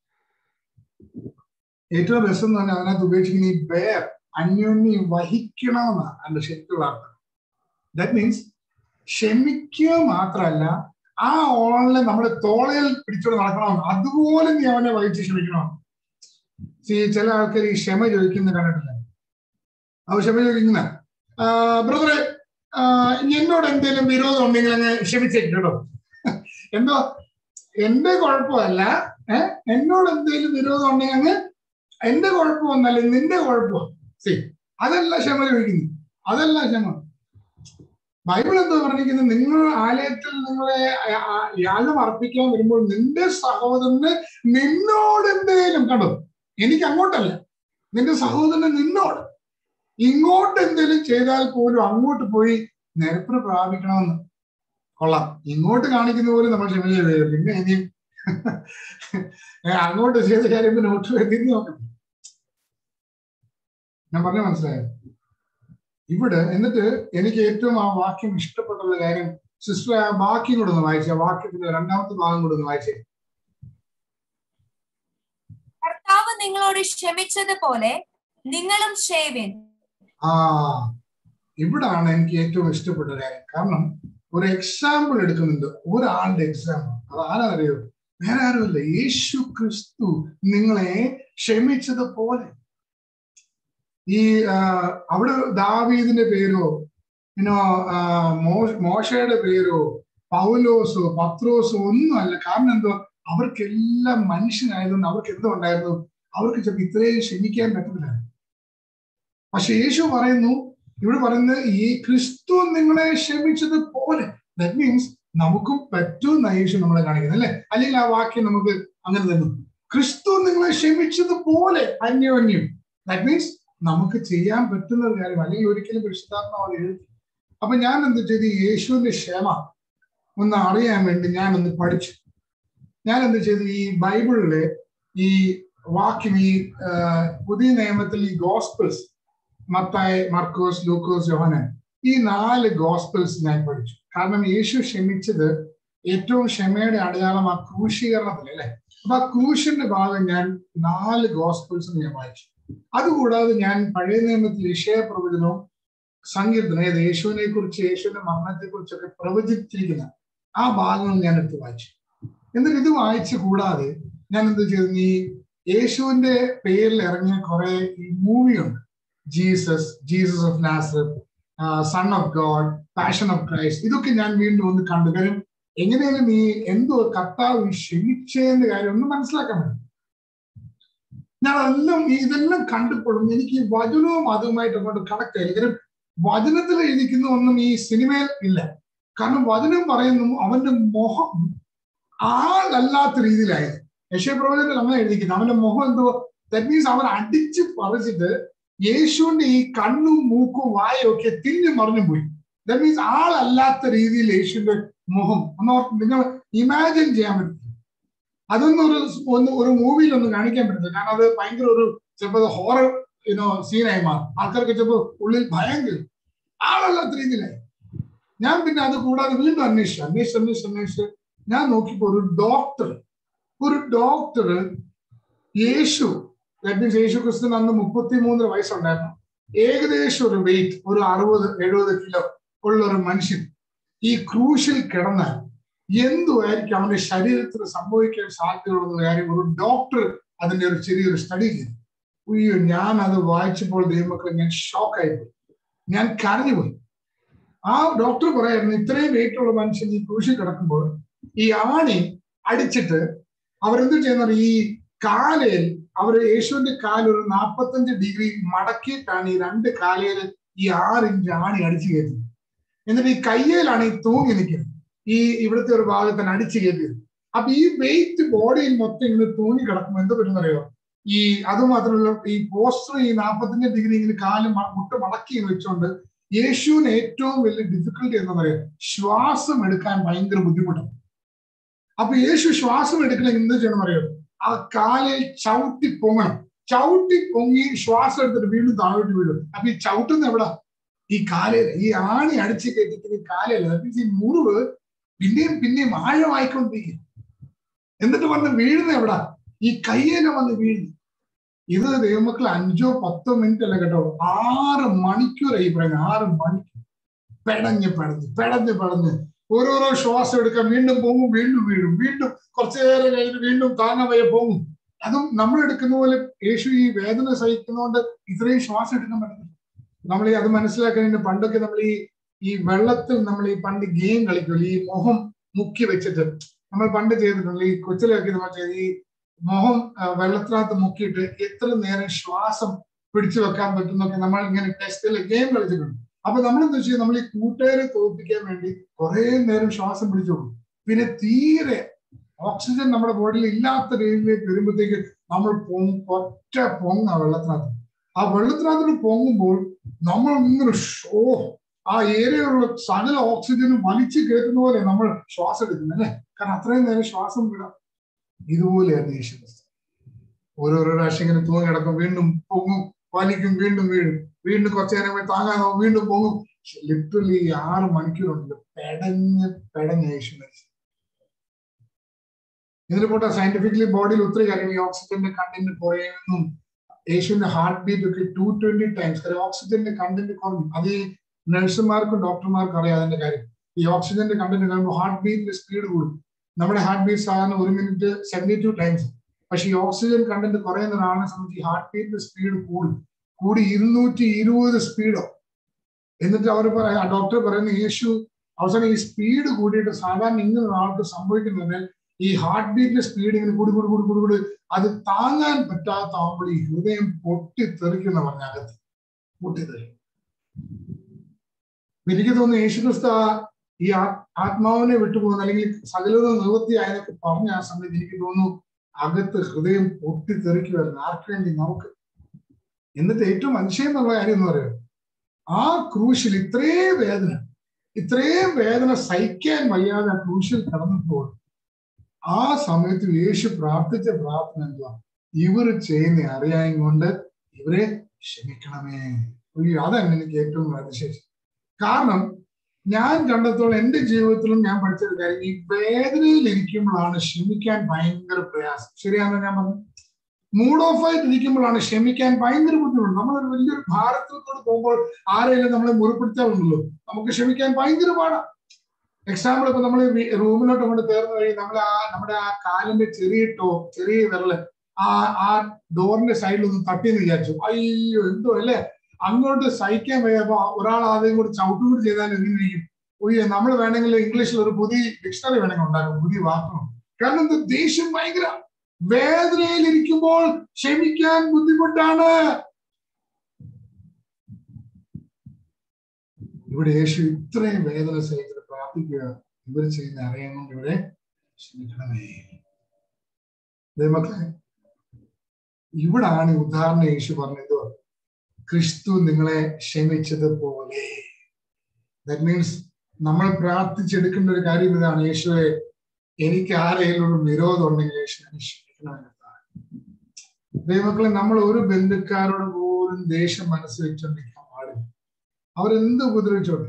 ഏറ്റവും രസം എന്ന് പറഞ്ഞാൽ അതിനകത്ത് ഉപയോഗിച്ചിരിക്കുന്ന ഈ ബെയർ അന്യോന്യം വഹിക്കണമെന്നാണ് അതിന്റെ ശരിക്കുള്ള അർത്ഥം ദാറ്റ് മീൻസ് ക്ഷമിക്കുക മാത്രമല്ല ആ ഓളെ നമ്മുടെ തോളയിൽ പിടിച്ചോണ്ട് നടക്കണം അതുപോലെ നീ അവനെ വഹിച്ച് ക്ഷമിക്കണം See, ചില ആൾക്കാർ ഈ ക്ഷമ ചോദിക്കുന്ന കണ്ടിട്ടില്ല അവ ക്ഷമ ചോദിക്കുന്ന ബ്രദറെ എന്നോട് എന്തെങ്കിലും വിരോധം ഉണ്ടെങ്കിൽ അങ്ങ് ക്ഷമിച്ചേക്കും കേട്ടോ എന്തോ എന്റെ കുഴപ്പമല്ല ഏഹ് എന്നോട് എന്തെങ്കിലും വിരോധം ഉണ്ടെങ്കിൽ അങ്ങ് എന്റെ കുഴപ്പമൊന്നല്ല നിന്റെ കുഴപ്പമാണ് സി അതല്ല ക്ഷമ ചോദിക്കുന്നു അതല്ല ക്ഷമ ബൈബിൾ എന്തോ പറഞ്ഞിരിക്കുന്നത് നിങ്ങൾ ആലയത്തിൽ നിങ്ങളെ ആ- ആ യാഗം അർപ്പിക്കാൻ വരുമ്പോൾ നിന്റെ സഹോദരന് നിന്നോട് എന്തേലും കണ്ടോ എനിക്ക് അങ്ങോട്ടല്ല നിന്റെ സഹോദരന് നിന്നോട് ഇങ്ങോട്ട് എന്തേലും ചെയ്താൽ പോലും അങ്ങോട്ട് പോയി നിരപ്പ് പ്രാപിക്കണമെന്ന് കൊള്ളാം ഇങ്ങോട്ട് കാണിക്കുന്ന പോലും നമ്മൾ ക്ഷമ ചെയ്ത് പിന്നെ ഇനി ഏ, അങ്ങോട്ട് ചെയ്ത കാര്യം പിന്നെ ഒട്ടും തിരിഞ്ഞു നോക്കണം ഞാൻ പറഞ്ഞ മനസ്സിലായോ ഇവിടെ എന്നിട്ട് എനിക്ക് ഏറ്റവും ആ വാക്യം ഇഷ്ടപ്പെട്ടുള്ള കാര്യം സിസ്റ്റർ ആ വാക്യം കൂടെ ഒന്ന് വായിച്ചേ ആ വാക്യത്തിന്റെ രണ്ടാമത്തെ ഭാഗം കൂടെ ഒന്ന് വായിച്ചേ കർത്താവ് നിങ്ങളോട് ക്ഷമിച്ചതുപോലെ നിങ്ങളും ക്ഷേവിൻ ആ ഇവിടാണ് എനിക്ക് ഏറ്റവും ഇഷ്ടപ്പെട്ട കാര്യം കാരണം ഒരു എക്സാമ്പിൾ എടുക്കുന്നുണ്ട് ഒരാളുടെ എക്സാമ്പിൾ അത് ആരാന്നറിയോ വേറെ ആരുമല്ല യേശു ക്രിസ്തു നിങ്ങളെ ക്ഷമിച്ചതുപോലെ ഈ ആ, അവിടെ ദാവീദിന്റെ പേരോ പിന്നോ ആ, മോ- മോശയുടെ പേരോ പൗലോസോ പത്രോസോ ഒന്നുമല്ല കാരണം എന്തോ അവർക്കെല്ലാം മനുഷ്യനായതുകൊണ്ട് അവർക്ക് എന്തോ ഉണ്ടായിരുന്നു അവർക്ക് ചിലപ്പോൾ ഇത്രയും ക്ഷമിക്കാൻ പറ്റത്തില്ല പക്ഷെ യേശു പറയുന്നു ഇവിടെ പറയുന്നത് ഈ ക്രിസ്തു നിങ്ങളെ ക്ഷമിച്ചത് പോലെ ദാറ്റ് മീൻസ് നമുക്കും പറ്റുമെന്ന യേശു നമ്മളെ കാണിക്കുന്നത് അല്ലെ അല്ലെങ്കിൽ ആ വാക്യം നമുക്ക് അങ്ങനെ തന്നു ക്രിസ്തു നിങ്ങളെ ക്ഷമിച്ചത് പോലെ അന്യോന്യം ദാറ്റ് മീൻസ് നമുക്ക് ചെയ്യാൻ പറ്റുന്ന ഒരു കാര്യം അല്ലെങ്കിൽ ഒരിക്കലും പരിശുദ്ധാത്മാവ് എഴുതി അപ്പൊ ഞാൻ എന്ത് ചെയ്തു ഈ യേശുവിന്റെ ക്ഷമ ഒന്ന് അറിയാൻ വേണ്ടി ഞാൻ ഒന്ന് പഠിച്ചു ഞാൻ എന്ത് ചെയ്തു ഈ ബൈബിളിലെ ഈ വാക്യം ഈ ആ, പുതിയ നിയമത്തിൽ ഈ ഗോസ്പിൾസ് മത്തായി മർക്കോസ് ലൂക്കോസ് യോഹനൻ ഈ നാല് ഗോസ്പിൾസ് ഞാൻ പഠിച്ചു കാരണം യേശു ക്ഷമിച്ചത് ഏറ്റവും ക്ഷമയുടെ അടയാളം ആ ക്രൂശീകരണത്തിൽ അല്ലെ അപ്പൊ ആ ക്രൂശിന്റെ ഭാഗം ഞാൻ നാല് ഗോസ്പിൾസ് ഞാൻ വായിച്ചു അതുകൂടാതെ ഞാൻ പഴയ നിയമത്തിൽ വിഷയ പ്രവചനവും സങ്കീർത്തനം അതായത് യേശുവിനെ കുറിച്ച് യേശുവിന്റെ മരണത്തെ കുറിച്ചൊക്കെ പ്രവചിച്ചിരിക്കുന്ന ആ ഭാഗങ്ങൾ ഞാൻ എടുത്ത് വായിച്ചു എന്നിട്ട് ഇത് വായിച്ചു കൂടാതെ ഞാൻ എന്ത് ചെയ്തു ഈ യേശുവിന്റെ പേരിൽ ഇറങ്ങിയ കുറെ ഈ മൂവിയുണ്ട് Jesus Jesus of Nazareth son of God passion of Christ ഇതൊക്കെ ഞാൻ വീണ്ടും ഒന്ന് കണ്ടു കാര്യം എങ്ങനെയാലും ഈ എന്തോ കർത്താവ് ഈ ക്ഷമിച്ചതിന്റെ കാര്യം ഒന്ന് മനസ്സിലാക്കാൻ പറ്റും ഞാൻ എല്ലാം ഈ ഇതെല്ലാം കണ്ടപ്പോഴും എനിക്ക് ഈ വചനവും അതുമായിട്ട് അങ്ങോട്ട് കണക്ട് ആയില്ല കാര്യം വചനത്തിൽ എഴുതിക്കുന്ന ഒന്നും ഈ സിനിമയിൽ ഇല്ല കാരണം വചനം പറയുന്നു അവന്റെ മുഖം ആളല്ലാത്ത രീതിയിലായത് യശപ്രവചനത്തിൽ അങ്ങനെ എഴുതിക്കുന്നു അവന്റെ മുഖം എന്തോ ദാറ്റ് മീൻസ് അവൻ അടിച്ച് പറിച്ചിട്ട് യേശുവിന്റെ ഈ കണ്ണും മൂക്കും വായും ഒക്കെ തിരിഞ്ഞു മറിഞ്ഞു പോയി ദാറ്റ് മീൻസ് ആളല്ലാത്ത രീതിയിൽ യേശുവിന്റെ മുഖം ഒന്ന് ഓർത്ത് നിങ്ങൾ ഇമാജിൻ ചെയ്യാൻ പറ്റില്ല അതൊന്നും ഒരു ഒന്ന് ഒരു മൂവിയിൽ ഒന്നും കാണിക്കാൻ പറ്റില്ല കാരണം അത് ഭയങ്കര ഒരു ചിലപ്പോൾ ഹോറർ യുനോ സീനായി മാറും ആൾക്കാർക്ക് ചിലപ്പോൾ ഉള്ളിൽ ഭയം കയറും ആളല്ലാത്ത രീതിയിലായി ഞാൻ പിന്നെ അത് കൂടാതെ വീണ്ടും അന്വേഷിച്ചു അന്വേഷിച്ച് അന്വേഷിച്ച് അന്വേഷിച്ച് ഞാൻ നോക്കിയപ്പോ ഒരു ഡോക്ടർ ഒരു doctor Yeshu that means Yeshu ക്രിസ്തുവിന് അന്ന് മുപ്പത്തി മൂന്നര വയസ്സുണ്ടായിരുന്നു ഏകദേശം ഒരു വെയിറ്റ് ഒരു അറുപത് എഴുപത് കിലോ ഉള്ള ഒരു മനുഷ്യൻ ഈ ക്രൂശിൽ കിടന്നാൽ എന്തുമായിരിക്കും അവന്റെ ശരീരത്തിന് സംഭവിക്കാൻ സാധ്യതയുള്ള കാര്യം ഒരു ഡോക്ടർ അതിന്റെ ഒരു ചെറിയൊരു സ്റ്റഡി ചെയ്തു അയ്യോ ഞാൻ അത് വായിച്ചപ്പോൾ ദൈവമക്കളെ ഞാൻ ഷോക്കായി പോയി ഞാൻ കരഞ്ഞുപോയി ആ ഡോക്ടർ പറയായിരുന്നു ഇത്രയും വെയിറ്റ് ഉള്ള മനുഷ്യൻ ഈ ക്രൂശിൽ കിടക്കുമ്പോൾ ഈ ആണി അടിച്ചിട്ട് അവരെന്ത് ചെയ്യുന്നത് ഈ കാലയിൽ അവർ യേശുവിന്റെ കാല് ഒരു നാൽപ്പത്തഞ്ച് ഡിഗ്രി മടക്കിയിട്ടാണ് ഈ രണ്ട് കാലയിൽ ഈ ആറ് ഇഞ്ച് ആണി അടിച്ചു കയറ്റുന്നത് എന്നിട്ട് ഈ കയ്യേലാണ് ഈ തൂങ്ങി നിൽക്കുന്നത് ഈ ഇവിടുത്തെ ഒരു ഭാഗത്തിന് അടിച്ചു കയറ്റിയത് അപ്പൊ ഈ വെയിറ്റ് ബോഡിയിൽ മൊത്തം ഇങ്ങനെ തൂങ്ങി കിടക്കുമ്പോൾ എന്ത് പറ്റുന്നറിയോ ഈ അതുമാത്രമല്ല ഈ പോസ്റ്റർ ഈ നാൽപ്പത്തഞ്ച് ഡിഗ്രി ഇങ്ങനെ കാല് മ- മുട്ട് മടക്കി ഇങ്ങനെ വെച്ചുകൊണ്ട് യേശുവിന് ഏറ്റവും വലിയ ഡിഫിക്കൽട്ടി എന്താ പറയുക ശ്വാസം എടുക്കാൻ ഭയങ്കര ബുദ്ധിമുട്ടാണ് അപ്പൊ യേശു ശ്വാസം എടുക്കണമെങ്കിൽ എന്ത് ചെയ്യണം അറിയോ ആ കാലിൽ ചവിട്ടി പൊങ്ങണം ചവിട്ടി പൊങ്ങി ശ്വാസം എടുത്തിട്ട് വീണ്ടും താഴോട്ട് വീഴും അപ്പൊ ഈ ചവിട്ടുന്ന എവിടാ ഈ കാലയിൽ ഈ ആണി അടിച്ച് കയറ്റിക്കുന്ന ഈ കാലയിൽ that means ഈ മുറിവ് പിന്നെയും പിന്നെയും ആഴമായിക്കൊണ്ടിരിക്കും എന്നിട്ട് വന്ന് വീഴുന്ന എവിടാ ഈ കയ്യേല വന്ന് വീഴുന്നു ഇത് ദൈവമക്കൾ അഞ്ചോ പത്തോ മിനിറ്റ് അല്ല കേട്ടോ ആറ് മണിക്കൂറായി പറയുന്നത് ആറ് മണിക്കൂർ പെടഞ്ഞ് പെടഞ്ഞ് പെടഞ്ഞ് പെടഞ്ഞ് ഓരോരോ ശ്വാസം എടുക്കാൻ വീണ്ടും പോകും വീണ്ടും വീഴും വീണ്ടും കുറച്ചു നേരം കഴിഞ്ഞ് വീണ്ടും താങ്ങാൻ വയ്യ പോകും അതും നമ്മൾ എടുക്കുന്ന പോലെ യേശു ഈ വേദന സഹിക്കുന്നതുകൊണ്ട് ഇത്രയും ശ്വാസം എടുക്കാൻ പറ്റുന്നില്ല നമ്മൾ ഈ അത് മനസ്സിലാക്കാൻ പണ്ടൊക്കെ നമ്മൾ ഈ ഈ വെള്ളത്തിൽ നമ്മൾ ഈ പണ്ട് ഗെയിം കളിക്കുമല്ലോ ഈ മുഖം മുക്കി വെച്ചിട്ട് നമ്മൾ പണ്ട് ചെയ്തിട്ടുണ്ട് ഈ കൊച്ചിലൊക്കെ നമ്മൾ ചെയ്ത് ഈ മുഖം ആ, വെള്ളത്തിനകത്ത് മുക്കിയിട്ട് എത്ര നേരം ശ്വാസം പിടിച്ചു വെക്കാൻ പറ്റുന്നൊക്കെ നമ്മൾ ഇങ്ങനെ ടെസ്റ്റിൽ ഗെയിം കളിച്ചിട്ടുണ്ട് അപ്പൊ നമ്മൾ എന്താ ചെയ്യുക നമ്മൾ ഈ കൂട്ടുകാരെ തോൽപ്പിക്കാൻ വേണ്ടി കുറെ നേരം ശ്വാസം പിടിച്ചു പോകും പിന്നെ തീരെ ഓക്സിജൻ നമ്മുടെ ബോഡിയിൽ ഇല്ലാത്ത രീതിയിലേക്ക് വരുമ്പോഴത്തേക്ക് നമ്മൾ പൊങ്ങും ഒറ്റ പൊങ്ങ വെള്ളത്തിനകത്ത് ആ വെള്ളത്തിനകത്ത് പൊങ്ങുമ്പോൾ നമ്മൾ ഇങ്ങനെ ഷോ ആ ഏരിയയിലുള്ള സകല ഓക്സിജനും വലിച്ചു കയറ്റുന്ന പോലെ നമ്മൾ ശ്വാസം എടുക്കുന്നത് അല്ലേ കാരണം അത്രയും നേരം ശ്വാസം വിടാം ഇതുപോലെയാണ് യേശു ക്രിസ്തു. ഓരോരോ പ്രാവശ്യം ഇങ്ങനെ തൂങ്ങി കിടക്കും വീണ്ടും പൊങ്ങും വലിക്കും വീണ്ടും വീഴും വീണ്ടും കുറച്ചു നേരം പോയി താങ്ങാനോ വീണ്ടും പൊങ്ങും ലിറ്ററലി ആറ് മണിക്കൂറുണ്ട് പെടഞ്ഞ് പെടഞ്ഞ് യേശു മരിച്ചു ഇതിന് പോട്ടെ സയന്റിഫിക്കലി ബോഡിയിൽ ഒത്തിരി കാര്യം ഈ ഓക്സിജന്റെ കണ്ടന്റ് കുറയുമെന്നും യേശുവിന്റെ ഹാർട്ട് ബീറ്റ് ഒക്കെ ടു ട്വന്റി ടൈംസ് കാര്യം ഓക്സിജന്റെ കണ്ടന്റ് കുറഞ്ഞു അത് ഈ നഴ്സുമാർക്കും ഡോക്ടർമാർക്കും അറിയാം അതിന്റെ കാര്യം ഈ ഓക്സിജന്റെ കണ്ടന്റ് കാണുമ്പോൾ ഹാർട്ട് ബീറ്റിന്റെ സ്പീഡ് കൂടും നമ്മുടെ ഹാർട്ട് ബീറ്റ് സാധാരണ ഒരു മിനിറ്റ് സെവന്റി ടു ടൈംസ് പക്ഷെ ഈ ഓക്സിജൻ കണ്ടന്റ് കുറയുന്ന ഒരാളെ സംബന്ധിച്ച് ഈ ഹാർട്ട് ബീറ്റിന്റെ സ്പീഡ് കൂടും കൂടി ഇരുന്നൂറ്റി ഇരുപത് സ്പീഡോ എന്നിട്ട് അവർ പറയാ ഡോക്ടർ പറയുന്ന യേശു അവസാനം ഈ സ്പീഡ് കൂടിയിട്ട് സാധാരണ ഇങ്ങനെ ഒരാൾക്ക് സംഭവിക്കുന്നത് ഈ ഹാർട്ട് ബീറ്റിന്റെ സ്പീഡ് ഇങ്ങനെ കൂടി കൂടി കൂടി കൂടി കൂടി അത് താങ്ങാൻ പറ്റാത്താവുമ്പോൾ ഈ ഹൃദയം പൊട്ടിത്തെറിക്കുന്ന പറഞ്ഞ അകത്ത് പൊട്ടിത്തെറിക്കും എനിക്ക് തോന്നുന്നു യേശുക്രിസ്തു ആ ഈ ആ- ആത്മാവിനെ വിട്ടുപോകുന്ന അല്ലെങ്കിൽ സകലത നിവൃത്തിയായതൊക്കെ പറഞ്ഞ ആ സമയത്ത് എനിക്ക് തോന്നുന്നു അകത്ത് ഹൃദയം പൊട്ടിത്തെറിക്കുമായിരുന്നു ആർക്ക് വേണ്ടി നമുക്ക് എന്നിട്ട് ഏറ്റവും അതിശയം എന്നുള്ള കാര്യം എന്ന് പറയുന്നത് ആ ക്രൂശിൽ ഇത്രയും വേദന ഇത്രയും വേദന സഹിക്കാൻ വയ്യാതെ ആ ക്രൂശിൽ കടന്നപ്പോൾ ആ സമയത്ത് യേശു പ്രാർത്ഥിച്ച പ്രാർത്ഥന എന്തുവാ ഇവർ ചെയ്യുന്ന അറിയായും കൊണ്ട് ഇവരെ ക്ഷമിക്കണമേ അയ്യോ അതാണ് എനിക്ക് ഏറ്റവും അതിശേഷം കാരണം ഞാൻ കണ്ടെത്തോളം എന്റെ ജീവിതത്തിലും ഞാൻ പഠിച്ചൊരു കാര്യം ഈ വേദനയിൽ ഇരിക്കുമ്പോഴാണ് ക്ഷമിക്കാൻ ഭയങ്കര പ്രയാസം ശരിയാണെന്ന് ഞാൻ പറഞ്ഞു മൂഡ് ഓഫ് ആയിട്ട് ഇരിക്കുമ്പോഴാണ് ക്ഷമിക്കാൻ ഭയങ്കര ബുദ്ധിമുട്ട് നമ്മളൊരു വലിയൊരു ഭാരതത്തോട് പോകുമ്പോൾ ആരെങ്കിലും നമ്മളെ മുറിപ്പെടുത്താറുണ്ടല്ലോ നമുക്ക് ക്ഷമിക്കാൻ ഭയങ്കര പാടാണ് എക്സാമ്പിൾ ഇപ്പൊ നമ്മൾ റൂമിലോട്ട് അങ്ങോട്ട് കയറുന്ന വഴി നമ്മൾ ആ നമ്മുടെ ആ കാലിന്റെ ചെറിയിട്ടോ ചെറിയ വിരല് ആ ആ ഡോറിന്റെ സൈഡിൽ ഒന്ന് തട്ടിയെന്ന് വിചാരിച്ചു അയ്യോ എന്തോ അല്ലേ അങ്ങോട്ട് സഹിക്കാൻ വയ്യപ്പോ ഒരാൾ ആദ്യം കൂടി ചവിട്ടും കൂടി ചെയ്താൽ എങ്ങനെയിരിക്കും ഒയ്യോ നമ്മൾ വേണമെങ്കിൽ ഇംഗ്ലീഷിൽ ഒരു പുതിയ ഡിക്ഷണറി വേണമെങ്കിൽ ഉണ്ടാക്കും പുതിയ വാക്കുകൾ കാരണം ഇത് ദേഷ്യം ഭയങ്കര വേദനയിലിരിക്കുമ്പോൾ ക്ഷമിക്കാൻ ബുദ്ധിമുട്ടാണ് ഇവിടെ യേശു ഇത്രയും വേദന സഹിച്ചിട്ട് പ്രാർത്ഥിക്കുക ഇവർ ചെയ്യുന്ന അറിയാമെങ്കിൽ ഇവിടെ ക്ഷമിക്കണമേ ദൈവമക്കളെ ഇവിടാണ് ഈ ഉദാഹരണം യേശു പറഞ്ഞത് ക്രിസ്തു നിങ്ങളെ ക്ഷമിച്ചതുപോലെ ദാറ്റ് മീൻസ് നമ്മൾ പ്രാർത്ഥിച്ചെടുക്കേണ്ട ഒരു കാര്യം ഇതാണ് യേശുവെ എനിക്ക് ആരെങ്കിലും ഒരു വിരോധം ഉണ്ടെങ്കിൽ യേശു എന്നെ ക്ഷമിക്കണമെന്ന് ദൈവമക്കളെ നമ്മൾ ഒരു ബന്ധുക്കാരോട് പോലും ദേഷ്യം മനസ്സ് വെച്ചോണ്ടിരിക്കാൻ പാടില്ല അവരെന്ത് ഉപദ്രവിച്ചോട്ടെ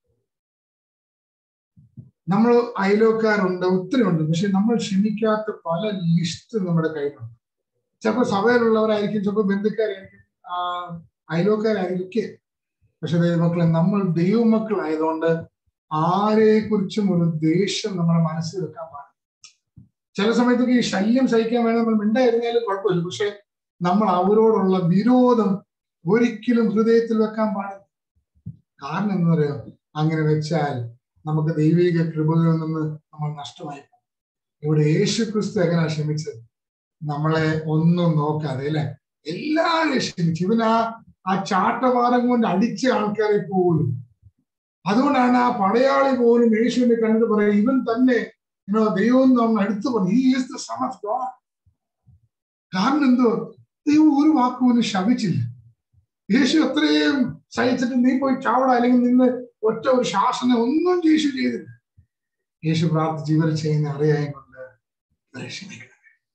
നമ്മൾ അയലോക്കാരുണ്ട് ഒത്തിരി ഉണ്ട് പക്ഷെ നമ്മൾ ക്ഷമിക്കാത്ത പല ലിസ്റ്റ് നമ്മുടെ കയ്യിലുണ്ട് ചിലപ്പോൾ സഭയിലുള്ളവരായിരിക്കും ചിലപ്പോൾ ബന്ധുക്കാരായിരിക്കും ആ, അയലോക്കാരായിരിക്കും പക്ഷെ ദൈവമക്കളെ നമ്മൾ ദൈവമക്കളായതുകൊണ്ട് ആരെ കുറിച്ചും ഒരു ദേഷ്യം നമ്മുടെ മനസ്സിൽ വെക്കാൻ പാടില്ല ചില സമയത്തൊക്കെ ഈ ശല്യം സഹിക്കാൻ വേണ്ടി നമ്മൾ മിണ്ടായിരുന്നാലും കുഴപ്പമില്ല പക്ഷെ നമ്മൾ അവരോടുള്ള വിരോധം ഒരിക്കലും ഹൃദയത്തിൽ വെക്കാൻ പാടില്ല കാരണം എന്താ പറയാ അങ്ങനെ വെച്ചാൽ നമുക്ക് ദൈവിക കൃപകളിൽ നിന്ന് നമ്മൾ നഷ്ടമായി പോകും. ഇവിടെ യേശു ക്രിസ്തു എങ്ങനെയാ ക്ഷമിച്ചത് നമ്മളെ ഒന്നും നോക്കാതെ അല്ലെ എല്ലാവരെയും ക്ഷമിച്ചു ഇവൻ ആ ആ ചാട്ടവാരം കൊണ്ട് അടിച്ച ആൾക്കാരെ പോലും അതുകൊണ്ടാണ് ആ പടയാളി പോലും യേശുവിനെ കണ്ടിട്ട് പറയാം ഇവൻ തന്നെ ഇനോ ദൈവം നമ്മൾ അടുത്ത് പറഞ്ഞു ഈ is the son of God കാരണം എന്തോ ദൈവം ഒരു വാക്ക് പോലും ശപിച്ചില്ല യേശു അത്രയും സഹിച്ചിട്ട് നീ പോയി ചാവട അല്ലെങ്കിൽ നിന്ന് ഒറ്റ ഒരു ശാസനം ഒന്നും യേശു ചെയ്തില്ല യേശു പ്രാർത്ഥിച്ച് ഇവർ ചെയ്യുന്ന അറിയായും കൊണ്ട് ഇവരെ ക്ഷമിക്കണം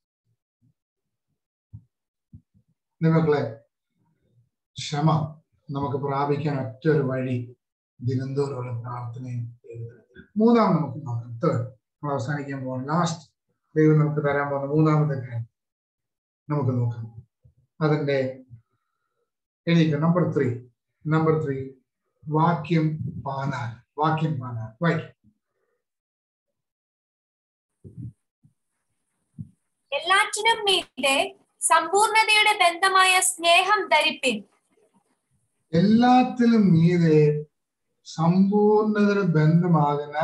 നിങ്ങളെ ക്ഷമ നമുക്ക് പ്രാപിക്കാൻ ഒറ്റ ഒരു വഴി ദിനംതോറുള്ള പ്രാർത്ഥനയും ദൈവത്തിന്. മൂന്നാം നമുക്ക് നോക്കാം തേർഡ് നമ്മൾ അവസാനിക്കാൻ പോകണം ലാസ്റ്റ് ദൈവം നമുക്ക് തരാൻ പോകുന്ന മൂന്നാമത്തെ കാര്യം നമുക്ക് നോക്കാം അതിന്റെ എണീക്ക നമ്പർ ത്രീ നമ്പർ ത്രീ വാക്യം പാനാൽ വാക്യം പാനാൽ വായിക്കും എല്ലാറ്റിനും മീതെ സമ്പൂർണതയുടെ ബന്ധമായ സ്നേഹം ധരിപ്പിൻ എല്ലാത്തിലും മീതെ സമ്പൂർണതയുടെ ബന്ധമാകുന്ന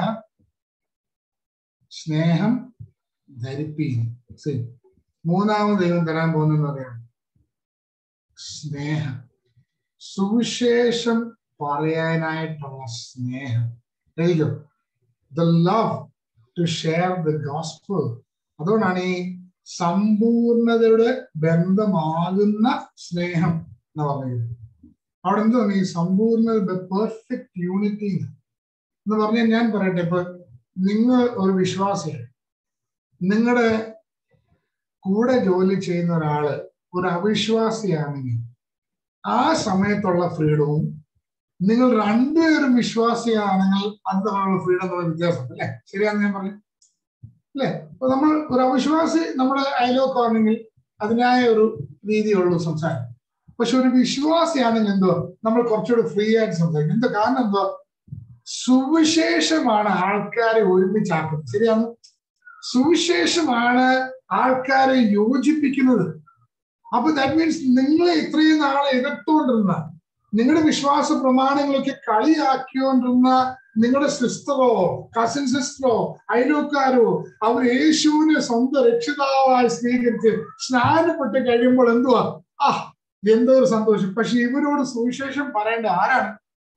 സ്നേഹം ധരിപ്പീൻ See, മൂന്നാമത് ദൈവം തരാൻ പോകുന്നെന്ന് പറയാം സ്നേഹം സുവിശേഷം പറയാനായിട്ടുള്ള സ്നേഹം എഴുതിക്കോ the love to share the gospel അതുകൊണ്ടാണ് ഈ സമ്പൂർണതയുടെ ബന്ധമാകുന്ന സ്നേഹം എന്ന് പറഞ്ഞത് അവിടെ എന്താണ് ഈ സമ്പൂർണ്ണ പെർഫെക്റ്റ് യൂണിറ്റി എന്ന് പറഞ്ഞാൽ ഞാൻ പറയട്ടെ ഇപ്പൊ നിങ്ങൾ ഒരു വിശ്വാസിയാണ് നിങ്ങളുടെ കൂടെ ജോലി ചെയ്യുന്ന ഒരാള് ഒരു അവിശ്വാസിയാണെങ്കിൽ ആ സമയത്തുള്ള ഫ്രീഡവും നിങ്ങൾ രണ്ടുപേരും വിശ്വാസിയാണെങ്കിൽ അത് തമ്മിലുള്ള ഫ്രീഡം തമ്മിൽ വ്യത്യാസമുണ്ട് അല്ലെ ശരിയാണെന്ന് ഞാൻ പറഞ്ഞു അല്ലെ അപ്പൊ നമ്മൾ ഒരു അവിശ്വാസി നമ്മുടെ അയലോക്കാണെങ്കിൽ അതിനായ ഒരു രീതിയുള്ളൂ സംസാരം പക്ഷെ ഒരു വിശ്വാസിയാണെങ്കിൽ എന്തോ നമ്മൾ കുറച്ചുകൂടി ഫ്രീ ആയിട്ട് സംസാരിക്കും എന്താ കാരണം എന്തോ സുവിശേഷമാണ് ആൾക്കാരെ ഒരുമിച്ചാക്കുന്നത് ശരിയാണ് സുവിശേഷമാണ് ആൾക്കാരെ യോജിപ്പിക്കുന്നത് അപ്പൊ ദാറ്റ് മീൻസ് നിങ്ങളെ ഇത്രയും നാളെ എതിർത്തുകൊണ്ടിരുന്ന നിങ്ങളുടെ വിശ്വാസ പ്രമാണങ്ങളൊക്കെ കളിയാക്കിക്കൊണ്ടിരുന്ന നിങ്ങളുടെ സിസ്റ്ററോ കസിൻ സിസ്റ്ററോ അയലോക്കാരോ അവർ യേശുവിനെ സ്വന്തം രക്ഷിതാവായി സ്വീകരിച്ച് സ്നാനപ്പെട്ട് കഴിയുമ്പോൾ എന്തുവാ ആ എന്തോ ഒരു സന്തോഷം പക്ഷെ ഇവരോട് സുവിശേഷം പറയേണ്ട ആരാണ്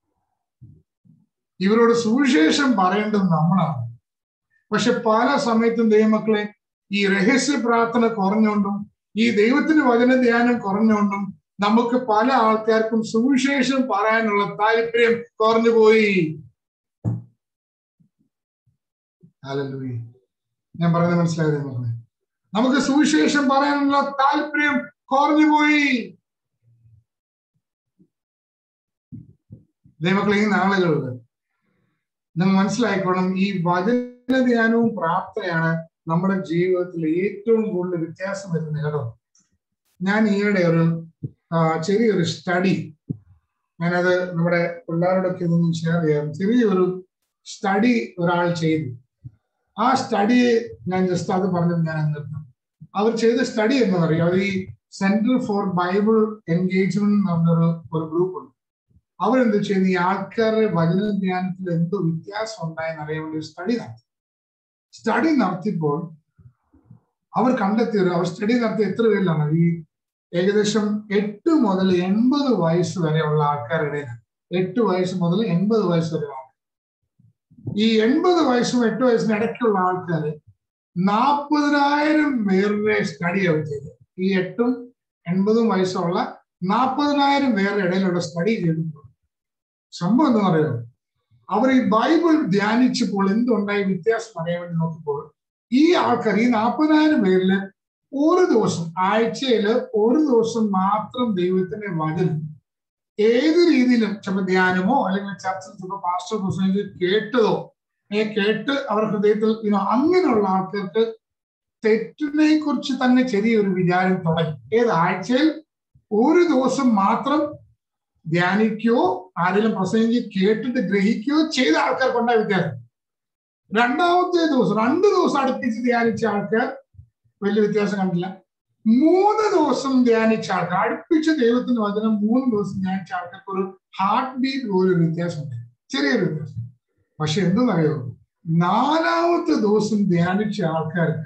ഇവരോട് സുവിശേഷം പറയേണ്ടത് നമ്മളാണ് പക്ഷെ പല സമയത്തും ദൈവമക്കളെ ഈ രഹസ്യ പ്രാർത്ഥന കുറഞ്ഞുകൊണ്ടും ഈ ദൈവത്തിന്റെ വചന ധ്യാനം കുറഞ്ഞുകൊണ്ടും നമുക്ക് പല ആൾക്കാർക്കും സുവിശേഷം പറയാനുള്ള താല്പര്യം കുറഞ്ഞു പോയി ഹല്ലേലൂയ. ഞാൻ പറയുന്നത് മനസ്സിലായത് മക്കളെ നമുക്ക് സുവിശേഷം പറയാനുള്ള താല്പര്യം കുറഞ്ഞു പോയി ദൈവമക്കളെ ഈ നാളുകളിൽ നിങ്ങൾ മനസ്സിലായിക്കോണം ഈ വചന ധ്യാനവും പ്രാർത്ഥനയാണ് നമ്മുടെ ജീവിതത്തിൽ ഏറ്റവും കൂടുതൽ വ്യത്യാസം വരുന്ന കേട്ടോ ഞാൻ ഈയിടെ ഒരു ആ, ചെറിയൊരു സ്റ്റഡി ഞാനത് നമ്മുടെ പിള്ളേരോടൊക്കെ ഒന്ന് ഷെയർ ചെയ്യാം ചെറിയൊരു സ്റ്റഡി ഒരാൾ ചെയ്തു ആ സ്റ്റഡി ഞാൻ ജസ്റ്റ് അത് പറഞ്ഞത് ഞാൻ അങ്ങ് നിർത്താം അവർ ചെയ്ത സ്റ്റഡി എന്ന് പറയും അവർ ഈ സെന്റർ ഫോർ ബൈബിൾ എൻഗേജ്മെന്റ് എന്ന് പറഞ്ഞൊരു ഒരു ഗ്രൂപ്പ് ഉണ്ട് അവരെന്ത് ചെയ്യുന്നു ഈ ആൾക്കാരുടെ വചന ധ്യാനത്തിൽ എന്തോ വ്യത്യാസം ഉണ്ടായെന്ന് അറിയാൻ വേണ്ടി സ്റ്റഡി നടത്തി സ്റ്റഡി നടത്തിയപ്പോൾ അവർ കണ്ടെത്തിയ ഒരു അവർ സ്റ്റഡി നടത്തിയ എത്ര പേരിലാണ് ഈ ഏകദേശം എട്ട് മുതൽ എൺപത് വയസ്സ് വരെയുള്ള ആൾക്കാരുടെ എട്ട് വയസ്സ് മുതൽ എൺപത് വയസ്സ് വരെ ആൾക്കാർ ഈ എൺപത് വയസ്സും എട്ട് വയസ്സിന് ഇടയ്ക്കുള്ള ആൾക്കാർ നാൽപ്പതിനായിരം പേരുടെ സ്റ്റഡി അവർ ചെയ്തത് ഈ എട്ടും എൺപതും വയസ്സുള്ള നാൽപ്പതിനായിരം പേരുടെ ഇടയിലുള്ള സ്റ്റഡി ചെയ്തിട്ടുണ്ട് സംഭവം എന്താ പറയുക അവർ ഈ ബൈബിൾ ധ്യാനിച്ചപ്പോൾ എന്തുണ്ടായി വ്യത്യാസം അറിയാൻ വേണ്ടി നോക്കിയപ്പോൾ ഈ ആൾക്കാർ ഈ നാൽപ്പതിനായിരം പേരില് ഒരു ദിവസം ആഴ്ചയിൽ ഒരു ദിവസം മാത്രം ദൈവത്തിന്റെ വചനം ഏത് രീതിയിലും ചിലപ്പോൾ ധ്യാനമോ അല്ലെങ്കിൽ ചർച്ചിൽ ചിലപ്പോൾ പാസ്റ്റർ പ്രസംഗിച്ച് കേട്ടതോ ഏ കേട്ട് അവർ ഹൃദയത്തിൽ ഇനോ അങ്ങനെയുള്ള ആൾക്കാർക്ക് തെറ്റിനെ കുറിച്ച് തന്നെ ചെറിയൊരു വിചാരം തുടങ്ങി ഏത് ആഴ്ചയിൽ ഒരു ദിവസം മാത്രം ധ്യാനിക്കുകയോ ആരെങ്കിലും പ്രസംഗിച്ച് കേട്ടിട്ട് ഗ്രഹിക്കുകയോ ചെയ്ത ആൾക്കാർക്കുണ്ടായ വ്യത്യാസം രണ്ടാമത്തെ ദിവസം രണ്ട് ദിവസം അടുപ്പിച്ച് ധ്യാനിച്ച ആൾക്കാർ വലിയ വ്യത്യാസം കണ്ടില്ല മൂന്ന് ദിവസം ധ്യാനിച്ച ആൾക്കാർ അടുപ്പിച്ച് ദൈവത്തിന്റെ വചനം മൂന്ന് ദിവസം ധ്യാനിച്ച ആൾക്കാർക്ക് ഒരു ഹാർട്ട് ബീറ്റ് പോലൊരു വ്യത്യാസമുണ്ട് ചെറിയൊരു വ്യത്യാസം പക്ഷെ എന്തെന്നറിയോ നാലാമത്തെ ദിവസം ധ്യാനിച്ച ആൾക്കാർക്ക്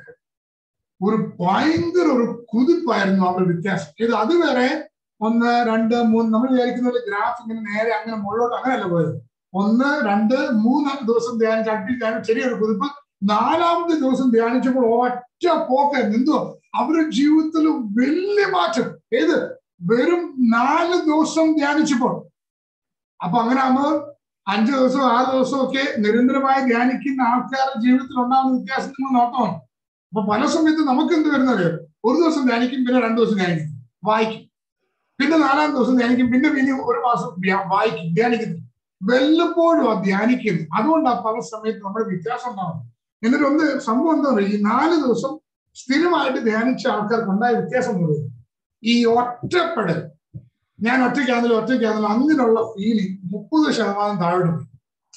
ഒരു ഭയങ്കര ഒരു കുതിപ്പായിരുന്നു അവരുടെ വ്യത്യാസം ഇത് അതുവരെ ഒന്ന് രണ്ട് മൂന്ന് നമ്മൾ വിചാരിക്കുന്ന പോലെ ഗ്രാഫ് ഇങ്ങനെ നേരെ അങ്ങനെ മുകളിലോട്ട് അങ്ങനെയല്ല പോയത് ഒന്ന് രണ്ട് മൂന്ന് ദിവസം ധ്യാനിച്ച് അടുപ്പിച്ച് ധ്യാനിച്ച് ചെറിയൊരു കുതിപ്പ് നാലാമത്തെ ദിവസം ധ്യാനിച്ചപ്പോൾ ഒറ്റ പോക്കായിരുന്നു എന്തോ അവരുടെ ജീവിതത്തിൽ വലിയ മാറ്റം ഏത് വെറും നാല് ദിവസം ധ്യാനിച്ചപ്പോൾ അപ്പൊ അങ്ങനെ ആകുമ്പോൾ അഞ്ചു ദിവസവും ആറ് ദിവസവും ഒക്കെ നിരന്തരമായി ധ്യാനിക്കുന്ന ആൾക്കാരുടെ ജീവിതത്തിൽ ഉണ്ടാകുന്ന വ്യത്യാസം നമ്മൾ നോക്കണം അപ്പൊ പല സമയത്ത് നമുക്ക് എന്ത് വരുന്നത് ഒരു ദിവസം ധ്യാനിക്കും പിന്നെ രണ്ടു ദിവസം ധ്യാനിക്കും വായിക്കും പിന്നെ നാലാം ദിവസം ധ്യാനിക്കും പിന്നെ പിന്നെ ഒരു മാസം ധ്യാ- വായിക്കും ധ്യാനിക്കുന്നു വല്ലപ്പോഴും ആ ധ്യാനിക്കുന്നു അതുകൊണ്ടാണ് പല സമയത്ത് നമ്മുടെ വ്യത്യാസം ഉണ്ടാവുന്നത് എന്നിട്ട് ഒന്ന് സംഭവം എന്താ പറയുക ഈ നാല് ദിവസം സ്ഥിരമായിട്ട് ധ്യാനിച്ച ആൾക്കാർക്ക് ഉണ്ടായ വ്യത്യാസം എന്ന് പറയുന്നത് ഈ ഒറ്റപ്പെടൽ ഞാൻ ഒറ്റയ്ക്കാണെങ്കിലും ഒറ്റയ്ക്കാണെങ്കിലും അങ്ങനെയുള്ള ഫീലിംഗ് മുപ്പത് ശതമാനം താഴോട്ട് പോയി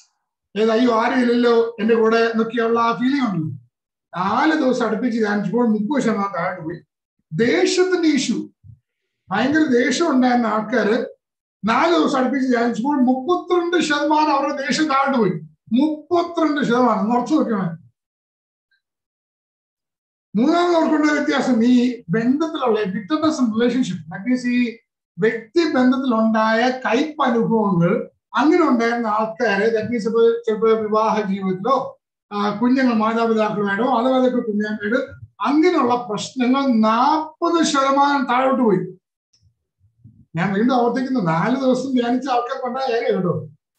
ഏത് അയ്യോ ആരും ഇല്ലല്ലോ എന്റെ കൂടെ എന്നൊക്കെയുള്ള ആ ഫീലിംഗ് ഉണ്ടല്ലോ നാല് ദിവസം അടുപ്പിച്ച് ധ്യാനിച്ചപ്പോൾ മുപ്പത് ശതമാനം താഴോട്ട് പോയി ദേഷ്യത്തിന്റെ ഇഷ്യൂ ഭയങ്കര ദേഷ്യം ഉണ്ടായിരുന്ന ആൾക്കാര് നാല് ദിവസം അടുപ്പിച്ച് ധ്യാനിച്ചപ്പോൾ മുപ്പത്തിരണ്ട് ശതമാനം അവരുടെ ദേഷ്യം താഴോട്ട് പോയി മുപ്പത്തിരണ്ട് ശതമാനം ഉറച്ചു നോക്കണം മൂന്നാമത് അവർക്കുള്ള വ്യത്യാസം ഈ ബന്ധത്തിലുള്ള ബിറ്റർനെസ് റിലേഷൻഷിപ്പ് ദാറ്റ് മീൻസ് ഈ വ്യക്തി ബന്ധത്തിലുണ്ടായ കയ്പ് അനുഭവങ്ങൾ അങ്ങനെ ഉണ്ടായിരുന്ന ആൾക്കാര് ദാറ്റ് മീൻസ് ഇപ്പൊ ചിലപ്പോൾ വിവാഹ ജീവിതത്തിലോ ആ, കുഞ്ഞുങ്ങൾ മാതാപിതാക്കളുമായിട്ടോ അതുപോലൊക്കെ കുഞ്ഞുങ്ങളായിട്ട് അങ്ങനെയുള്ള പ്രശ്നങ്ങൾ നാൽപ്പത് ശതമാനം താഴോട്ട് പോയി ഞാൻ വീണ്ടും ആവർത്തിക്കുന്നു നാല് ദിവസം ധ്യാനിച്ച ആൾക്കാർക്കുണ്ടായ കാര്യം കേട്ടോ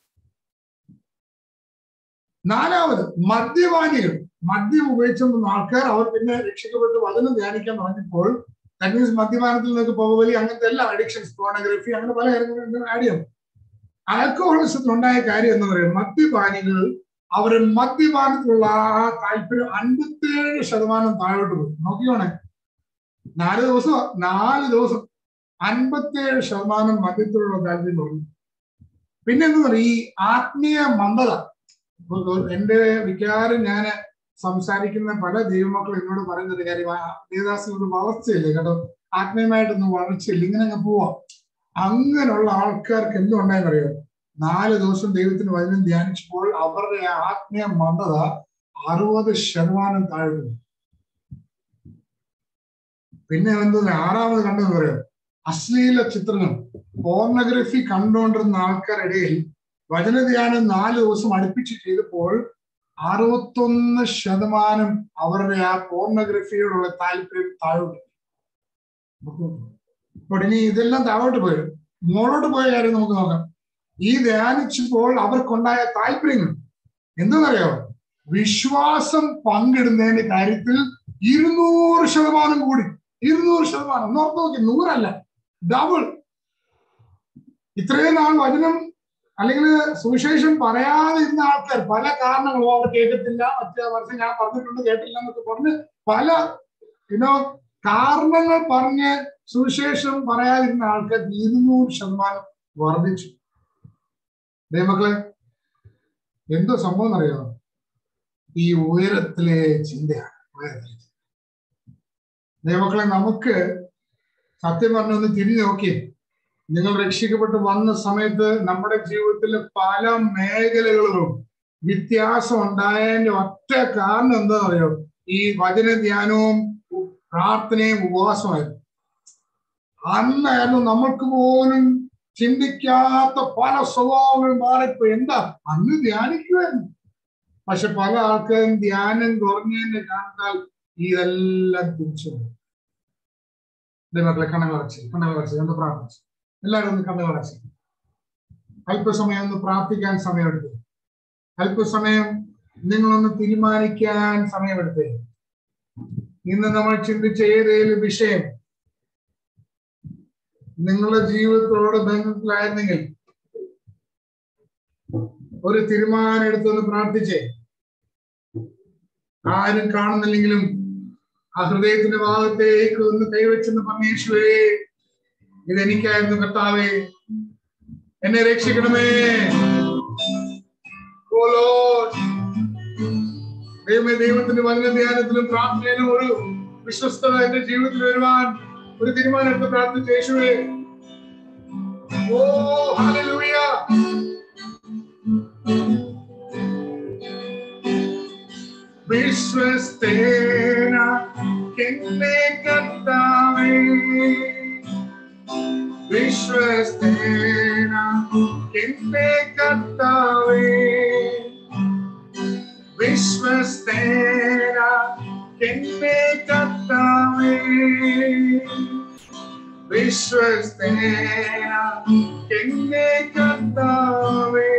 നാലാമത് മദ്യപാനികൾ മദ്യം ഉപയോഗിച്ചുകൊണ്ടുന്ന ആൾക്കാർ അവർ പിന്നെ രക്ഷിക്കപ്പെട്ട് വചനം ധ്യാനിക്കാൻ തുടങ്ങിയപ്പോൾ ദാറ്റ് മീൻസ് മദ്യപാനത്തിൽ നിന്നൊക്കെ പുകവലി അങ്ങനത്തെ എല്ലാ അഡിക്ഷൻസ് പോണോഗ്രഫി അങ്ങനെ പല കാര്യങ്ങളും ആഡ് ചെയ്യും ആൽക്കഹോളിസത്തിൽ ഉണ്ടായ കാര്യം എന്ന് പറയുന്നത് മദ്യപാനികൾ അവര് മദ്യപാനത്തിലുള്ള ആ താല്പര്യം അൻപത്തിയേഴ് ശതമാനം താഴോട്ട് പോയി നോക്കിയോണേ നാല് ദിവസം നാല് ദിവസം അൻപത്തിയേഴ് ശതമാനം മദ്യത്തിലുള്ള താല്പര്യം കുറഞ്ഞു പിന്നെ എന്താ പറയുക ഈ ആത്മീയ മന്ദത ഇപ്പൊ എന്റെ വികാരം ഞാൻ സംസാരിക്കുന്ന പല ദൈവമക്കളും എന്നോട് പറയുന്ന ഒരു കാര്യം ആ ദേവദാസിനോട് വളർച്ചയില്ല കേട്ടോ ആത്മീയമായിട്ടൊന്നും വളർച്ചയില്ല ഇങ്ങനെ അങ്ങ് പോവാം അങ്ങനെയുള്ള ആൾക്കാർക്ക് എന്തുണ്ടായെന്ന് അറിയോ നാല് ദിവസം ദൈവത്തിന് വചനം ധ്യാനിച്ചപ്പോൾ അവരുടെ ആ ആത്മീയ മന്ദത അറുപത് ശതമാനം താഴ്ന്നു പിന്നെ എന്തോ ആറാമത് കണ്ടെന്ന് പറയാം അശ്ലീല ചിത്രങ്ങൾ പോർണഗ്രഫി കണ്ടുകൊണ്ടിരുന്ന ആൾക്കാരിടയിൽ വചനധ്യാനം നാല് ദിവസം അടുപ്പിച്ച് ചെയ്തപ്പോൾ അറുപത്തൊന്ന് ശതമാനം അവരുടെ ആ പോർണഗ്രഫിയോടുള്ള താല്പര്യം താഴോട്ട് അപ്പോൾ ഇനി ഇതെല്ലാം താഴോട്ട് പോയി മുകളോട്ട് പോയ കാര്യം നമുക്ക് നോക്കാം ഈ ധ്യാനിച്ചപ്പോൾ അവർക്കുണ്ടായ താല്പര്യങ്ങൾ എന്തെന്നറിയോ വിശ്വാസം പങ്കിടുന്നതിന്റെ കാര്യത്തിൽ ഇരുന്നൂറ് ശതമാനം കൂടി ഇരുന്നൂറ് ശതമാനം ഒന്ന് ഓർത്ത് നോക്കി നൂറല്ല ഡബിൾ ഇത്രയും നാൾ വചനം അല്ലെങ്കിൽ സുവിശേഷം പറയാതെ ഇരുന്ന ആൾക്കാർ പല കാരണങ്ങളും അവർ കേൾക്കത്തില്ല മറ്റേ വർഷം ഞാൻ പറഞ്ഞിട്ടുണ്ട് കേട്ടില്ല എന്നൊക്കെ പറഞ്ഞ് പല ഇനോ കാരണങ്ങൾ പറഞ്ഞ് സുവിശേഷം പറയാതിരുന്ന ആൾക്കാർ ഇരുന്നൂറ് ശതമാനം വർദ്ധിച്ചു ദൈവമക്കളെ എന്തോ സംഭവം എന്നറിയോ ഈ ഉയരത്തിലെ ചിന്തയാണ് ഉയരത്തിലെ ചിന്ത. ദൈവമക്കളെ നമുക്ക് സത്യം പറഞ്ഞൊന്ന് തിരിഞ്ഞു നോക്കി നിങ്ങൾ രക്ഷിക്കപ്പെട്ട് വന്ന സമയത്ത് നമ്മുടെ ജീവിതത്തിൽ പല മേഖലകളിലും വ്യത്യാസം ഉണ്ടായതിന്റെ ഒറ്റ കാരണം എന്താണെന്നറിയോ ഈ വചന ധ്യാനവും ഉ- പ്രാർത്ഥനയും ഉപവാസമായിരുന്നു അന്നായിരുന്നു നമ്മൾക്ക് പോലും ചിന്തിക്കാത്ത പല സ്വഭാവങ്ങളും മാറിപ്പോയി എന്താ അന്ന് ധ്യാനിക്കുമായിരുന്നു പക്ഷെ പല ആൾക്കാരും ധ്യാനം കുറഞ്ഞതിന്റെ കാരണത്താൽ ഇതെല്ലാം തിരിച്ചു വന്നു. ദേ മക്കളെ കണ്ണുകൾ അടച്ച് കണ്ണുകൾ അടച്ച് ഒന്ന് പ്രാർത്ഥിച്ചു എല്ലാവരും ഒന്ന് കണ്ണുകൾ അടച്ച് അല്പസമയം ഒന്ന് പ്രാർത്ഥിക്കാൻ സമയമെടുത്തു അല്പസമയം നിങ്ങളൊന്ന് തീരുമാനിക്കാൻ സമയമെടുത്തേ ഇന്ന് നമ്മൾ ചിന്തിച്ച ഏതേലും വിഷയം നിങ്ങളുടെ ജീവിതത്തോട് ബന്ധത്തിലായിരുന്നെങ്കിൽ ഒരു തീരുമാനം എടുത്തൊന്ന് പ്രാർത്ഥിച്ചേ ആരും കാണുന്നില്ലെങ്കിലും ആ ഹൃദയത്തിന്റെ ഭാഗത്തേക്ക് ഒന്ന് കൈവച്ചെന്ന് പരമേശ്വരേ ഇതെനിക്കായിരുന്നു കർത്താവേ എന്നെ രക്ഷിക്കണമേ ഓ Lord. ദൈവമേ ദൈവത്തിന്റെ വചന ധ്യാനത്തിലും പ്രാർത്ഥനയിലും ഒരു വിശ്വസ്തത എന്റെ ജീവിതത്തിൽ വരുവാൻ ഒരു തീരുമാനം എടുത്ത് പ്രാർത്ഥിച്ച യേശുവേ ഓ ഹല്ലേലൂയ വിശ്വസ്തേന എന്നെ കർത്താവേ വിശ്വസ്തേന എന്നെ കർത്താവേ വിശ്വസ്തേന എന്നെ കർത്താവേ വിശ്വസ്തേന എന്നെ കർത്താവേ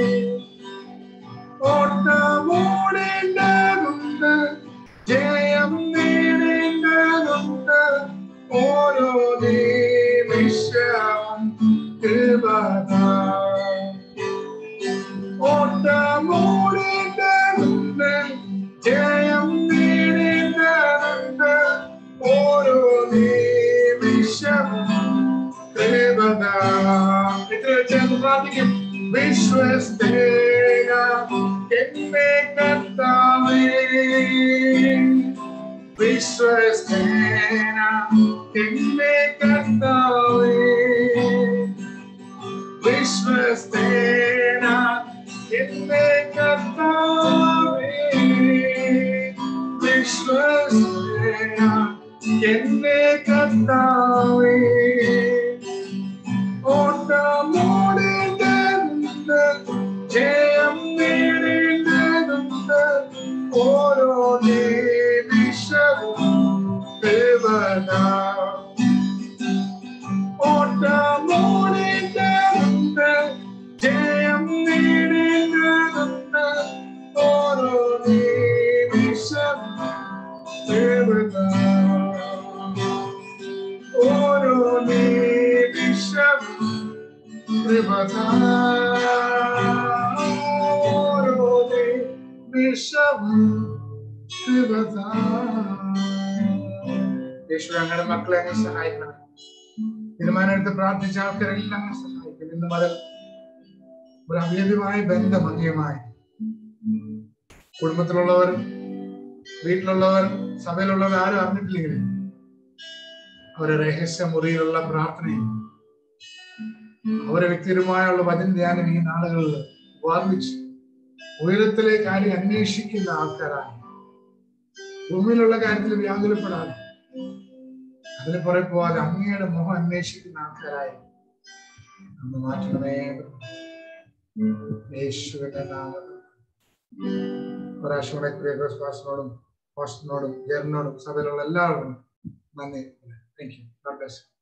ഓട്ടമോടേണ്ടതുണ്ട് ജയം നേടേണ്ടതുണ്ട് ഓരോ നിമിഷവും കൃപതാ ഓട്ടമോടേണ്ടതുണ്ട് ജയം നേടേണ്ടതുണ്ട് ഓരോ നിമിഷവും കൃപതാ എത്ര ചേർന്ന് പ്രാർത്ഥിക്കും വിശ്വസ്തേന എന്നെ കർത്താവേ വിശ്വസ്തേന എന്നെ കർത്താവേ വിശ്വസ്തേന എന്നെ കർത്താവേ വിശ്വസ്തേന എന്നെ കർത്താവേ ഓട്ടമോടേണ്ടതുണ്ട് ജയം നേടേണ്ടതുണ്ട് ഓരോ നിമിഷവും കൃപതാ ഓട്ടമോടേണ്ടതുണ്ട് ജയം നേടേണ്ടതുണ്ട് ഓരോ നിമിഷവും കൃപതാ ഓരോ നിമിഷവും കൃപതാ ഓരോ നിമിഷവും കൃപതാ യേശു ഞങ്ങളുടെ മക്കളെ അങ്ങ് സഹായിക്കണം തീരുമാനമെടുത്ത് പ്രാർത്ഥിച്ച ആൾക്കാരെല്ലാം അങ്ങ് സഹായിക്കണം ഇന്ന് മുതൽ ഒരു അഭേദ്യമായ ബന്ധം അങ്ങയുമായി കുടുംബത്തിലുള്ളവർ വീട്ടിലുള്ളവർ സഭയിലുള്ളവർ ആരും അറിഞ്ഞിട്ടില്ലെങ്കിലും അവരെ രഹസ്യ മുറിയിലുള്ള പ്രാർത്ഥനയും അവരെ വ്യക്തിപരമായുള്ള വചന ധ്യാനം ഈ നാളുകളിൽ വർദ്ധിച്ചു ഉയരത്തിലെ കാര്യം അന്വേഷിക്കുന്ന ആൾക്കാരാണ് ഭൂമിയിലുള്ള കാര്യത്തിൽ വ്യാകുലപ്പെടാതെ അതിന് പുറകെ പോവാതെ അങ്ങയുടെ മുഖം അന്വേഷിക്കുന്ന ആൾക്കാരായി നമ്മൾ മാറ്റണമേ യേശുവിന്റെ നാമത്തിൽ ഒരാഴ്ചയുടെ ക്രിയകോസ്വാസിനോടും ഹോസ്റ്റലിനോടും ജെറിനോടും സഭയിലുള്ള എല്ലാവരോടും നന്ദി താങ്ക് യു ഗോഡ് ബ്ലെസ്